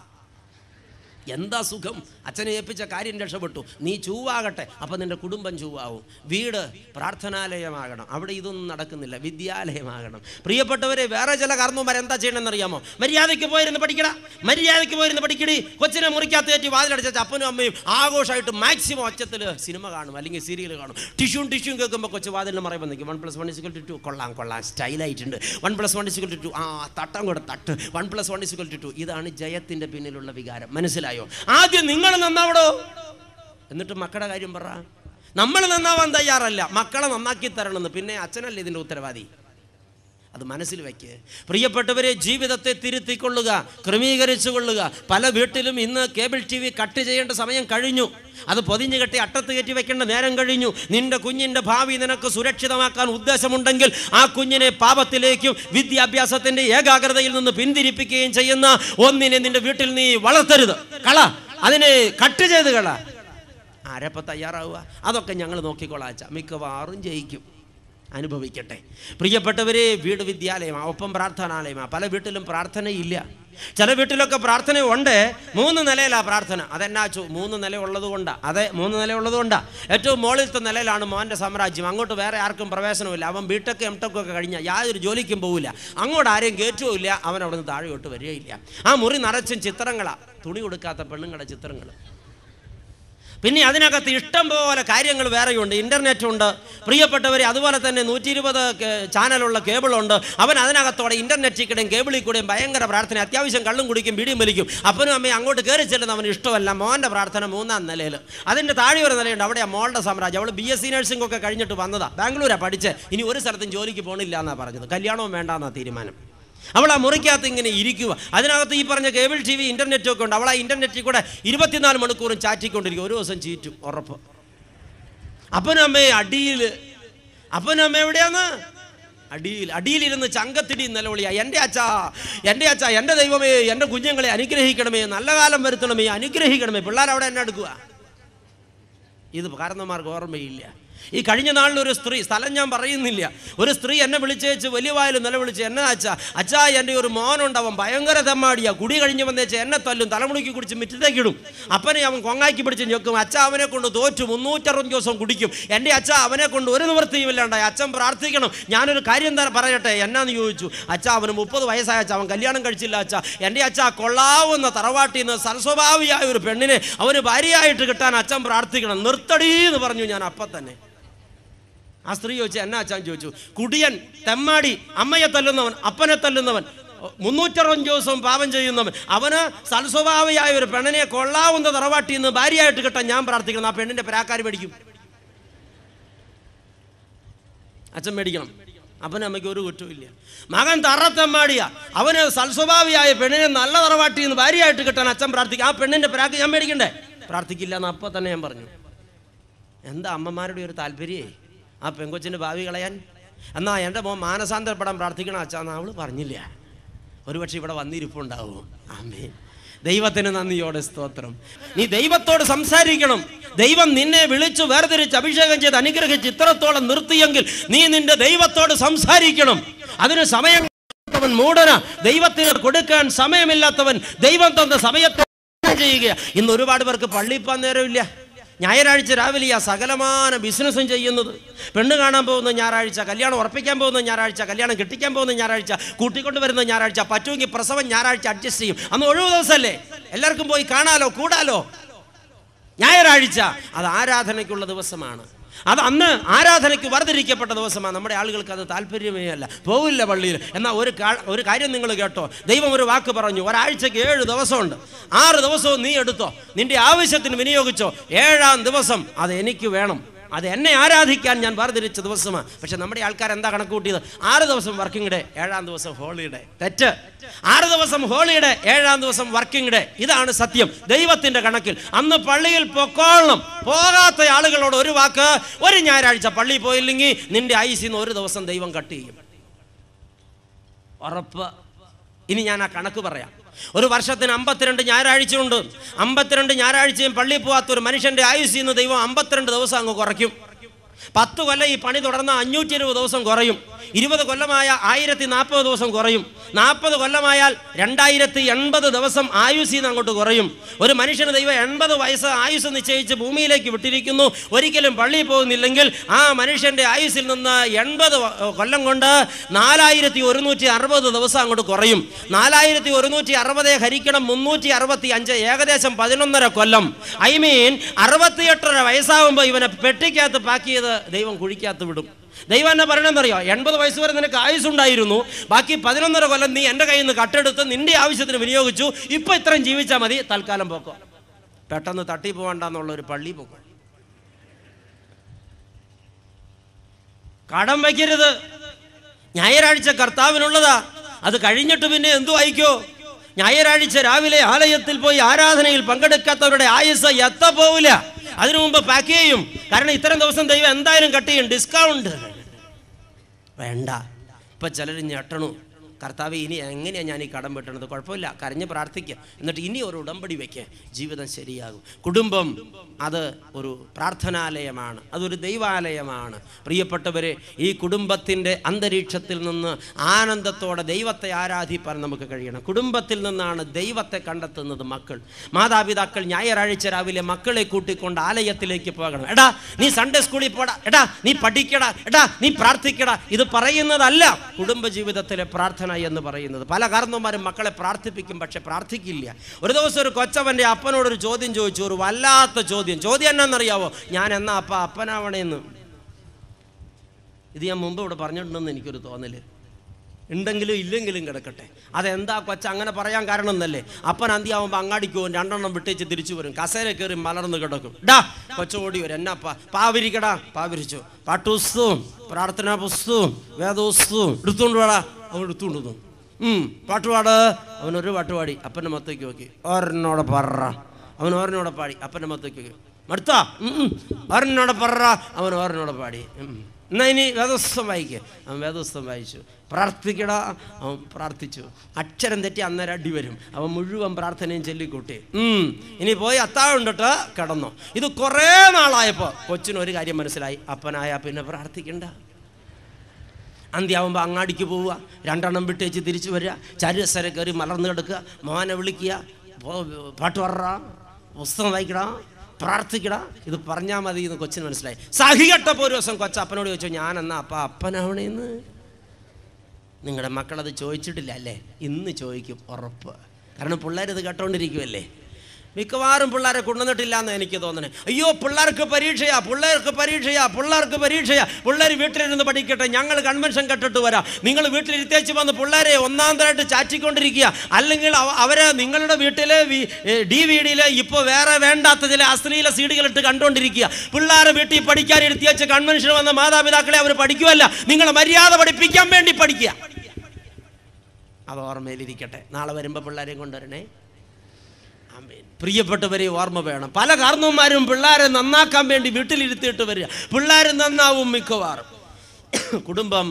എന്താ സുഖം അച്ഛനെ ഏൽപ്പിച്ച കാര്യം രക്ഷപ്പെട്ടു നീ ചൂവാകട്ടെ അപ്പം നിന്റെ കുടുംബം ചൂവാവും വീട് പ്രാർത്ഥനാലയമാകണം അവിടെ ഇതൊന്നും നടക്കുന്നില്ല വിദ്യാലയമാകണം പ്രിയപ്പെട്ടവരെ വേറെ ചില കാരണവന്മാർ എന്താ ചെയ്യണമെന്ന് അറിയാമോ മര്യാദയ്ക്ക് പോയിരുന്ന് പഠിക്കട മര്യാദയ്ക്ക് പോയിരുന്ന് പഠിക്കടി കൊച്ചിനെ മുറിക്കകത്ത് കയറ്റി വാതിലടിച്ച അപ്പനും അമ്മയും ആഘോഷമായിട്ട് മാക്സിമം ഒച്ചത്തിൽ സിനിമ കാണും അല്ലെങ്കിൽ സീരിയൽ കാണും ടിഷ്യൂം ടിഷ്യൂം കേൾക്കുമ്പോൾ കൊച്ചു വാതിലിന് മറയുമ്പോൾ നിൽക്കും one plus one is equal to two കൊള്ളാം കൊള്ളാം സ്റ്റൈലായിട്ടുണ്ട് one plus one is equal to two ആ തട്ടം കൂടെ തട്ട് one plus one is equal to two ഇതാണ് ജയത്തിൻ്റെ പിന്നിലുള്ള വികാരം മനസ്സിലായോ ആദ്യം നിങ്ങൾ നന്നാവടോ എന്നിട്ട് മക്കളുടെ കാര്യം പറ നമ്മൾ നന്നാവാൻ തയ്യാറല്ല മക്കളെ നന്നാക്കി തരണമെന്ന് പിന്നെ അച്ഛനല്ലേ ഇതിൻ്റെ ഉത്തരവാദി അത് മനസ്സിൽ വയ്ക്ക് പ്രിയപ്പെട്ടവരെ ജീവിതത്തെ തിരുത്തിക്കൊള്ളുക ക്രമീകരിച്ചു കൊള്ളുക പല വീട്ടിലും ഇന്ന് കേബിൾ ടി വി കട്ട് ചെയ്യേണ്ട സമയം കഴിഞ്ഞു അത് പൊതിഞ്ഞു കെട്ടി അട്ടത്ത് കയറ്റി വെക്കേണ്ട നേരം കഴിഞ്ഞു നിന്റെ കുഞ്ഞിൻ്റെ ഭാവി നിനക്ക് സുരക്ഷിതമാക്കാൻ ഉദ്ദേശമുണ്ടെങ്കിൽ ആ കുഞ്ഞിനെ പാപത്തിലേക്കും വിദ്യാഭ്യാസത്തിൻ്റെ ഏകാഗ്രതയിൽ നിന്ന് പിന്തിരിപ്പിക്കുകയും ചെയ്യുന്ന ഒന്നിനെ നിന്റെ വീട്ടിൽ നീ വളർത്തരുത് കള അതിനെ കട്ട് ചെയ്ത് കള ആരപ്പ തയ്യാറാവുക അതൊക്കെ ഞങ്ങൾ നോക്കിക്കൊള്ളാച്ച മിക്കവാറും ജയിക്കും അനുഭവിക്കട്ടെ പ്രിയപ്പെട്ടവരെ വീട് വിദ്യാലയമാണ് ഒപ്പം പ്രാർത്ഥനാലയമാണ് പല വീട്ടിലും പ്രാർത്ഥനയില്ല ചില വീട്ടിലൊക്കെ പ്രാർത്ഥന ഉണ്ട് മൂന്ന് നിലയിലാണ് പ്രാർത്ഥന അതെന്നാ ചോ മൂന്ന് നില ഉള്ളത് കൊണ്ടാണ് അതെ മൂന്ന് നില ഉള്ളത് കൊണ്ടാണ് ഏറ്റവും മുകളിലത്തെ നിലയിലാണ് മോൻ്റെ സാമ്രാജ്യം അങ്ങോട്ട് വേറെ ആർക്കും പ്രവേശനമില്ല അവൻ ബിടെക് എം ടെക് ഒക്കെ കഴിഞ്ഞാൽ യാതൊരു ജോലിക്കും പോവില്ല അങ്ങോട്ട് ആരെയും കയറ്റുമില്ല അവൻ അവിടെ നിന്ന് താഴെയോട്ട് വരികയില്ല ആ മുറി നിറച്ചും ചിത്രങ്ങളാണ് തുണി കൊടുക്കാത്ത പെണ്ണുങ്ങളുടെ ചിത്രങ്ങൾ പിന്നെ അതിനകത്ത് ഇഷ്ടം പോലെ കാര്യങ്ങൾ വേറെയുണ്ട് ഇൻ്റർനെറ്റ് ഉണ്ട് പ്രിയപ്പെട്ടവരെ അതുപോലെ തന്നെ നൂറ്റി ഇരുപത് ചാനലുള്ള കേബിളുണ്ട് അവൻ അതിനകത്തോടെ ഇൻ്റർനെറ്റിൽ കൂടെയും കേബിളിൽ കൂടെയും ഭയങ്കര പ്രാർത്ഥന അത്യാവശ്യം കള്ളും കുടിക്കും ബീഡിയും വലിക്കും അപ്പനും അമ്മയും അങ്ങോട്ട് കയറി ചെല്ലുന്ന അവന് ഇഷ്ടമല്ല മോൻ്റെ പ്രാർത്ഥന മൂന്നാം നിലയിൽ അതിൻ്റെ താഴെ ഒരു നിലയുണ്ട് അവിടെ മോളുടെ സാമ്രാജ്യം അവൾ ബി എസ് സി നഴ്സിംഗ് ഒക്കെ കഴിഞ്ഞിട്ട് വന്നതാ ബാംഗ്ലൂരാണ് പഠിച്ച് ഇനി ഒരു സ്ഥലത്തും ജോലിക്ക് പോകണില്ല എന്നാണ് പറഞ്ഞത് കല്യാണവും വേണ്ടാന്നാണ് തീരുമാനം അവൾ ആ മുറിക്കകത്ത് ഇങ്ങനെ ഇരിക്കുക അതിനകത്ത് ഈ പറഞ്ഞ കേബിൾ ടി വി ഇൻ്റർനെറ്റും ഒക്കെ ഉണ്ട് അവൾ ആ ഇൻ്റർനെറ്റിൽ കൂടെ ഇരുപത്തിനാല് മണിക്കൂറും ചാറ്റിക്കൊണ്ടിരിക്കും ഒരു ദിവസം ചീറ്റും ഉറപ്പ് അപ്പനും അമ്മയെ അടിയിൽ അപ്പനും അമ്മ എവിടെയാന്ന് അടിയിൽ അടിയിലിരുന്ന് ചങ്കത്തിടി നിലവിളിയാ എൻ്റെ അച്ഛാ എൻ്റെ അച്ഛാ എൻ്റെ ദൈവമേ എൻ്റെ കുഞ്ഞുങ്ങളെ അനുഗ്രഹിക്കണമേ നല്ല കാലം വരുത്തണമേ അനുഗ്രഹിക്കണമേ പിള്ളേർ അവിടെ എന്നെ എടുക്കുക ഇത് കാരണന്മാർക്ക് ഓർമ്മയില്ല ഈ കഴിഞ്ഞ നാളിൽ ഒരു സ്ത്രീ സ്ഥലം ഞാൻ പറയുന്നില്ല ഒരു സ്ത്രീ എന്നെ വിളിച്ചേച്ച് വലിയ വായിൽ നിലവിളിച്ച് എന്നെ അച്ഛാ അച്ഛാ എൻ്റെ ഒരു മോനുണ്ട് അവൻ ഭയങ്കര തെമ്മാടിയാ കുടി കഴിഞ്ഞ് വന്നേച്ച് എന്നെ തല്ലും തലമുടിക്ക് കുടിച്ച് മിറ്റത്തേക്കിടും അപ്പനെ അവൻ കൊങ്ങാക്കി പിടിച്ച് ഞെക്കും അച്ഛ അവനെ കൊണ്ട് തോറ്റു മുന്നൂറ്ററുപത് ദിവസം കുടിക്കും എൻ്റെ അച്ഛ അവനെ കൊണ്ട് ഒരു നിവൃത്തിയും ഇല്ലാണ്ടായി അച്ഛൻ പ്രാർത്ഥിക്കണം ഞാനൊരു കാര്യം തര പറയട്ടെ എന്നാന്ന് ചോദിച്ചു അച്ഛ അവന് മുപ്പത് വയസ്സായ അച്ഛ അവൻ കല്യാണം കഴിച്ചില്ല അച്ഛ എൻ്റെ അച്ഛ കൊള്ളാവുന്ന തറവാട്ടിൽ നിന്ന് സരസ്വഭാവിയായ ഒരു പെണ്ണിനെ അവന് ഭാര്യയായിട്ട് കിട്ടാൻ അച്ഛൻ പ്രാർത്ഥിക്കണം നിർത്തടീ എന്ന് പറഞ്ഞു ഞാൻ അപ്പം തന്നെ ആ സ്ത്രീ ചോദിച്ചു എന്നാ അച്ഛൻ ചോദിച്ചു കുടിയൻ തെമ്മാടി അമ്മയെ തല്ലുന്നവൻ അപ്പനെ തല്ലുന്നവൻ മുന്നൂറ്ററുപത് ദിവസം പാപം ചെയ്യുന്നവൻ അവന് സൽസ്വഭാവിയായ ഒരു പെണ്ണിനെ കൊള്ളാവുന്ന തറവാട്ടിൽ നിന്ന് ഭാര്യയായിട്ട് കിട്ടാൻ ഞാൻ പ്രാർത്ഥിക്കണം ആ പെണ്ണിന്റെ പരാക്കാര് മേടിക്കും അച്ഛൻ മേടിക്കണം അപ്പനും അമ്മയ്ക്ക് ഒരു കുറ്റമില്ല മകൻ തറത്തെമ്മാടിയ അവന് സൽസ്വഭാവിയായ പെണ്ണിനെ നല്ല തറവാട്ടിൽ നിന്ന് ഭാര്യയായിട്ട് കിട്ടാൻ അച്ഛൻ പ്രാർത്ഥിക്കും ആ പെണ്ണിന്റെ പരാക്ക് ഞാൻ മേടിക്കണ്ടേ പ്രാർത്ഥിക്കില്ല എന്ന് അപ്പം തന്നെ ഞാൻ പറഞ്ഞു എന്താ അമ്മമാരുടെ ഒരു താല്പര്യമേ ആ പെങ്കൊച്ചിൻ്റെ ഭാവി കളയാൻ എന്നാ എൻ്റെ മോൻ മാനസാന്തരപ്പെടാൻ പ്രാർത്ഥിക്കണം അച്ഛാന്ന് അവള് പറഞ്ഞില്ല ഒരുപക്ഷെ ഇവിടെ വന്നിരിപ്പുണ്ടാവും ആമേ ദൈവത്തിന് നന്ദിയോടെ സ്തോത്രം നീ ദൈവത്തോട് സംസാരിക്കണം ദൈവം നിന്നെ വിളിച്ചു വേർതിരിച്ച് അഭിഷേകം ചെയ്ത് അനുഗ്രഹിച്ച് ഇത്രത്തോളം നിർത്തിയെങ്കിൽ നീ നിന്റെ ദൈവത്തോട് സംസാരിക്കണം അതിന് സമയം വൻ മൂടന ദൈവത്തിന് കൊടുക്കാൻ സമയമില്ലാത്തവൻ ദൈവം തന്ന സമയത്ത് ചെയ്യുക ഇന്ന് ഒരുപാട് പേർക്ക് പള്ളിയിൽ പോകാൻ നേരമില്ല ഞായറാഴ്ച രാവിലെ ആ സകലമാന ബിസിനസ്സും ചെയ്യുന്നത് പെണ്ണ് കാണാൻ പോകുന്ന ഞായറാഴ്ച കല്യാണം ഉറപ്പിക്കാൻ പോകുന്ന ഞായറാഴ്ച കല്യാണം കെട്ടിക്കാൻ പോകുന്ന ഞായറാഴ്ച കൂട്ടിക്കൊണ്ട് വരുന്ന ഞായറാഴ്ച പറ്റുമെങ്കിൽ പ്രസവം ഞായറാഴ്ച അഡ്ജസ്റ്റ് ചെയ്യും അന്ന് ഒഴിവ് ദിവസമല്ലേ എല്ലാവർക്കും പോയി കാണാലോ കൂടാലോ ഞായറാഴ്ച അത് ആരാധനയ്ക്കുള്ള ദിവസമാണ് അത് അന്ന് ആരാധനയ്ക്ക് വർദ്ധിരിക്കപ്പെട്ട ദിവസമാണ് നമ്മുടെ ആളുകൾക്ക് അത് താല്പര്യമേ അല്ല പോവില്ല പള്ളിയിൽ എന്നാൽ ഒരു കാ- ഒരു കാര്യം നിങ്ങൾ കേട്ടോ ദൈവം ഒരു വാക്ക് പറഞ്ഞു ഒരാഴ്ചയ്ക്ക് ഏഴ് ദിവസമുണ്ട് ആറ് ദിവസവും നീ എടുത്തോ നിന്റെ ആവശ്യത്തിന് വിനിയോഗിച്ചോ ഏഴാം ദിവസം അത് എനിക്ക് വേണം അത് എന്നെ ആരാധിക്കാൻ ഞാൻ വേർതിരിച്ച ദിവസമാണ് പക്ഷെ നമ്മുടെ ആൾക്കാർ എന്താ കണക്ക് കൂട്ടിയത് ആറ് ദിവസം വർക്കിംഗ് ഡേ ഏഴാം ദിവസം ഹോളിഡേ തെറ്റ് ആറ് ദിവസം ഹോളിഡേ ഏഴാം ദിവസം വർക്കിംഗ് ഡേ ഇതാണ് സത്യം ദൈവത്തിന്റെ കണക്കിൽ അന്ന് പള്ളിയിൽ പൊക്കോളണം പോകാത്ത ആളുകളോട് ഒരു വാക്ക് ഒരു ഞായറാഴ്ച പള്ളിയിൽ പോയില്ലെങ്കിൽ നിന്റെ ഐസിന്ന് ഒരു ദിവസം ദൈവം കട്ട് ചെയ്യും ഉറപ്പ് ഇനി ഞാൻ ആ കണക്ക് പറയാം ഒരു വർഷത്തിന് അമ്പത്തിരണ്ട് ഞായറാഴ്ചയുണ്ട് അമ്പത്തിരണ്ട് ഞായറാഴ്ചയും പള്ളിയിൽ പോകാത്ത ഒരു മനുഷ്യന്റെ ആയുസ് ഇന്ന് ദൈവം അമ്പത്തിരണ്ട് ദിവസം അങ്ങ് കുറയ്ക്കും പത്ത് കൊല്ലം ഈ പണി തുടർന്ന അഞ്ഞൂറ്റി ഇരുപത് ദിവസം കുറയും ഇരുപത് കൊല്ലമായ ആയിരത്തി നാൽപ്പത് ദിവസം കുറയും നാൽപ്പത് കൊല്ലമായാൽ രണ്ടായിരത്തി എൺപത് ദിവസം ആയുസ്സിൽ നിന്ന് അങ്ങോട്ട് കുറയും ഒരു മനുഷ്യന് ദൈവം എൺപത് വയസ്സ് ആയുസ് നിശ്ചയിച്ച് ഭൂമിയിലേക്ക് വിട്ടിരിക്കുന്നു ഒരിക്കലും പള്ളിയിൽ പോകുന്നില്ലെങ്കിൽ ആ മനുഷ്യന്റെ ആയുസ്സിൽ നിന്ന് എൺപത് കൊല്ലം കൊണ്ട് നാലായിരത്തി ഒരുന്നൂറ്റി അറുപത് ദിവസം അങ്ങോട്ട് കുറയും നാലായിരത്തി ഒരുന്നൂറ്റി അറുപത് ഹരിക്കണം മുന്നൂറ്റി അറുപത്തി അഞ്ച് ഏകദേശം പതിനൊന്നര കൊല്ലം ഐ മീൻ അറുപത്തിയെട്ടര വയസ്സാകുമ്പോൾ ഇവനെ പെട്ടിക്കകത്ത് പാക്ക് ചെയ്ത് ദൈവം കുഴിക്കകത്ത് വിടും ദൈവം എന്നെ പറയണമെന്നറിയോ എൺപത് വയസ്സ് വരെ നിനക്ക് ആയുസ്സുണ്ടായിരുന്നു ബാക്കി പതിനൊന്നര കൊല്ലം നീ എൻ്റെ കയ്യിൽ നിന്ന് കട്ടെടുത്ത് നിന്റെ ആവശ്യത്തിന് വിനിയോഗിച്ചു ഇപ്പൊ ഇത്രയും ജീവിച്ചാൽ മതി തൽക്കാലം പോക്കോ പെട്ടെന്ന് തട്ടി പോകണ്ടെന്നുള്ള ഒരു പള്ളി പോക്കോ കടം വയ്ക്കരുത് ഞായറാഴ്ച കർത്താവിനുള്ളതാ അത് കഴിഞ്ഞിട്ട് പിന്നെ എന്തു വായിക്കോ ഞായറാഴ്ച രാവിലെ ആലയത്തിൽ പോയി ആരാധനയിൽ പങ്കെടുക്കാത്തവരുടെ ആയുസ് എത്ത പോവില്ല അതിനു മുമ്പ് പാക്ക് ചെയ്യും കാരണം ഇത്തരം ദിവസം ദൈവം എന്തായാലും കട്ട് ചെയ്യും ഡിസ്കൗണ്ട് വേണ്ട ഇപ്പൊ ചിലർ ഞെട്ടണു കർത്താവ് ഇനി എങ്ങനെയാണ് ഞാൻ ഈ കടം വെട്ടണത് കുഴപ്പമില്ല കരഞ്ഞ് പ്രാർത്ഥിക്കുക എന്നിട്ട് ഇനി ഒരു ഉടമ്പടി വയ്ക്കുക ജീവിതം ശരിയാകും കുടുംബം അത് ഒരു പ്രാർത്ഥനാലയമാണ് അതൊരു ദൈവാലയമാണ് പ്രിയപ്പെട്ടവരെ ഈ കുടുംബത്തിൻ്റെ അന്തരീക്ഷത്തിൽ നിന്ന് ആനന്ദത്തോടെ ദൈവത്തെ ആരാധിപ്പാൻ നമുക്ക് കഴിയണം കുടുംബത്തിൽ നിന്നാണ് ദൈവത്തെ കണ്ടെത്തുന്നത് മക്കൾ മാതാപിതാക്കൾ ഞായറാഴ്ച രാവിലെ മക്കളെ കൂട്ടിക്കൊണ്ട് ആലയത്തിലേക്ക് പോകണം എടാ നീ സൺഡേ സ്കൂളിൽ പോടാ എടാ നീ പഠിക്കടാ എടാ നീ പ്രാർത്ഥിക്കടാ ഇത് പറയുന്നതല്ല കുടുംബജീവിതത്തിലെ പ്രാർത്ഥന എന്ന് പറയുന്നത് പല കാരണവന്മാരും മക്കളെ പ്രാർത്ഥിപ്പിക്കും പക്ഷെ പ്രാർത്ഥിക്കില്ല ഒരു ദിവസം ഒരു കൊച്ചവൻ്റെ അപ്പനോടൊരു ചോദ്യം ചോദിച്ചു ഒരു വല്ലാത്ത ചോദ്യം ചോദ്യം എന്നാണെന്നറിയാവോ ഞാൻ എന്നാ അപ്പ അപ്പനാവണേന്ന് ഇത് ഞാൻ മുമ്പ് ഇവിടെ പറഞ്ഞിട്ടുണ്ടെന്ന് എനിക്കൊരു തോന്നല് ഉണ്ടെങ്കിലും ഇല്ലെങ്കിലും കിടക്കട്ടെ അതെന്താ കൊച്ച അങ്ങനെ പറയാൻ കാരണം എന്നല്ലേ അപ്പൻ അന്തിയാവുമ്പോൾ അങ്ങാടിക്ക് പോകും രണ്ടെണ്ണം വിട്ടേച്ച് തിരിച്ചു വരും കസേര കയറി മലർന്ന് കിടക്കും ഡാ കൊച്ച ഓടി വരും എന്നാ പാവിരിക്കടാ പാവിരിച്ചു പാട്ടുസ്തവും പ്രാർത്ഥനാ പുസ്തകവും വേദോസ്തവും എടുത്തുകൊണ്ട് വേടാ അവൻ എടുത്തുകൊണ്ട് വന്നു ഉം പാട്ടുപാട് അവനൊരു പാട്ടുപാടി അപ്പൻ്റെ മത്തേക്ക് നോക്കി ഓരനോടെ പറ അവൻ ഓരനോടെ പാടി അപ്പൻ്റെ മത്തേക്ക് നോക്കി മടുത്താ ഓരനോടെ പറ അവൻ ഓരനോടെ പാടി ഉം. എന്നാ ഇനി വേദോസ്തം വായിക്കേ അവൻ വേദോസ്തം വായിച്ചു പ്രാർത്ഥിക്കടാ അവൻ പ്രാർത്ഥിച്ചു അക്ഷരം തെറ്റി അന്നേരം അടി വരും അവൻ മുഴുവൻ പ്രാർത്ഥനയും ചൊല്ലിക്കൂട്ടി ഉം. ഇനി പോയി അത്താഴുണ്ടിട്ട് കിടന്നു ഇത് കുറേ നാളായപ്പോൾ കൊച്ചിന് ഒരു കാര്യം മനസ്സിലായി അപ്പനായ പിന്നെ പ്രാർത്ഥിക്കണ്ട അന്ത്യാവുമ്പോൾ അങ്ങാടിക്ക് പോവുക രണ്ടെണ്ണം വിട്ടേച്ച് തിരിച്ചു വരിക ചരിസര കയറി മലർന്നു കിടക്കുക മോനെ വിളിക്കുക പോ- പാട്ട് പറ പുസ്തകം വായിക്കടാ പ്രാർത്ഥിക്കടാ ഇത് പറഞ്ഞാൽ മതി എന്ന് കൊച്ചിന് മനസ്സിലായി സഹികെട്ടപ്പോൾ ഒരു ദിവസം കൊച്ച അപ്പനോട് ചോദിച്ചു ഞാൻ എന്നാ അപ്പ അപ്പനാവണേന്ന് നിങ്ങളുടെ മക്കളത് ചോദിച്ചിട്ടില്ല അല്ലേ ഇന്ന് ചോദിക്കും ഉറപ്പ് കാരണം പിള്ളേരത് കേട്ടോണ്ടിരിക്കുമല്ലേ മിക്കവാറും പിള്ളേരെ കൊണ്ടുവന്നിട്ടില്ല എന്ന് എനിക്ക് തോന്നണേ അയ്യോ പിള്ളേർക്ക് പരീക്ഷയാ പിള്ളേർക്ക് പരീക്ഷയാ പിള്ളേർക്ക് പരീക്ഷയാ പിള്ളേർ വീട്ടിലിരുന്ന് പഠിക്കട്ടെ ഞങ്ങൾ കൺവെൻഷൻ കെട്ടിട്ട് വരാം നിങ്ങൾ വീട്ടിലിരുത്തേച്ച് വന്ന് പിള്ളേരെ ഒന്നാം തരമായിട്ട് ചാറ്റിക്കൊണ്ടിരിക്കുക അല്ലെങ്കിൽ അവ- അവരെ നിങ്ങളുടെ വീട്ടിലെ ഡി വി ഡിയിൽ ഇപ്പോൾ വേറെ വേണ്ടാത്ത ചില അശ്ലീല സീഡികൾ ഇട്ട് കണ്ടുകൊണ്ടിരിക്കുക പിള്ളേരെ വീട്ടിൽ പഠിക്കാൻ ഇരുത്തിയച്ച് കൺവെൻഷൻ വന്ന മാതാപിതാക്കളെ അവർ പഠിക്കുമല്ല നിങ്ങൾ മര്യാദ പഠിപ്പിക്കാൻ വേണ്ടി പഠിക്കുക അത് ഓർമ്മയിലിരിക്കട്ടെ നാളെ വരുമ്പോൾ പിള്ളേരെയും കൊണ്ടുവരണേ ആമേൻ. പ്രിയപ്പെട്ടവരെ ഓർമ്മ വേണം പല കാരണവന്മാരും പിള്ളേരെ നന്നാക്കാൻ വേണ്ടി വീട്ടിലിരുത്തിയിട്ട് വരിക പിള്ളേർ നന്നാവും മിക്കവാറും കുടുംബം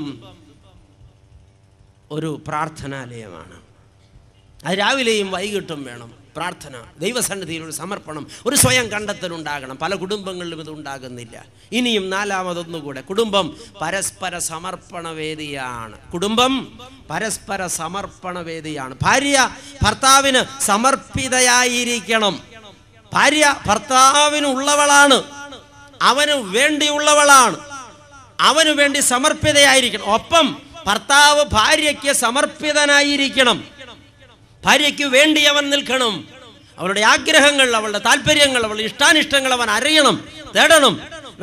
ഒരു പ്രാർത്ഥനാലയമാണ് അത് രാവിലെയും വൈകിട്ടും വേണം പ്രാർത്ഥന ദൈവസന്നിധിയിൽ ഒരു സമർപ്പണം ഒരു സ്വയം കണ്ടെത്തലുണ്ടാകണം പല കുടുംബങ്ങളിലും ഇത് ഉണ്ടാകുന്നില്ല ഇനിയും നാലാമതൊന്നുകൂടെ കുടുംബം പരസ്പര സമർപ്പണ വേദിയാണ് കുടുംബം പരസ്പര സമർപ്പണ വേദിയാണ് ഭാര്യ ഭർത്താവിന് സമർപ്പിതയായിരിക്കണം ഭാര്യ ഭർത്താവിനുള്ളവളാണ് അവന് വേണ്ടിയുള്ളവളാണ് അവന് വേണ്ടി സമർപ്പിതയായിരിക്കണം ഒപ്പം ഭർത്താവ് ഭാര്യയ്ക്ക് സമർപ്പിതനായിരിക്കണം ഭാര്യയ്ക്ക് വേണ്ടി അവൻ നിൽക്കണം അവളുടെ ആഗ്രഹങ്ങൾ അവളുടെ താല്പര്യങ്ങൾ അവളുടെ ഇഷ്ടാനിഷ്ടങ്ങൾ അവൻ അറിയണം തേടണം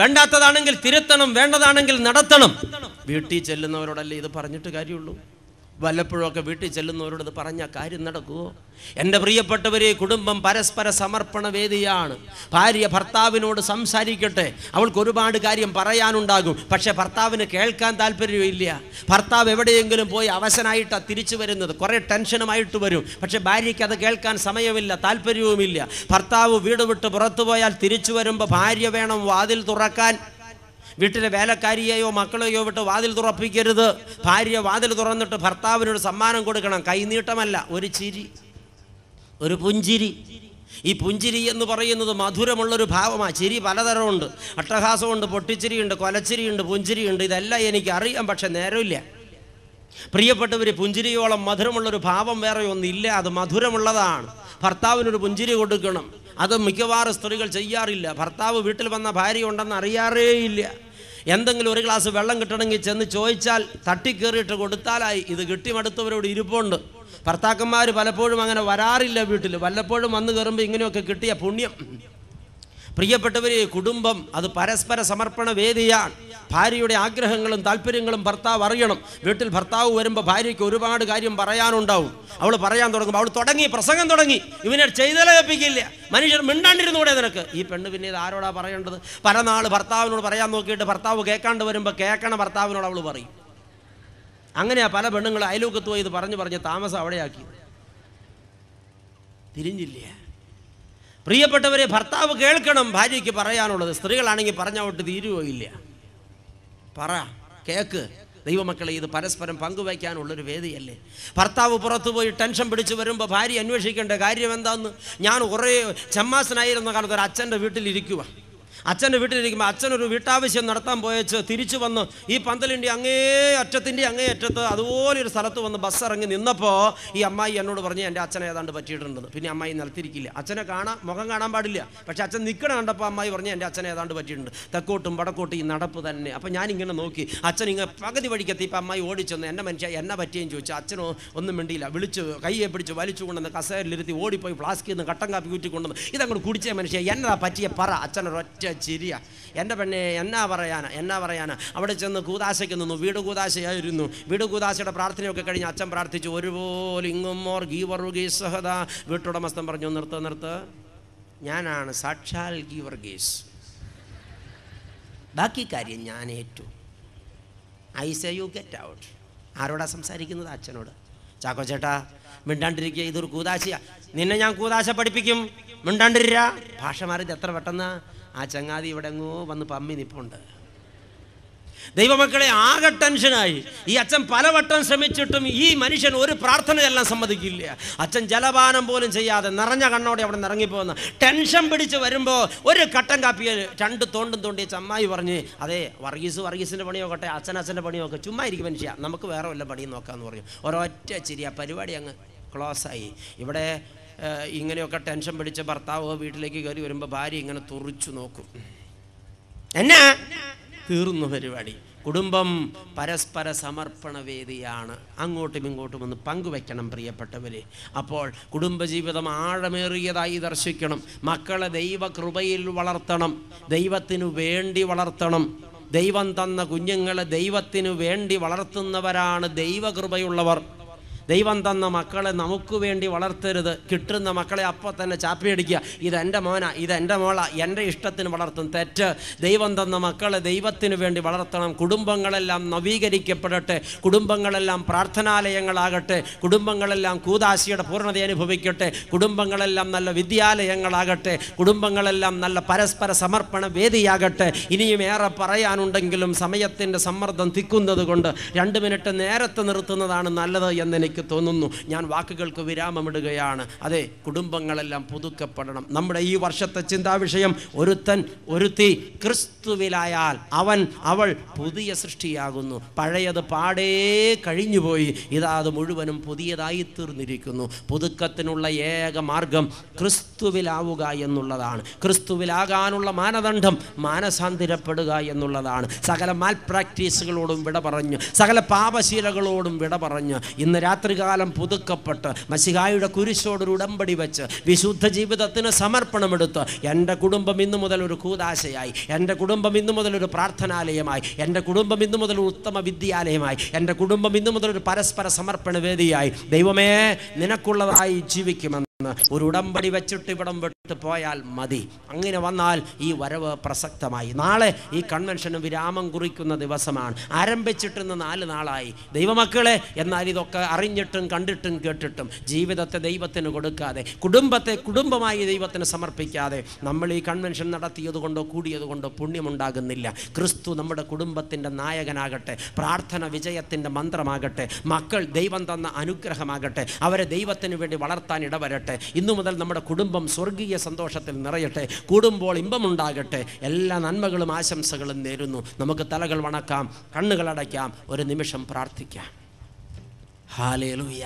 വേണ്ടാത്തതാണെങ്കിൽ തിരുത്തണം വേണ്ടതാണെങ്കിൽ നടത്തണം വീട്ടിൽ ചെല്ലുന്നവരോടല്ലേ ഇത് പറഞ്ഞിട്ട് കാര്യമുള്ളൂ വല്ലപ്പോഴൊക്കെ വീട്ടിൽ ചെല്ലുന്നവരോട് ഇത് പറഞ്ഞ കാര്യം നടക്കുമോ എൻ്റെ പ്രിയപ്പെട്ടവരെ കുടുംബം പരസ്പര സമർപ്പണ വേദിയാണ് ഭാര്യ ഭർത്താവിനോട് സംസാരിക്കട്ടെ അവൾക്ക് ഒരുപാട് കാര്യം പറയാനുണ്ടാകും പക്ഷേ ഭർത്താവിന് കേൾക്കാൻ താല്പര്യമില്ല ഭർത്താവ് എവിടെയെങ്കിലും പോയി അവശനായിട്ടാണ് തിരിച്ചു വരുന്നത് കുറേ ടെൻഷനുമായിട്ട് വരും പക്ഷേ ഭാര്യയ്ക്ക് അത് കേൾക്കാൻ സമയമില്ല താല്പര്യവുമില്ല ഭർത്താവ് വീട് വിട്ട് പുറത്തു പോയാൽ തിരിച്ചു വരുമ്പോൾ ഭാര്യ വേണം വാതിൽ തുറക്കാൻ വീട്ടിലെ വേലക്കാരിയെയോ മക്കളെയോ വിട്ട് വാതിൽ തുറപ്പിക്കരുത് ഭാര്യ വാതിൽ തുറന്നിട്ട് ഭർത്താവിനൊരു സമ്മാനം കൊടുക്കണം കൈനീട്ടമല്ല ഒരു ചിരി ഒരു പുഞ്ചിരി ഈ പുഞ്ചിരി എന്ന് പറയുന്നത് മധുരമുള്ളൊരു ഭാവമാണ് ചിരി പലതരമുണ്ട് അട്ടഹാസമുണ്ട് പൊട്ടിച്ചിരിയുണ്ട് കൊലച്ചിരിയുണ്ട് പുഞ്ചിരിയുണ്ട് ഇതെല്ലാം എനിക്ക് അറിയാം പക്ഷെ നേരമില്ല പ്രിയപ്പെട്ടവർ പുഞ്ചിരിയോളം മധുരമുള്ളൊരു ഭാവം വേറെ ഒന്നില്ല അത് മധുരമുള്ളതാണ് ഭർത്താവിനൊരു പുഞ്ചിരി കൊടുക്കണം അത് മിക്കവാറും സ്ത്രീകൾ ചെയ്യാറില്ല ഭർത്താവ് വീട്ടിൽ വന്ന ഭാര്യ ഉണ്ടെന്ന് അറിയാറേയില്ല എന്തെങ്കിലും ഒരു ഗ്ലാസ് വെള്ളം കിട്ടണമെങ്കിൽ ചെന്ന് ചോദിച്ചാൽ തട്ടിക്കേറിയിട്ട് കൊടുത്താലായി ഇത് കിട്ടിമടുത്തവരോട് ഇരിപ്പുണ്ട് ഭർത്താക്കന്മാർ പലപ്പോഴും അങ്ങനെ വരാറില്ല വീട്ടിൽ വല്ലപ്പോഴും വന്ന് കയറുമ്പോൾ ഇങ്ങനെയൊക്കെ കിട്ടിയ പുണ്യം പ്രിയപ്പെട്ടവരെ കുടുംബം അത് പരസ്പര സമർപ്പണ വേദിയാണ് ഭാര്യയുടെ ആഗ്രഹങ്ങളും താല്പര്യങ്ങളും ഭർത്താവ് അറിയണം വീട്ടിൽ ഭർത്താവ് വരുമ്പോൾ ഭാര്യയ്ക്ക് ഒരുപാട് കാര്യം പറയാനുണ്ടാവും അവൾ പറയാൻ തുടങ്ങുമ്പോൾ അവൾ തുടങ്ങി പ്രസംഗം തുടങ്ങി ഇവനെ ചെയ്തല കേൾപ്പിക്കില്ല മനുഷ്യർ മിണ്ടാണ്ടിരുന്നൂടെ നിനക്ക് ഈ പെണ്ണ് പിന്നെ ഇത് ആരോടാ പറയേണ്ടത് പല നാൾ ഭർത്താവിനോട് പറയാൻ നോക്കിയിട്ട് ഭർത്താവ് കേൾക്കാണ്ട് വരുമ്പോൾ കേൾക്കണ ഭർത്താവിനോട് അവൾ പറയും അങ്ങനെയാ പല പെണ്ണുങ്ങൾ അയലോക്കത്ത് പോയി ഇത് പറഞ്ഞു പറഞ്ഞ് താമസം അവിടെയാക്കി തിരിഞ്ഞില്ല പ്രിയപ്പെട്ടവരെ ഭർത്താവ് കേൾക്കണം ഭാര്യയ്ക്ക് പറയാനുള്ളത് സ്ത്രീകളാണെങ്കിൽ പറഞ്ഞോട്ട് തീരുകയില്ല പറ കേക്ക് ദൈവമക്കളെ ഇത് പരസ്പരം പങ്കുവയ്ക്കാനുള്ളൊരു വേദിയല്ലേ ഭർത്താവ് പുറത്തു പോയി ടെൻഷൻ പിടിച്ച് വരുമ്പോൾ ഭാര്യ അന്വേഷിക്കേണ്ട കാര്യം എന്താന്ന് ഞാൻ കുറേ ചമ്മാസനായിരുന്ന കാലത്ത് ഒരു അച്ഛൻ്റെ വീട്ടിലിരിക്കുക അച്ഛൻ്റെ വീട്ടിലിരിക്കുമ്പോൾ അച്ഛനൊരു വീട്ടാവശ്യം നടത്താൻ പോയച്ച് തിരിച്ചു വന്ന് ഈ പന്തലിൻ്റെ അങ്ങേ അറ്റത്തിൻ്റെ അങ്ങേ അറ്റത്ത് അതുപോലെ ഒരു സ്ഥലത്ത് വന്ന് ബസ് ഇറങ്ങി നിന്നപ്പോൾ ഈ അമ്മായി എന്നോട് പറഞ്ഞ് എൻ്റെ അച്ഛനെ ഏതാണ്ട് പറ്റിയിട്ടുണ്ടെന്ന് പിന്നെ അമ്മായി നിലത്തിരിക്കില്ല അച്ഛനെ കാണാൻ മുഖം കാണാൻ പാടില്ല പക്ഷെ അച്ഛൻ നിൽക്കണ കണ്ടപ്പോൾ അമ്മായി പറഞ്ഞ് എൻ്റെ അച്ഛനെ ഏതാണ്ട് പറ്റിയിട്ടുണ്ട് തെക്കോട്ടും വടക്കോട്ടും ഈ നടപ്പ് തന്നെ അപ്പോൾ ഞാനിങ്ങനെ നോക്കി അച്ഛൻ ഇങ്ങനെ പകുതി വഴിക്കെത്തി ഇപ്പം അമ്മായി ഓടിച്ചെന്ന് എന്നെ മനുഷ്യ എന്നെ പറ്റിയെന്ന് ചോദിച്ചു അച്ഛനോ ഒന്നും മിണ്ടിയില്ല വിളിച്ച് കയ്യെ പിടിച്ച് വലിച്ചു കൊണ്ടുവന്ന് കസേരയിലിരുത്തി ഓടിപ്പോയി ഫ്ലാസ്കിൽ നിന്ന് കട്ടൻ കാപ്പി കൂറ്റി കൊണ്ടുവന്ന് ഇതങ്ങോട്ട് കുടിച്ച മനുഷ്യ എന്നതാ പറ്റിയ പറ അച്ഛനൊരൊറ്റ ചിരിയ എൻ്റെ പെണ്ണെ എന്നാ പറയാനാ എന്നാ പറയാനാ അവിടെ ചെന്ന് കൂതാശയ്ക്ക് നിന്നു വീട് കൂതാശയായിരുന്നു വീട് കൂതാശയുടെ പ്രാർത്ഥനയൊക്കെ കഴിഞ്ഞ് അച്ഛൻ പ്രാർത്ഥിച്ചു ഒരുപോലെ ഇങ്ങുമോർ ഗീവറുഗീസ് സഹദ വീട്ടുടമസ്ഥൻ പറഞ്ഞു നിർത്ത് നിർത്ത് ഞാനാണ് സാക്ഷാൽ ഗീവർഗീസ് ബാക്കി കാര്യം ഞാൻ ഏറ്റു I say you get out ആരോടാ സംസാരിക്കുന്നത് അച്ഛനോട് ചാക്കോ ചേട്ടാ മിണ്ടാണ്ടിരിക്കുക ഇതൊരു കൂതാശിയ നിന്നെ ഞാൻ കൂതാശ പഠിപ്പിക്കും മിണ്ടാണ്ടിരിര ഭാഷ മാറിയത് എത്ര പെട്ടെന്ന് ആ ചങ്ങാതി ഇവിടെ എങ്ങോ വന്ന് പമ്മി നിപ്പുണ്ട് ദൈവമക്കളെ ആകെ ടെൻഷനായി ഈ അച്ഛൻ പലവട്ടം ശ്രമിച്ചിട്ടും ഈ മനുഷ്യൻ ഒരു പ്രാർത്ഥനയെല്ലാം സമ്മതിക്കില്ല അച്ഛൻ ജലപാനം പോലും ചെയ്യാതെ നിറഞ്ഞ കണ്ണോടെ അവിടെ നിന്ന് ഇറങ്ങിപ്പോകുന്ന ടെൻഷൻ പിടിച്ച് വരുമ്പോൾ ഒരു കട്ടൻ കാപ്പിയിൽ രണ്ട് തോണ്ടും തോണ്ടി ചമ്മായി പറഞ്ഞ് അതെ വർഗീസ് വർഗീസിൻ്റെ പണിയോക്കട്ടെ അച്ഛൻ അച്ഛൻ്റെ പണിയൊക്കെ ചുമ്മാ ഇരിക്കും മനുഷ്യ നമുക്ക് വേറെ വല്ല പണിയും നോക്കാമെന്ന് പറഞ്ഞു ഒരൊറ്റ ചിരി ആ പരിപാടി അങ്ങ് ക്ലോസ് ആയി ഇവിടെ ഏഹ്, ഇങ്ങനെയൊക്കെ ടെൻഷൻ പിടിച്ച ഭർത്താവ് വീട്ടിലേക്ക് കയറി വരുമ്പോൾ ഭാര്യ ഇങ്ങനെ തുറിച്ചു നോക്കും എന്നാ തീർന്നു പരിപാടി കുടുംബം പരസ്പര സമർപ്പണ വേദിയാണ് അങ്ങോട്ടും ഇങ്ങോട്ടും ഒന്ന് പങ്കുവെക്കണം പ്രിയപ്പെട്ടവരെ അപ്പോൾ കുടുംബജീവിതം ആഴമേറിയതായി ദർശിക്കണം മക്കളെ ദൈവകൃപയിൽ വളർത്തണം ദൈവത്തിനു വേണ്ടി വളർത്തണം ദൈവം തന്ന കുഞ്ഞുങ്ങളെ ദൈവത്തിനു വേണ്ടി വളർത്തുന്നവരാണ് ദൈവകൃപയുള്ളവർ ദൈവം തന്ന മക്കളെ നമുക്ക് വേണ്ടി വളർത്തരുത് കിട്ടുന്ന മക്കളെ അപ്പോൾ തന്നെ ചാപ്പിയടിക്കുക ഇതെൻ്റെ മോന ഇതെൻ്റെ മോള എൻ്റെ ഇഷ്ടത്തിന് വളർത്തും തെറ്റ് ദൈവം തന്ന മക്കളെ ദൈവത്തിന് വേണ്ടി വളർത്തണം കുടുംബങ്ങളെല്ലാം നവീകരിക്കപ്പെടട്ടെ കുടുംബങ്ങളെല്ലാം പ്രാർത്ഥനാലയങ്ങളാകട്ടെ കുടുംബങ്ങളെല്ലാം കൂതാശിയുടെ പൂർണ്ണത അനുഭവിക്കട്ടെ കുടുംബങ്ങളെല്ലാം നല്ല വിദ്യാലയങ്ങളാകട്ടെ കുടുംബങ്ങളെല്ലാം നല്ല പരസ്പര സമർപ്പണ വേദിയാകട്ടെ ഇനിയും ഏറെ പറയാനുണ്ടെങ്കിലും സമയത്തിൻ്റെ സമ്മർദ്ദം തിക്കുന്നത് കൊണ്ട് രണ്ട് മിനിറ്റ് നേരത്തെ നിർത്തുന്നതാണ് നല്ലത് എന്ന് എനിക്ക് തോന്നുന്നു ഞാൻ വാക്കുകൾക്ക് വിരാമമിടുകയാണ് അതെ കുടുംബങ്ങളെല്ലാം പുതുക്കപ്പെടണം നമ്മുടെ ഈ വർഷത്തെ ചിന്താവിഷയം ഒരുത്തൻ ഒരുത്തി ക്രിസ്തുവിലായാൽ അവൻ അവൾ പുതിയ സൃഷ്ടിയാകുന്നു പഴയത് പാടേ കഴിഞ്ഞുപോയി ഇതാ അത് മുഴുവനും പുതിയതായി തീർന്നിരിക്കുന്നു പുതുക്കത്തിനുള്ള ഏക മാർഗം ക്രിസ്തുവിലാവുക എന്നുള്ളതാണ് ക്രിസ്തുവിലാകാനുള്ള മാനദണ്ഡം മാനസാന്തരപ്പെടുക എന്നുള്ളതാണ് സകല മാൽ പ്രാക്ടീസുകളോടും വിട പറഞ്ഞു സകല പാപശീലകളോടും വിട പറഞ്ഞ് ഇന്ന് രാത്രി രാത്രികാലം പുതുക്കപ്പെട്ട് മസിഹായുടെ കുരിശോടൊരു ഉടമ്പടി വെച്ച് വിശുദ്ധ ജീവിതത്തിന് സമർപ്പണമെടുത്ത് എൻ്റെ കുടുംബം ഇന്നു മുതൽ ഒരു കൂതാശയായി എൻ്റെ കുടുംബം ഇന്നു മുതൽ ഒരു പ്രാർത്ഥനാലയമായി എൻ്റെ കുടുംബം ഇന്നു മുതൽ ഒരു ഉത്തമ വിദ്യാലയമായി എൻ്റെ കുടുംബം ഇന്നു മുതൽ ഒരു പരസ്പര സമർപ്പണ വേദിയായി ദൈവമേ നിനക്കുള്ളതായി ജീവിക്കുമെന്ന് ഒരു ഉടമ്പടി വെച്ചിട്ട് ഇവിടം വിട്ട് പോയാൽ മതി അങ്ങനെ വന്നാൽ ഈ വരവ് പ്രസക്തമായി നാളെ ഈ കൺവെൻഷന് വിരാമം കുറിക്കുന്ന ദിവസമാണ് ആരംഭിച്ചിട്ടുന്ന് നാല് നാളായി ദൈവമക്കളെ എന്നാൽ ഇതൊക്കെ അറിഞ്ഞിട്ടും കണ്ടിട്ടും കേട്ടിട്ടും ജീവിതത്തെ ദൈവത്തിന് കൊടുക്കാതെ കുടുംബത്തെ കുടുംബമായി ദൈവത്തിന് സമർപ്പിക്കാതെ നമ്മൾ ഈ കൺവെൻഷൻ നടത്തിയത് കൊണ്ടോ കൂടിയത് കൊണ്ടോ പുണ്യമുണ്ടാകുന്നില്ല ക്രിസ്തു നമ്മുടെ കുടുംബത്തിൻ്റെ നായകനാകട്ടെ പ്രാർത്ഥന വിജയത്തിൻ്റെ മന്ത്രമാകട്ടെ മക്കൾ ദൈവം തന്ന അനുഗ്രഹമാകട്ടെ അവരെ ദൈവത്തിന് വേണ്ടി വളർത്താൻ ഇടവരട്ടെ ഇന്നു മുതൽ നമ്മുടെ കുടുംബം സ്വർഗീയ സന്തോഷത്തിൽ നിറയട്ടെ കൂടുമ്പോൾ ഇമ്പമുണ്ടാകട്ടെ എല്ലാ നന്മകളും ആശംസകളും നേരുന്നു നമുക്ക് തലകൾ വണക്കാം കണ്ണുകൾ അടയ്ക്കാം ഒരു നിമിഷം പ്രാർത്ഥിക്കാം ഹാലേലൂയ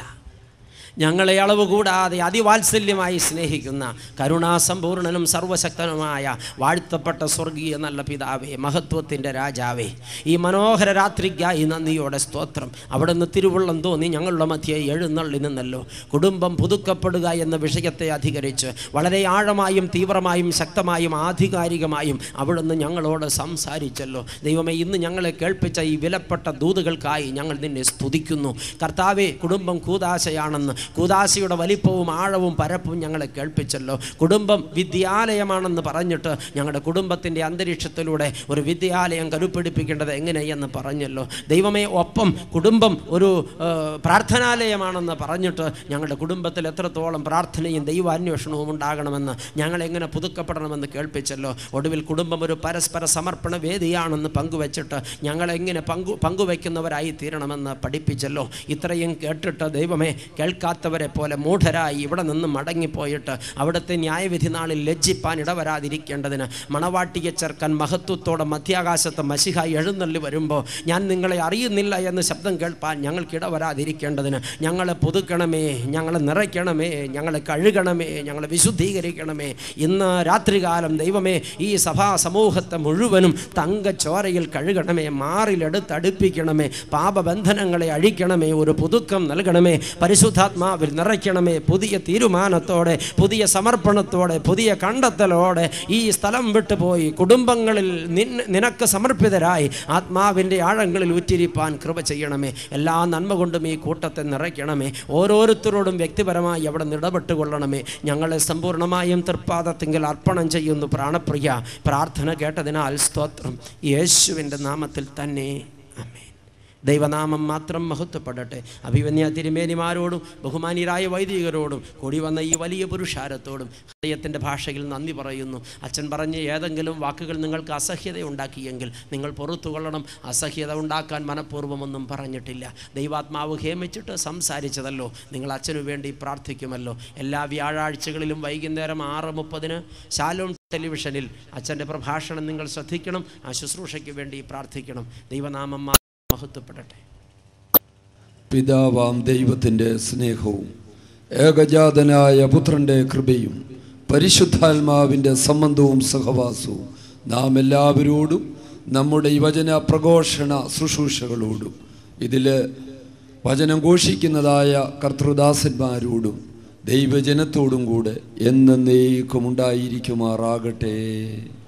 ഞങ്ങളെ അളവ് കൂടാതെ അതിവാത്സല്യമായി സ്നേഹിക്കുന്ന കരുണാസമ്പൂർണനും സർവശക്തനുമായ വാഴ്ത്തപ്പെട്ട സ്വർഗീയ നല്ല പിതാവേ മഹത്വത്തിൻ്റെ രാജാവേ ഈ മനോഹര രാത്രിക്കായി നന്ദിയോടെ സ്തോത്രം അവിടുന്ന് തിരുവുള്ളം തോന്നി ഞങ്ങളുടെ മധ്യേ എഴുന്നള്ളി നിന്നല്ലോ കുടുംബം പുതുക്കപ്പെടുക എന്ന വിഷയത്തെ അധികരിച്ച് വളരെ ആഴമായും തീവ്രമായും ശക്തമായും ആധികാരികമായും അവിടുന്ന് ഞങ്ങളോട് സംസാരിച്ചല്ലോ ദൈവമേ ഇന്ന് ഞങ്ങളെ കേൾപ്പിച്ച ഈ വിലപ്പെട്ട ദൂതുകൾക്കായി ഞങ്ങൾ നിന്നെ സ്തുതിക്കുന്നു കർത്താവെ കുടുംബം കൂതാശയാണെന്ന് കൂതാശയുടെ വലിപ്പവും ആഴവും പരപ്പും ഞങ്ങളെ കേൾപ്പിച്ചല്ലോ കുടുംബം വിദ്യാലയമാണെന്ന് പറഞ്ഞിട്ട് ഞങ്ങളുടെ കുടുംബത്തിൻ്റെ അന്തരീക്ഷത്തിലൂടെ ഒരു വിദ്യാലയം കരുപ്പിടിപ്പിക്കേണ്ടത് എങ്ങനെയെന്ന് പറഞ്ഞല്ലോ ദൈവമേ ഒപ്പം കുടുംബം ഒരു ആ, പ്രാർത്ഥനാലയമാണെന്ന് പറഞ്ഞിട്ട് ഞങ്ങളുടെ കുടുംബത്തിൽ എത്രത്തോളം പ്രാർത്ഥനയും ദൈവാന്വേഷണവും ഉണ്ടാകണമെന്ന് ഞങ്ങളെങ്ങനെ പുതുക്കപ്പെടണമെന്ന് കേൾപ്പിച്ചല്ലോ ഒടുവിൽ കുടുംബം ഒരു പരസ്പര സമർപ്പണ വേദിയാണെന്ന് പങ്കുവച്ചിട്ട് ഞങ്ങളെങ്ങനെ പങ്കു പങ്കുവയ്ക്കുന്നവരായി തീരണമെന്ന് പഠിപ്പിച്ചല്ലോ ഇത്രയും കേട്ടിട്ട് ദൈവമേ കേൾക്കാത്തവരെ പോലെ മൂഢരായി ഇവിടെ നിന്ന് മടങ്ങിപ്പോയിട്ട് അവിടുത്തെ ന്യായവിധി നാളിൽ ലജ്ജിപ്പാൻ ഇടവരാതിരിക്കേണ്ടതിന് മണവാട്ടിയെ ചേർക്കാൻ മഹത്വത്തോടെ മധ്യാകാശത്ത് മഷിഹായി എഴുന്നള്ളി വരുമ്പോൾ ഞാൻ നിങ്ങളെ അറിയുന്നില്ല എന്ന് ശബ്ദം കേൾപ്പാൻ ഞങ്ങൾക്ക് ഇടവരാതിരിക്കേണ്ടതിന് ഞങ്ങളെ പുതുക്കണമേ ഞങ്ങളെ നിറയ്ക്കണമേ ഞങ്ങളെ കഴുകണമേ ഞങ്ങളെ വിശുദ്ധീകരിക്കണമേ ഇന്ന് രാത്രികാലം ദൈവമേ ഈ സഭാ സമൂഹത്തെ മുഴുവനും തങ്കച്ചോരയിൽ കഴുകണമേ മാറിലെടുത്തടുപ്പിക്കണമേ പാപബന്ധനങ്ങളെ അഴിക്കണമേ ഒരു പുതുക്കം നൽകണമേ പരിശുദ്ധാത്മാവിൽ നിറയ്ക്കണമേ പുതിയ തീരുമാനത്തോടെ പുതിയ സമർപ്പണത്തോടെ പുതിയ കണ്ടെത്തലോടെ ഈ സ്ഥലം വിട്ടുപോയി കുടുംബങ്ങളിൽ നിൻ- നിനക്ക് സമർപ്പിതരായി ആത്മാവിൻ്റെ ആഴങ്ങളിൽ ഉറ്റിരിപ്പാൻ കൃപ ചെയ്യണമേ എല്ലാ നന്മ കൊണ്ടും ഈ കൂട്ടത്തെ നിറയ്ക്കണമേ ഓരോരുത്തരോടും വ്യക്തിപരമായി അവിടെ ഇടപെട്ടുകൊള്ളണമേ ഞങ്ങളെ സമ്പൂർണ്ണമായും തൃപ്പാദത്തിങ്കിൽ അർപ്പണം ചെയ്യുന്നു പ്രാണപ്രിയ പ്രാർത്ഥന കേട്ടതിനാൽ സ്തോത്രം യേശുവിൻ്റെ നാമത്തിൽ തന്നെ ആമേൻ ദൈവനാമം മാത്രം മഹത്വപ്പെടട്ടെ അഭിമന്യ തിരുമേനിമാരോടും ബഹുമാനിയരായ വൈദികരോടും കൂടി വന്ന ഈ വലിയ പുരുഷാരത്തോടും ഹൃദയത്തിൻ്റെ ഭാഷയിൽ നന്ദി പറയുന്നു അച്ഛൻ പറഞ്ഞ ഏതെങ്കിലും വാക്കുകൾ നിങ്ങൾക്ക് അസഹ്യത ഉണ്ടാക്കിയെങ്കിൽ നിങ്ങൾ പുറത്തു കൊള്ളണം അസഹ്യത ഉണ്ടാക്കാൻ മനഃപൂർവ്വമൊന്നും പറഞ്ഞിട്ടില്ല ദൈവാത്മാവ് ഹേമിച്ചിട്ട് സംസാരിച്ചതല്ലോ നിങ്ങൾ അച്ഛനു വേണ്ടി പ്രാർത്ഥിക്കുമല്ലോ എല്ലാ വ്യാഴാഴ്ചകളിലും വൈകുന്നേരം ആറ് മുപ്പതിന് ശാലോം ടെലിവിഷനിൽ അച്ഛൻ്റെ പ്രഭാഷണം നിങ്ങൾ ശ്രദ്ധിക്കണം ആ ശുശ്രൂഷയ്ക്ക് വേണ്ടി പ്രാർത്ഥിക്കണം ദൈവനാമം മാ- മഹത്വപ്പെടട്ടെ പിതാവാം ദൈവത്തിൻ്റെ സ്നേഹവും ഏകജാതനായ പുത്രൻ്റെ കൃപയും പരിശുദ്ധാത്മാവിൻ്റെ സംബന്ധവും സഹവാസവും നാം എല്ലാവരോടും നമ്മുടെ ഈ വചന പ്രഘോഷണ ശുശ്രൂഷകളോടും ഇതിൽ വചനം ഘോഷിക്കുന്നതായ കർത്തൃദാസന്മാരോടും ദൈവജനത്തോടും കൂടെ എന്നേക്കും ഉണ്ടായിരിക്കുമാറാകട്ടെ